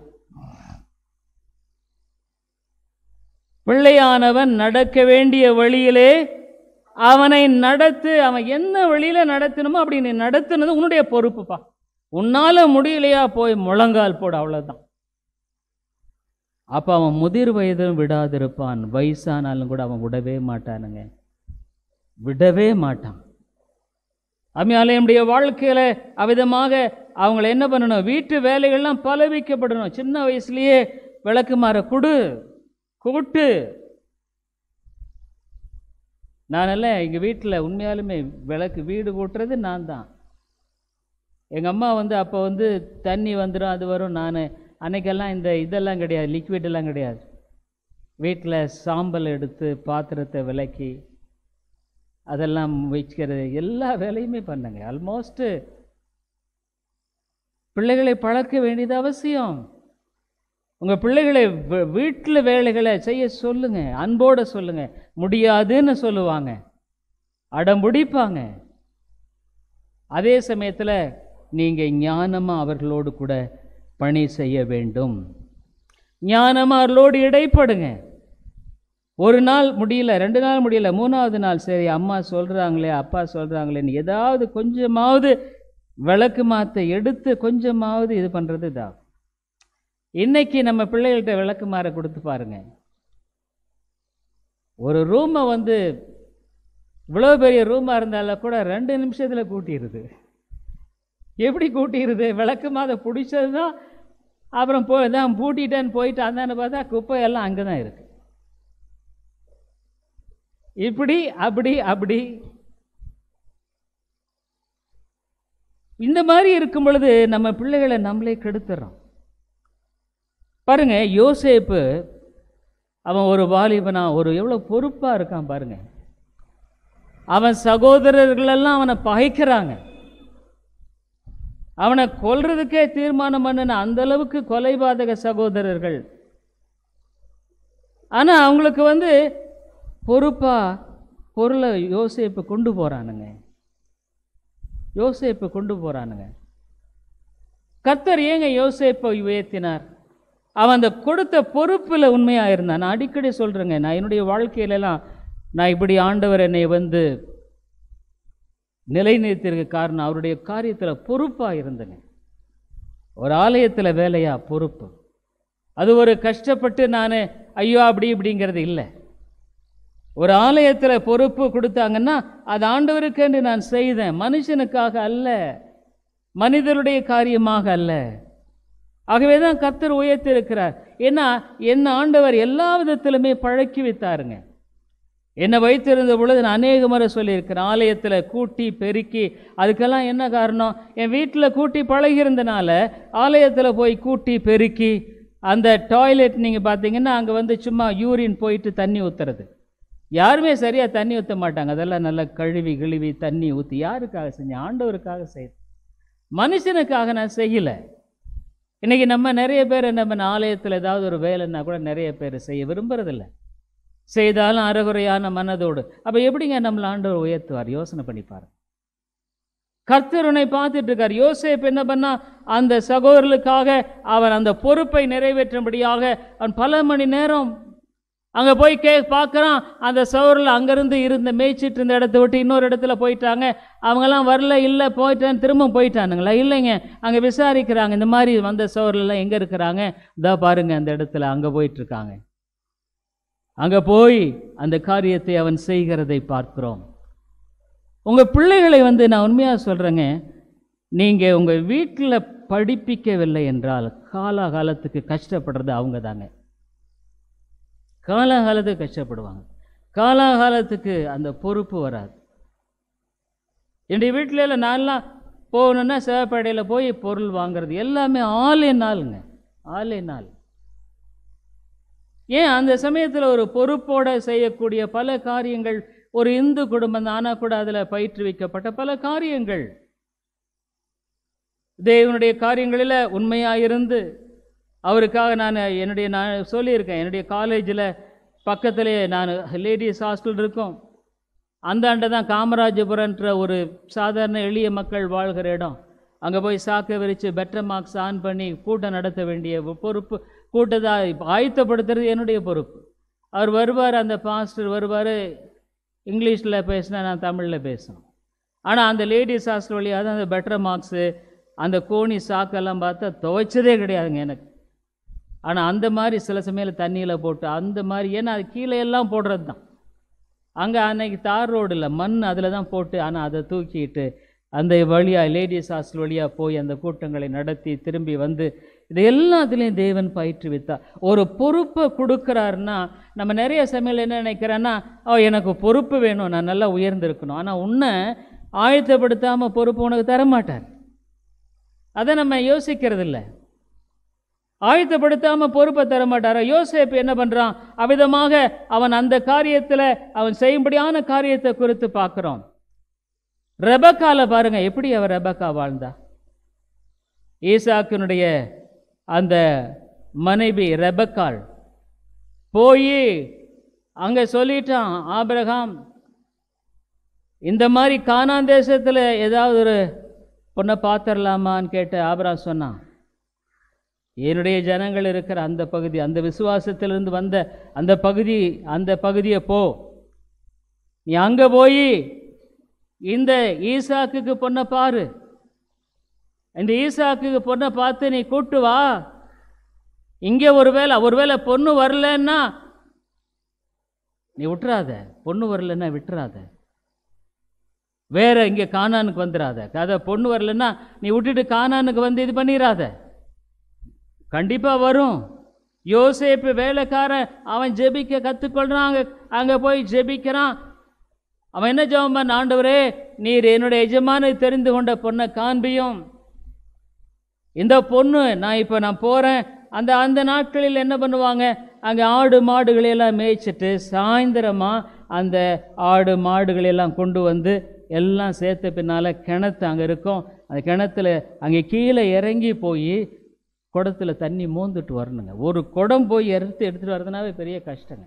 பிள்ளையானவன் நடக்க வேண்டிய வழியிலே அவனை நடத்து அவன் என்ன வழியில நடத்தணுமோ அப்படி நீ நடத்துனது உன்னுடைய பொறுப்புப்பா உன்னால முடியலையா போய் முழங்கால் போடு அவ்வளவுதான் அப்ப அவன் முதிர் வயதும் விடாதிருப்பான் வயசானாலும் கூட அவன் விடவே மாட்டானுங்க விடவே மாட்டான் அம்மையால நம்முடைய வாழ்க்கையில அவ்விதமாக அவங்கள என்ன பண்ணணும் வீட்டு வேலைகள்லாம் பலவிக்கப்படணும் சின்ன வயசுலயே விளக்குமாற கொடு கூட்டு நானெல்லாம் எங்கள் வீட்டில் உண்மையாலுமே விளக்கு வீடு கூட்டுறது நான் தான் எங்கள் அம்மா வந்து அப்போ வந்து தண்ணி வந்துடும் அது வரும் நான் அன்னைக்கெல்லாம் இந்த இதெல்லாம் கிடையாது liquid எல்லாம் கிடையாது வீட்டில் சாம்பல் எடுத்து பாத்திரத்தை விலக்கி அதெல்லாம் வைக்கிறது எல்லா வேலையுமே பண்ணுங்க ஆல்மோஸ்ட்டு பிள்ளைகளை பழக்க வேண்டியது அவசியம் உங்கள் பிள்ளைகளை வீட்டில் வேலைகளை செய்ய சொல்லுங்க அன்போடு சொல்லுங்க முடியாதுன்னு சொல்லுவாங்க அடம் பிடிப்பாங்க அதே சமயத்தில் நீங்கள் ஞானமாக அவர்களோடு கூட பணி செய்ய வேண்டும் ஞானமாக அவர்களோடு இடைப்படுங்க ஒரு நாள் முடியல ரெண்டு நாள் முடியல மூணாவது நாள் சரி அம்மா சொல்கிறாங்களே அப்பா சொல்கிறாங்களேன்னு ஏதாவது கொஞ்சமாவது விளக்கு மாற்ற எடுத்து கொஞ்சமாவது இது பண்ணுறது இதாகும் இன்னைக்கு நம்ம பிள்ளைகள்கிட்ட விளக்கு மாற கொடுத்து பாருங்க ஒரு ரூமை வந்து இவ்வளோ பெரிய ரூமாக இருந்தாலும் கூட ரெண்டு நிமிஷத்தில் கூட்டிடுது எப்படி கூட்டிடுது விளக்கு மாத பிடிச்சது தான் அப்புறம் போய் தான் பூட்டிட்டேன்னு போயிட்டு அந்தான்னு பார்த்தா குப்பையெல்லாம் அங்கே தான் இருக்கு இப்படி அப்படி அப்படி இந்த மாதிரி இருக்கும் பொழுது நம்ம பிள்ளைகளை நம்மளே கெடுத்துறோம் பாருங்க யோசேப்பு அவன் ஒரு வாலிபனா ஒரு எவ்வளோ பொறுப்பாக இருக்கான் பாருங்க அவன் சகோதரர்களெல்லாம் அவனை பகைக்கிறாங்க அவனை கொல்றதுக்கே தீர்மானம் பண்ணின அந்த அளவுக்கு கொலைபாதக சகோதரர்கள் ஆனால் அவங்களுக்கு வந்து பொறுப்பாக பொருளை யோசேப்பு கொண்டு போகிறானுங்க யோசேப்பு கொண்டு போகிறானுங்க கர்த்தர் ஏங்க யோசேப்பை உயர்த்தினார் அவன் அந்த கொடுத்த பொறுப்பில் உண்மையாக இருந்தான் நான் அடிக்கடி சொல்கிறேங்க நான் என்னுடைய வாழ்க்கையிலலாம் நான் இப்படி ஆண்டவர் என்னை வந்து நிலைநிறுத்திருக்க காரணம் அவருடைய காரியத்தில் பொறுப்பாக இருந்தேங்க ஒரு ஆலயத்தில் வேலையா பொறுப்பு அது ஒரு கஷ்டப்பட்டு நான் ஐயோ அப்படி இப்படிங்கிறது இல்லை ஒரு ஆலயத்தில் பொறுப்பு கொடுத்தாங்கன்னா அது ஆண்டவருக்கென்று நான் செய்தேன் மனுஷனுக்காக அல்ல மனிதருடைய காரியமாக அல்ல ஆகவே தான் கர்த்தர் உயர்த்திருக்கிறார் ஏன்னா என்ன ஆண்டவர் எல்லா விதத்திலுமே பழக்கி வைத்தாருங்க என்னை வைத்திருந்த பொழுது நான் அநேக முறை சொல்லியிருக்கிறேன் ஆலயத்தில் கூட்டி பெருக்கி அதுக்கெல்லாம் என்ன காரணம் என் வீட்டில் கூட்டி பழகியிருந்தனால ஆலயத்தில் போய் கூட்டி பெருக்கி அந்த டாய்லெட் நீங்கள் பார்த்தீங்கன்னா அங்கே வந்து சும்மா யூரின் போயிட்டு தண்ணி ஊற்றுறது யாருமே சரியாக தண்ணி ஊற்ற மாட்டாங்க அதெல்லாம் நல்லா கழுவி கிழுவி தண்ணி ஊற்றி யாருக்காக செஞ்சேன் ஆண்டவருக்காக செய்ய மனுஷனுக்காக நான் செய்யலை இன்றைக்கி நம்ம நிறைய பேர் நம்ம ஆலயத்தில் ஏதாவது ஒரு வேலைன்னா கூட நிறைய பேர் செய்ய விரும்புறதில்ல செய்தாலும் அறகுறையான மனதோடு அப்போ எப்படிங்க நம்மளை ஆண்டவர் உயர்த்துவார் யோசனை பண்ணி பாருங்க கர்த்தர் உன்னை பார்த்துட்டு இருக்கார் யோசேப் என்ன பண்ணா அந்த சகோதரர்களுக்காக அவன் அந்த பொறுப்பை நிறைவேற்றும்படியாக அவன் பல மணி நேரம் அங்கே போய் கே பார்க்குறான் அந்த சோரில் அங்கேருந்து இருந்த மேய்ச்சிட்டு இருந்த இடத்த விட்டு இன்னொரு இடத்துல போயிட்டாங்க அவங்கெல்லாம் வரல இல்லை போயிட்டான் திரும்ப போயிட்டானுங்களா இல்லைங்க அங்கே விசாரிக்கிறாங்க இந்த மாதிரி வந்த சோர்லாம் எங்கே இருக்கிறாங்க இதோ பாருங்க அந்த இடத்துல அங்கே போயிட்டுருக்காங்க அங்கே போய் அந்த காரியத்தை அவன் செய்கிறதை பார்க்கிறோம் உங்கள் பிள்ளைகளை வந்து நான் உண்மையாக சொல்கிறேங்க நீங்கள் உங்கள் வீட்டில் படிப்பிக்கவில்லை என்றால் காலாகாலத்துக்கு கஷ்டப்படுறது அவங்க தாங்க காலாகாலத்துக்கு கஷ்டப்படுவாங்க காலாகாலத்துக்கு அந்த பொறுப்பு வராது என்னுடைய வீட்டில் இல்லை நான்லாம் போகணுன்னா சேவப்பேடையில் போய் பொருள் வாங்குறது எல்லாமே ஆளே நாளுங்க ஆளே நாள் ஏன் அந்த சமயத்தில் ஒரு பொறுப்போடு செய்யக்கூடிய பல காரியங்கள் ஒரு இந்து குடும்பம் ஆனால் கூட அதில் பயிற்றுவிக்கப்பட்ட பல காரியங்கள் தேவனுடைய காரியங்களில் உண்மையாக இருந்து அவருக்காக நான் என்னுடைய நான் சொல்லியிருக்கேன் என்னுடைய காலேஜில் பக்கத்திலே நான் லேடிஸ் ஹாஸ்டல் இருக்கும் அந்தாண்ட தான் காமராஜபுரன்ற ஒரு சாதாரண எளிய மக்கள் வாழ்கிற இடம் அங்கே போய் சாக்க விரித்து பெட்டர் மார்க்ஸ் ஆன் பண்ணி கூட்டம் நடத்த வேண்டிய பொறுப்பு கூட்டத்தை ஆயத்தப்படுத்துறது என்னுடைய பொறுப்பு அவர் வருவார் அந்த பாஸ்டர் வருவார் இங்கிலீஷில் பேசினா நான் தமிழில் பேசணும் ஆனால் அந்த லேடிஸ் ஹாஸ்டல் வழியாக தான் அந்த பெட்டர் மார்க்ஸு அந்த கோணி சாக்கெல்லாம் பார்த்தா துவைச்சதே கிடையாதுங்க எனக்கு ஆனால் அந்த மாதிரி சில சமயம் தண்ணியில் போட்டு அந்த மாதிரி ஏன்னா அது கீழே எல்லாம் போடுறது தான் அங்கே அன்னைக்கு தார் ரோடு இல்லை மண் அதில் தான் போட்டு ஆனால் அதை தூக்கிட்டு அந்த வழியாக லேடிஸ் ஹாஸ்டல் வழியாக போய் அந்த கூட்டங்களை நடத்தி திரும்பி வந்து இது எல்லாத்துலேயும் தேவன் பயிற்றுவித்தார் ஒரு பொறுப்பை கொடுக்குறாருன்னா நம்ம நிறைய சமையல் என்ன நினைக்கிறேன்னா ஓ எனக்கு பொறுப்பு வேணும் நான் நல்லா உயர்ந்திருக்கணும் ஆனால் உன்னை ஆயத்தப்படுத்தாமல் பொறுப்பு உனக்கு தர மாட்டார் அதை நம்ம யோசிக்கிறது இல்லை ஆயத்தப்படுத்தாம பொறுப்பை தர மாட்டாரா யோசேப்பு என்ன பண்றான் அவ்விதமாக அவன் அந்த காரியத்துல அவன் செய்யும்படியான காரியத்தை குறித்து பார்க்கிறோம் ரெபக்கால பாருங்க எப்படி அவர் ரெபக்கா வாழ்ந்தா ஈசாக்கினுடைய அந்த மனைவி ரெபக்காள் போய் அங்க சொல்லிட்டான் ஆபிரகாம் இந்த மாதிரி கானான் தேசத்துல ஏதாவது ஒரு பொண்ணை பார்த்துடலாமான்னு கேட்டு ஆபிரகாம் சொன்னான் என்னுடைய ஜனங்கள் இருக்கிற அந்த பகுதி அந்த விசுவாசத்திலிருந்து வந்த அந்த பகுதி அந்த பகுதியை போ நீ அங்க போய் இந்த ஈசாக்குக்கு பொண்ணை பாரு இந்த ஈசாக்குக்கு பொண்ணை பார்த்து நீ கூட்டு வா இங்கே ஒருவேளை ஒருவேளை பொண்ணு வரலன்னா நீ விட்டுறாத பொண்ணு வரலன்னா விட்டுறாத வேற இங்கே கானானுக்கு வந்துடாத கதை பொண்ணு வரலன்னா நீ விட்டுட்டு கானானுக்கு வந்து இது பண்ணிடாத கண்டிப்பா வரும் யோசேப்பு வேலைக்காரன் அவன் ஜெபிக்க கற்றுக்கொள்றான் அங்கே அங்கே போய் ஜெபிக்கிறான் அவன் என்ன ஜெபம் பண்ண ஆண்டவரே நீர் என்னுடைய எஜமான தெரிந்து கொண்ட பொண்ணை காண்பியும் இந்த பொண்ணு நான் இப்போ நான் போகிறேன் அந்த அந்த நாட்களில் என்ன பண்ணுவாங்க அங்கே ஆடு மாடுகளை எல்லாம் மேய்ச்சிட்டு சாயந்தரமாக அந்த ஆடு மாடுகளை எல்லாம் கொண்டு வந்து எல்லாம் சேர்த்த பின்னால் கிணத்து அங்கே இருக்கும் அந்த கிணத்துல அங்கே கீழே இறங்கி போய் குடத்துல தண்ணி மோந்துட்டு வரணுங்க ஒரு குடம் போய் எடுத்து எடுத்துட்டு வரதுனாவே பெரிய கஷ்டங்க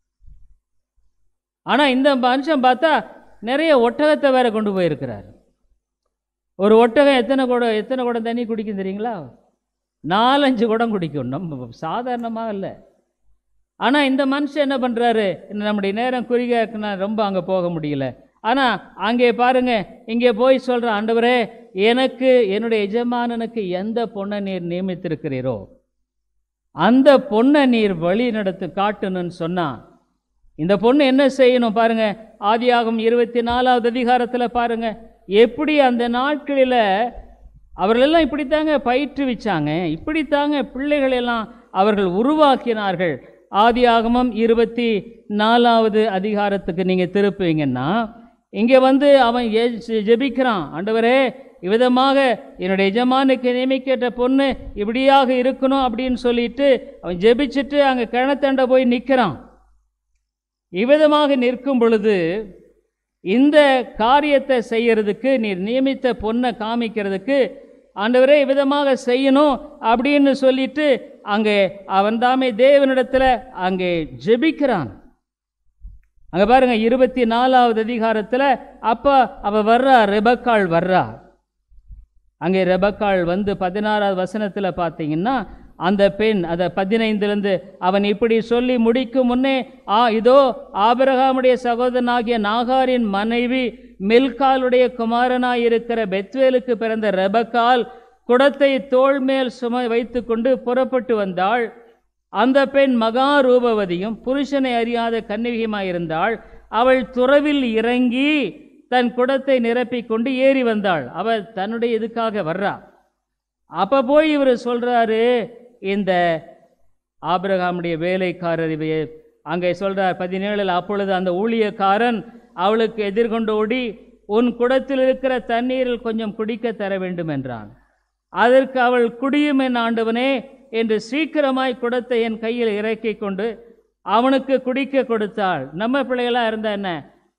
ஆனால் இந்த மனுஷன் பார்த்தா நிறைய ஒட்டகத்தை வேற கொண்டு போயிருக்கிறாரு ஒரு ஒட்டகம் எத்தனை குடம் எத்தனை குடம் தண்ணி குடிக்கும் தெரியுங்களா நாலஞ்சு குடம் குடிக்கும் நம்ம சாதாரணமாக இல்லை ஆனால் இந்த மனுஷன் என்ன பண்ணுறாரு நம்முடைய நேரம் குறுகிய இருக்குன்னா ரொம்ப அங்கே போக முடியல ஆனால் அங்கே பாருங்க இங்கே போய் சொல்கிற ஆண்டவரே எனக்கு என்னுடைய எஜமானனுக்கு எந்த பொண்ணை நீர் நியமித்திருக்கிறீரோ அந்த பொண்ணை நீர் வழி நடத்து காட்டணும்னு சொன்னா இந்த பொண்ணு என்ன செய்யணும் பாருங்க ஆதியாகும் இருபத்தி நாலாவது அதிகாரத்தில் பாருங்க எப்படி அந்த நாட்களில் அவர்களெல்லாம் இப்படித்தாங்க பயிற்றுவிச்சாங்க இப்படித்தாங்க பிள்ளைகள் எல்லாம் அவர்கள் உருவாக்கினார்கள் ஆதியாகமம் இருபத்தி நாலாவது அதிகாரத்துக்கு நீங்கள் திருப்புவீங்கன்னா இங்கே வந்து அவன் ஏ- ஜெபிக்கிறான் ஆண்டவரே இவ்விதமாக என்னுடைய எஜமானுக்கு நியமிக்கிட்ட பொண்ணு இப்படியாக இருக்கணும் அப்படின்னு சொல்லிட்டு அவன் ஜெபிச்சுட்டு அங்கே கிணத்தண்ட போய் நிற்கிறான் இவ்விதமாக நிற்கும் பொழுது இந்த காரியத்தை செய்யறதுக்கு நீர் நியமித்த பொண்ணை காமிக்கிறதுக்கு ஆண்டவரே இவ்விதமாக செய்யணும் அப்படின்னு சொல்லிட்டு அங்கே அவன் தாமே தேவனிடத்தில் அங்கே ஜெபிக்கிறான் அங்க பாருங்க இருபத்தி நாலாவது அதிகாரத்தில் அப்ப அவ வர்றா ரெபக்காள் வர்றா அங்கே ரெபக்காள் வந்து பதினாறாவது வசனத்தில் பார்த்தீங்கன்னா அந்த பெண் அதை பதினைந்துலேருந்து அவன் இப்படி சொல்லி முடிக்கும் முன்னே ஆ இதோ ஆபிரகாமுடைய சகோதரனாகிய நாகாரின் மனைவி மில்காலுடைய குமாரனாயிருக்கிற பெத்வேலுக்கு பிறந்த ரெபக்கால் குடத்தை தோள் மேல் சும வைத்துக்கொண்டு புறப்பட்டு வந்தாள் அந்த பெண் மகா ரூபவதியும் புருஷனை அறியாத கன்னிகையுமாயிருந்தாள் அவள் துறவில் இறங்கி தன் குடத்தை நிரப்பிக் கொண்டு ஏறி வந்தாள் அவள் தன்னுடைய இதுக்காக வர்றா அப்ப போய் இவர் சொல்றாரு இந்த ஆபிரகாமுடைய வேலைக்காரர் இவைய அங்கே சொல்றார் பதினேழில் அப்பொழுது அந்த ஊழியக்காரன் அவளுக்கு எதிர்கொண்டு ஓடி உன் குடத்தில் இருக்கிற தண்ணீரில் கொஞ்சம் குடிக்க தர வேண்டும் என்றான் அதற்கு அவள் குடியும் என் ஆண்டவனே என்று சீக்கிரமாய் குடத்தை என் கையில் இறக்கி கொண்டு அவனுக்கு குடிக்க கொடுத்தாள் நம்ம பிள்ளைகளா இருந்தா என்ன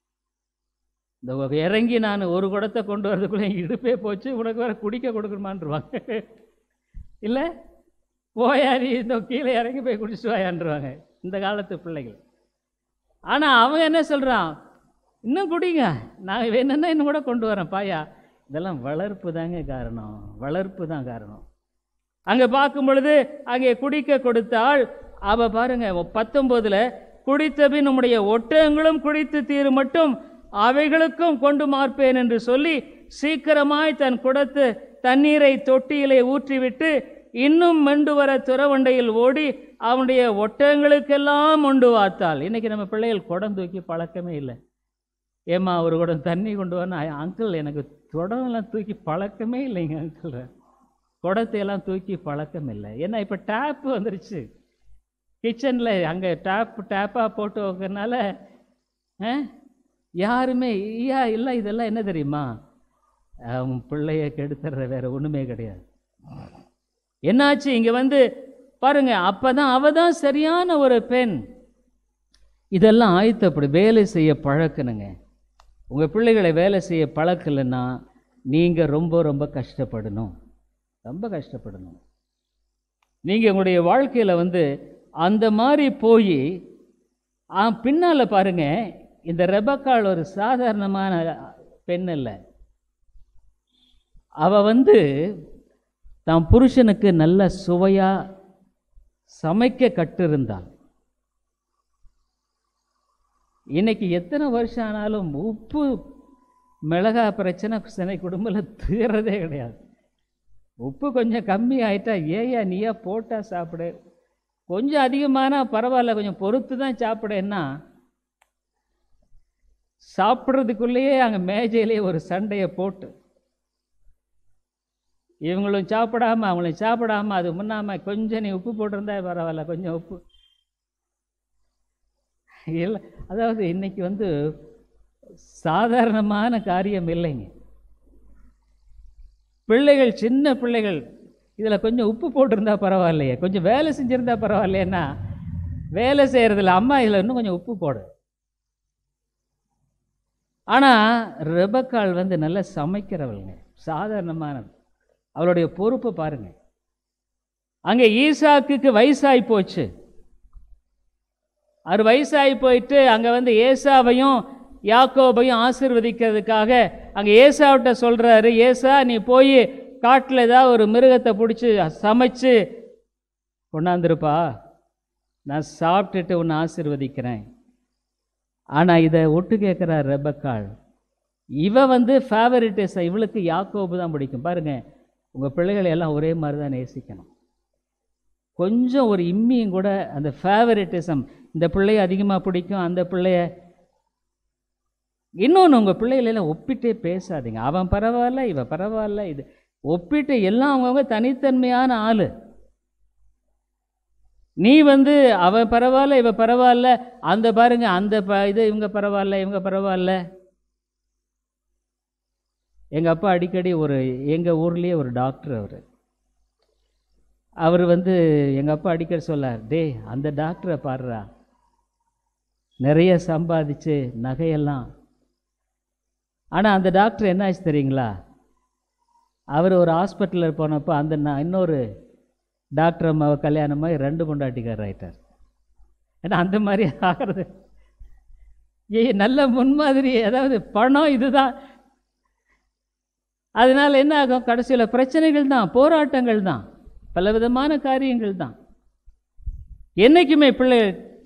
இந்த இறங்கி நான் ஒரு குடத்தை கொண்டு வரதுக்குள்ள என் இடுப்பே போச்சு உனக்கு வேற குடிக்க கொடுக்கணுமான்ருவாங்க இல்லை போயா நீ இந்த கீழே இறங்கி போய் குடிச்சிட்டு வாயான்ருவாங்க இந்த காலத்து பிள்ளைகள் ஆனால் அவன் என்ன சொல்கிறான் இன்னும் குடிங்க நான் வேணும்னா இன்னும் கூட கொண்டு வரேன் பாயா இதெல்லாம் வளர்ப்பு தாங்க காரணம் வளர்ப்பு தான் காரணம் அங்கே பார்க்கும் பொழுது அங்கே குடிக்க கொடுத்தாள் அவ பாருங்க பத்தொம்போதில் குடித்த பின் உம்முடைய ஒட்டகங்களும் குடித்து தீரு மட்டும் அவைகளுக்கும் கொண்டு மார்ப்பேன் என்று சொல்லி சீக்கிரமாய் தன் குடத்து தண்ணீரை தொட்டியிலே ஊற்றிவிட்டு இன்னும் மெண்டு வர துறவண்டையில் ஓடி அவனுடைய ஒட்டகங்களுக்கெல்லாம் உண்டு வார்த்தாள் இன்னைக்கு நம்ம பிள்ளைகள் குடம் தூக்கி பழக்கமே இல்லை ஏம்மா ஒரு குடம் தண்ணி கொண்டு வரணும் "ஐ- அங்கிள் எனக்கு குடம்லாம் தூக்கி பழக்கமே இல்லைங்க அங்கிள் குடத்தை எல்லாம் தூக்கி பழக்கம் இல்லை ஏன்னா இப்போ டேப் வந்துருச்சு கிச்சனில் அங்கே டேப் டேப்பாக போட்டு வைக்கிறனால ஆ, யாருமே ஐயா இல்லை இதெல்லாம் என்ன தெரியுமா அவன் பிள்ளைய கெடுத்துற வேற ஒன்றுமே கிடையாது என்னாச்சு இங்கே வந்து பாருங்க அப்பதான் அவ தான் சரியான ஒரு பெண் இதெல்லாம் ஆயத்தப்படி வேலை செய்ய பழக்கணுங்க உங்கள் பிள்ளைகளை வேலை செய்ய பழக்கலைன்னா நீங்கள் ரொம்ப ரொம்ப கஷ்டப்படணும் ரொம்ப கஷ்டப்படணும் நீங்கள் உங்களுடைய வாழ்க்கையில் வந்து அந்த மாதிரி போய் பின்னால் பாருங்க இந்த ரெபக்காள் ஒரு சாதாரணமான பெண் இல்லை அவ வந்து தான் புருஷனுக்கு நல்ல சுவையா சமைக்க கற்றிருந்தாள் இன்னைக்கு எத்தனை வருஷம் ஆனாலும் உப்பு மிளகா பிரச்சனை சினை குடும்பத்தில் தீரதே கிடையாது உப்பு கொஞ்சம் கம்மி ஆயிட்டா ஏயா நீயா போட்டா சாப்பிடு கொஞ்சம் அதிகமானா பரவாயில்ல கொஞ்சம் பொறுத்து தான் சாப்பிடேன்னா சாப்பிட்றதுக்குள்ளேயே அங்கே மேஜையிலே ஒரு சண்டையை போட்டு இவங்களும் சாப்பிடாம அவங்களும் சாப்பிடாம அது முன்னாம கொஞ்சம் நீ உப்பு போட்டிருந்தா பரவாயில்ல கொஞ்சம் உப்பு இல்லை அதாவது இன்னைக்கு வந்து சாதாரணமான காரியம் இல்லைங்க பிள்ளைகள் சின்ன பிள்ளைகள் இதில் கொஞ்சம் உப்பு போட்டிருந்தா பரவாயில்லையே கொஞ்சம் வேலை செஞ்சுருந்தா பரவாயில்லையேன்னா வேலை செய்கிறதுல அம்மா இதில் இன்னும் கொஞ்சம் உப்பு போடு ஆனால் ரெபக்காள் வந்து நல்லா சமைக்கிறவளுங்க சாதாரணமானது அவளுடைய பொறுப்பை பாருங்க அங்கே ஈசாக்குக்கு வயசாகி போச்சு அவர் வயசாகி போயிட்டு அங்கே வந்து ஏசாவையும் யாக்கோபையும் ஆசீர்வதிக்கிறதுக்காக அங்கே ஏசாவிட்ட சொல்கிறாரு ஏசா நீ போய் காட்டில் ஏதாவது ஒரு மிருகத்தை பிடிச்சி சமைச்சு கொண்டாந்துருப்பா நான் சாப்பிட்டுட்டு உன்னை ஆசீர்வதிக்கிறேன் ஆனால் இதை ஒட்டு கேட்குறார் ரெபக்காள் இவ வந்து ஃபேவரிட்டிஸ் இவளுக்கு யாக்கோபு தான் பிடிக்கும் பாருங்க உங்கள் பிள்ளைகளை எல்லாம் ஒரே மாதிரி தான் நேசிக்கணும் கொஞ்சம் ஒரு இம்மியும் கூட அந்த ஃபேவரிட்டிசம் இந்த பிள்ளைய அதிகமாக பிடிக்கும் அந்த பிள்ளைய இன்னொன்று உங்கள் பிள்ளைகளெல்லாம் ஒப்பிட்டே பேசாதீங்க அவன் பரவாயில்ல இவ பரவாயில்ல இது ஒப்பிட்டு எல்லாம் அவங்கவுங்க தனித்தன்மையான ஆள் நீ வந்து அவ பரவாயில்ல இவ பரவாயில்ல அந்த பாருங்க அந்த ப இது இவங்க பரவாயில்ல இவங்க பரவாயில்ல எங்கள் அப்பா அடிக்கடி ஒரு எங்கள் ஊர்லேயே ஒரு டாக்டர் அவர் அவர் வந்து எங்கள் அப்பா அடிக்கடி சொல்லார் டேய் அந்த டாக்டரை பாடுறா நிறைய சம்பாதிச்சு நகையெல்லாம் ஆனால் அந்த டாக்டர் என்ன ஆச்சு தெரியுங்களா அவர் ஒரு ஹாஸ்பிட்டலில் போனப்போ அந்த ந- இன்னொரு டாக்டர் அம்மாவை கல்யாணமாக ரெண்டு பொண்டாட்டிக்காரர் ஆயிட்டார் ஏன்னா அந்த மாதிரி ஆகிறது ஏ நல்ல முன்மாதிரி அதாவது பணம் இதுதான் அதனால் என்ன ஆகும் கடைசியில் பிரச்சனைகள் தான் போராட்டங்கள் தான் பலவிதமான காரியங்கள் தான் என்றைக்குமே பிள்ளை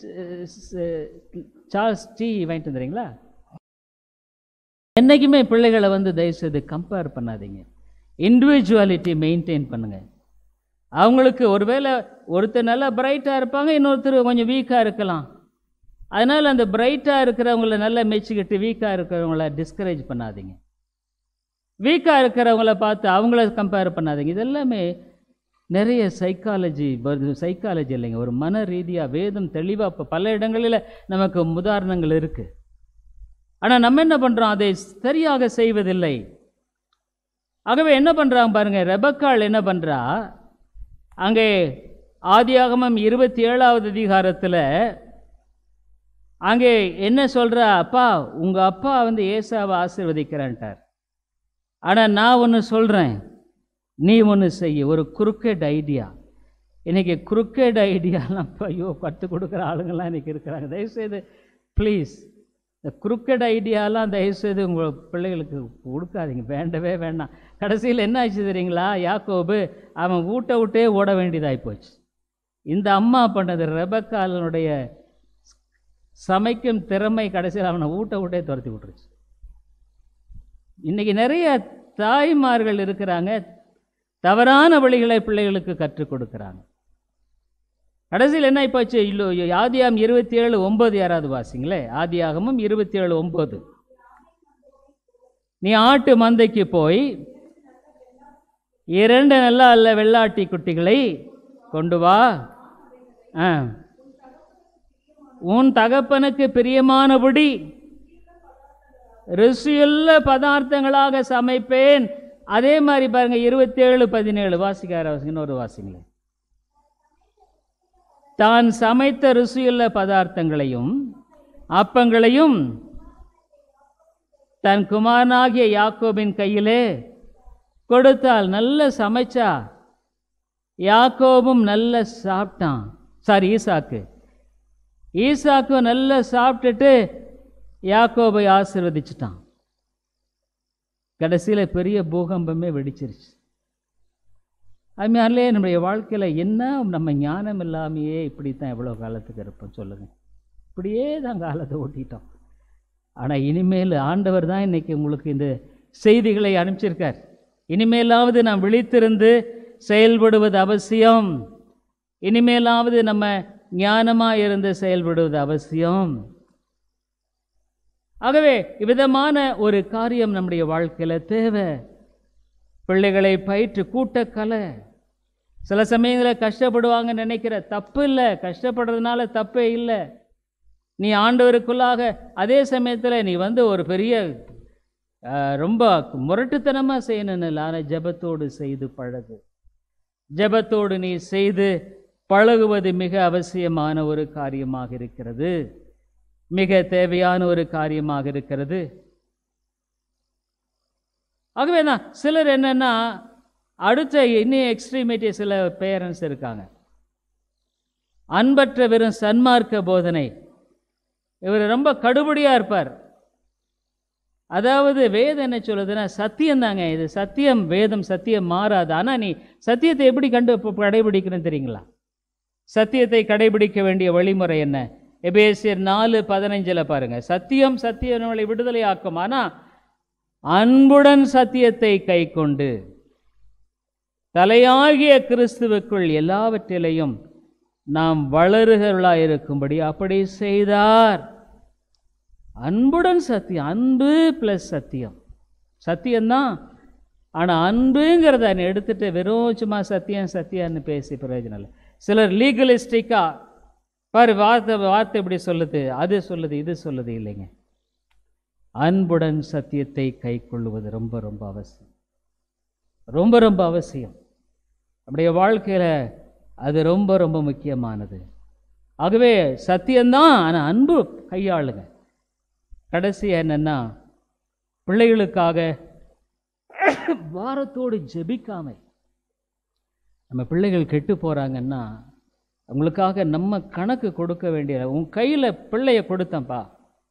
சார்ஸ் டீ வாங்கிட்டு வந்துடுறீங்களா என்றைக்குமே பிள்ளைகளை வந்து தயவுசெய்து கம்பேர் பண்ணாதீங்க இண்டிவிஜுவாலிட்டி மெயின்டைன் பண்ணுங்க அவங்களுக்கு ஒருவேளை ஒருத்தர் நல்லா பிரைட்டாக இருப்பாங்க இன்னொருத்தர் கொஞ்சம் வீக்காக இருக்கலாம் அதனால் அந்த பிரைட்டாக இருக்கிறவங்கள நல்லா மெச்சுக்கிட்டு வீக்காக இருக்கிறவங்கள டிஸ்கரேஜ் பண்ணாதீங்க வீக்காக இருக்கிறவங்கள பார்த்து அவங்கள கம்பேர் பண்ணாதீங்க இதெல்லாமே நிறைய சைக்காலஜி வருது சைக்காலஜி இல்லைங்க ஒரு மன ரீதியாக வேதம் தெளிவாக இப்போ பல இடங்களில் நமக்கு உதாரணங்கள் இருக்குது ஆனால் நம்ம என்ன பண்ணுறோம் அதை சரியாக செய்வதில்லை ஆகவே என்ன பண்ணுறாங்க பாருங்க ரெபக்காள் என்ன பண்ணுறா அங்கே ஆதியாகமம் இருபத்தி ஏழாவது அதிகாரத்தில் அங்கே என்ன சொல்கிறா அப்பா உங்கள் அப்பா வந்து ஏசாவை ஆசீர்வதிக்கிறேன்ட்டார் ஆனால் நான் ஒன்று சொல்கிறேன் நீ ஒன்று செய்ய ஒரு குறுக்கெட் ஐடியா இன்றைக்கி குறுக்கெட் ஐடியாலாம் இப்போ ஐயோ கற்றுக் கொடுக்குற ஆளுங்கள்லாம் இன்றைக்கி இருக்கிறாங்க தயவுசெய்து ப்ளீஸ் இந்த குறுக்கெட் ஐடியாலாம் தயவுசெய்து உங்கள் பிள்ளைகளுக்கு கொடுக்காதீங்க வேண்டவே வேண்டாம் கடைசியில் என்ன ஆச்சு தெரியுங்களா யாக்கோபு அவன் ஊட்ட விட்டே ஓட வேண்டியதாகி போச்சு இந்த அம்மா பண்ணது ரெபக்காலனுடைய சமைக்கும் திறமை கடைசியில் அவனை ஊட்ட ஊட்டே துரத்தி விட்டுருச்சு இன்னைக்கு நிறைய தாய்மார்கள் இருக்கிறாங்க தவறான வழிகளை பிள்ளைகளுக்கு கற்றுக் கொடுக்குறாங்க கடைசியில் என்ன போச்சு இல்லோ ஆதியாகம் இருபத்தி ஏழு ஒன்பது யாராவது வாசிங்களே ஆதியாகமும் இருபத்தி ஏழு ஒன்பது நீ ஆட்டு மந்தைக்கு போய் இரண்டு நல்ல அல்ல வெள்ளாட்டி குட்டிகளை கொண்டு வா ஆ. உன் தகப்பனுக்கு பிரியமானபடி ருசியுள்ள பதார்த்தங்களாக சமைப்பேன் அதே மாதிரி பாருங்க இருபத்தேழு பதினேழு வாசிக்கார வாசிங்க இன்னொரு வாசிங்களேன் தான் சமைத்த ருசியுள்ள பதார்த்தங்களையும் அப்பங்களையும் தன் குமாரனாகிய யாக்கோபின் கையிலே கொடுத்தால் நல்ல சமைச்சா யாக்கோபும் நல்ல சாப்பிட்டான் சாரி ஈசாக்கு ஈசாக்கும் நல்லா சாப்பிட்டுட்டு யாக்கோபை ஆசீர்வதிச்சிட்டான் கடைசியில் பெரிய பூகம்பமே வெடிச்சிருச்சு அதுமாரிலே நம்முடைய வாழ்க்கையில் என்ன நம்ம ஞானம் இல்லாமையே இப்படி தான் எவ்வளோ காலத்துக்கு இருப்போம் சொல்லுங்கள் இப்படியே தான் காலத்தை ஓட்டிட்டோம் ஆனால் இனிமேல் ஆண்டவர் தான் இன்னைக்கு உங்களுக்கு இந்த செய்திகளை அனுப்பிச்சிருக்கார் இனிமேலாவது நாம் விழித்திருந்து செயல்படுவது அவசியம் இனிமேலாவது நம்ம ஞானமாக இருந்து செயல்படுவது அவசியம் ஆகவே இவ்விதமான ஒரு காரியம் நம்முடைய வாழ்க்கையில் தேவை பிள்ளைகளை பயிற்று கூட்டக்கலை சில சமயங்களில் கஷ்டப்படுவாங்கன்னு நினைக்கிற தப்பு இல்லை கஷ்டப்படுறதுனால தப்பே இல்லை நீ ஆண்டவருக்குள்ளாக அதே சமயத்தில் நீ வந்து ஒரு பெரிய அஹ், ரொம்ப முரட்டுத்தனமாக செய்யணும்னு இல்லை ஆனால் ஜெபத்தோடு செய்து பழகு ஜெபத்தோடு நீ செய்து பழகுவது மிக அவசியமான ஒரு காரியமாக இருக்கிறது மிக தேவையான ஒரு காரியமாக இருக்கிறது ஆகவே தான் சிலர் என்னன்னா அடுத்த இன்னும் எக்ஸ்ட்ரீமிட்டி சில பேரண்ட்ஸ் இருக்காங்க அன்பற்ற வெறும் சன்மார்க்க போதனை இவர் ரொம்ப கடுபடியாக இருப்பார் அதாவது வேதம் என்ன சொல்லுதுன்னா சத்தியம் தாங்க இது சத்தியம் வேதம் சத்தியம் மாறாது ஆனால் நீ சத்தியத்தை எப்படி கண்டு இப்ப கடைபிடிக்கணும் தெரியுங்களா சத்தியத்தை கடைபிடிக்க வேண்டிய வழிமுறை என்ன எபேசியர் நாலு பதினஞ்சில் பாருங்க சத்தியம் சத்திய நம்மளை விடுதலை ஆக்கும் ஆனால் அன்புடன் சத்தியத்தை கை கொண்டு தலையாகிய கிறிஸ்துவுக்குள் எல்லாவற்றிலையும் நாம் வளருகிறவர்களாக இருக்கும்படி அப்படி செய்தார் அன்புடன் சத்தியம் அன்பு ப்ளஸ் சத்தியம் சத்தியம்தான் ஆனால் அன்புங்கிறத நீ எடுத்துட்டு வெறும் சும்மா சத்தியம் சத்தியம்னு பேசி பிரயோஜனம் இல்லை சிலர் லீகலிஸ்டிக்காக பாரு வார்த்தை வார்த்தை இப்படி சொல்லுது அது சொல்லுது இது சொல்லுது இல்லைங்க அன்புடன் சத்தியத்தை கை கொள்ளுவது ரொம்ப ரொம்ப அவசியம் ரொம்ப ரொம்ப அவசியம் நம்முடைய வாழ்க்கையில் அது ரொம்ப ரொம்ப முக்கியமானது ஆகவே சத்தியம்தான் ஆனால் அன்பு கையாளுங்க கடைசி என்னன்னா பிள்ளைகளுக்காக வாரத்தோடு ஜெபிக்காமை நம்ம பிள்ளைகள் கெட்டு போகிறாங்கன்னா அவங்களுக்காக நம்ம கணக்கு கொடுக்க வேண்டிய உன் கையில் பிள்ளைய கொடுத்தேன்ப்பா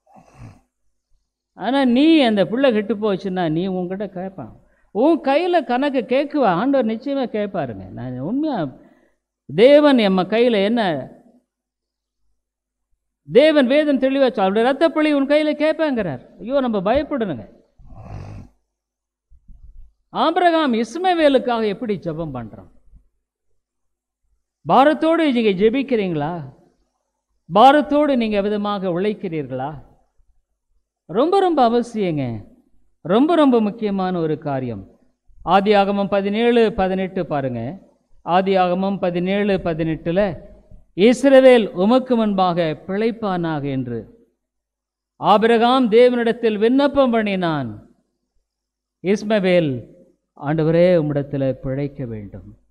ஆனால் நீ அந்த பிள்ளை கெட்டு போச்சுன்னா நீ உன்கிட்ட கேட்பான் உன் கையில் கணக்கு கேட்குவா ஆண்டவர் நிச்சயமாக கேட்பாருங்க நான் உண்மையாக தேவன் எம்ம கையில் என்ன தேவன் வேதம் தெளிவாச்சு அவருடைய ரத்தப்பழி உன் கையில் கேட்பேங்கிறார் ஐயோ நம்ம பயப்படணுங்க ஆபிரகாம் இஸ்மவேலுக்காக எப்படி ஜெபம் பண்றான் பாரத்தோடு நீங்க ஜெபிக்கிறீங்களா பாரத்தோடு நீங்க விதமாக உழைக்கிறீர்களா ரொம்ப ரொம்ப அவசியங்க ரொம்ப ரொம்ப முக்கியமான ஒரு காரியம் ஆதி ஆகமம் பதினேழு பதினெட்டு பாருங்க ஆதி ஆகமம் பதினேழு பதினெட்டுல இஸ்ரவேல் உமக்கு முன்பாக பிழைப்பானாக என்று ஆபிரகாம் தேவனிடத்தில் விண்ணப்பம் பண்ணினான் இஸ்மவேல் ஆண்டவரே உம்மிடத்தில் பிழைக்க வேண்டும்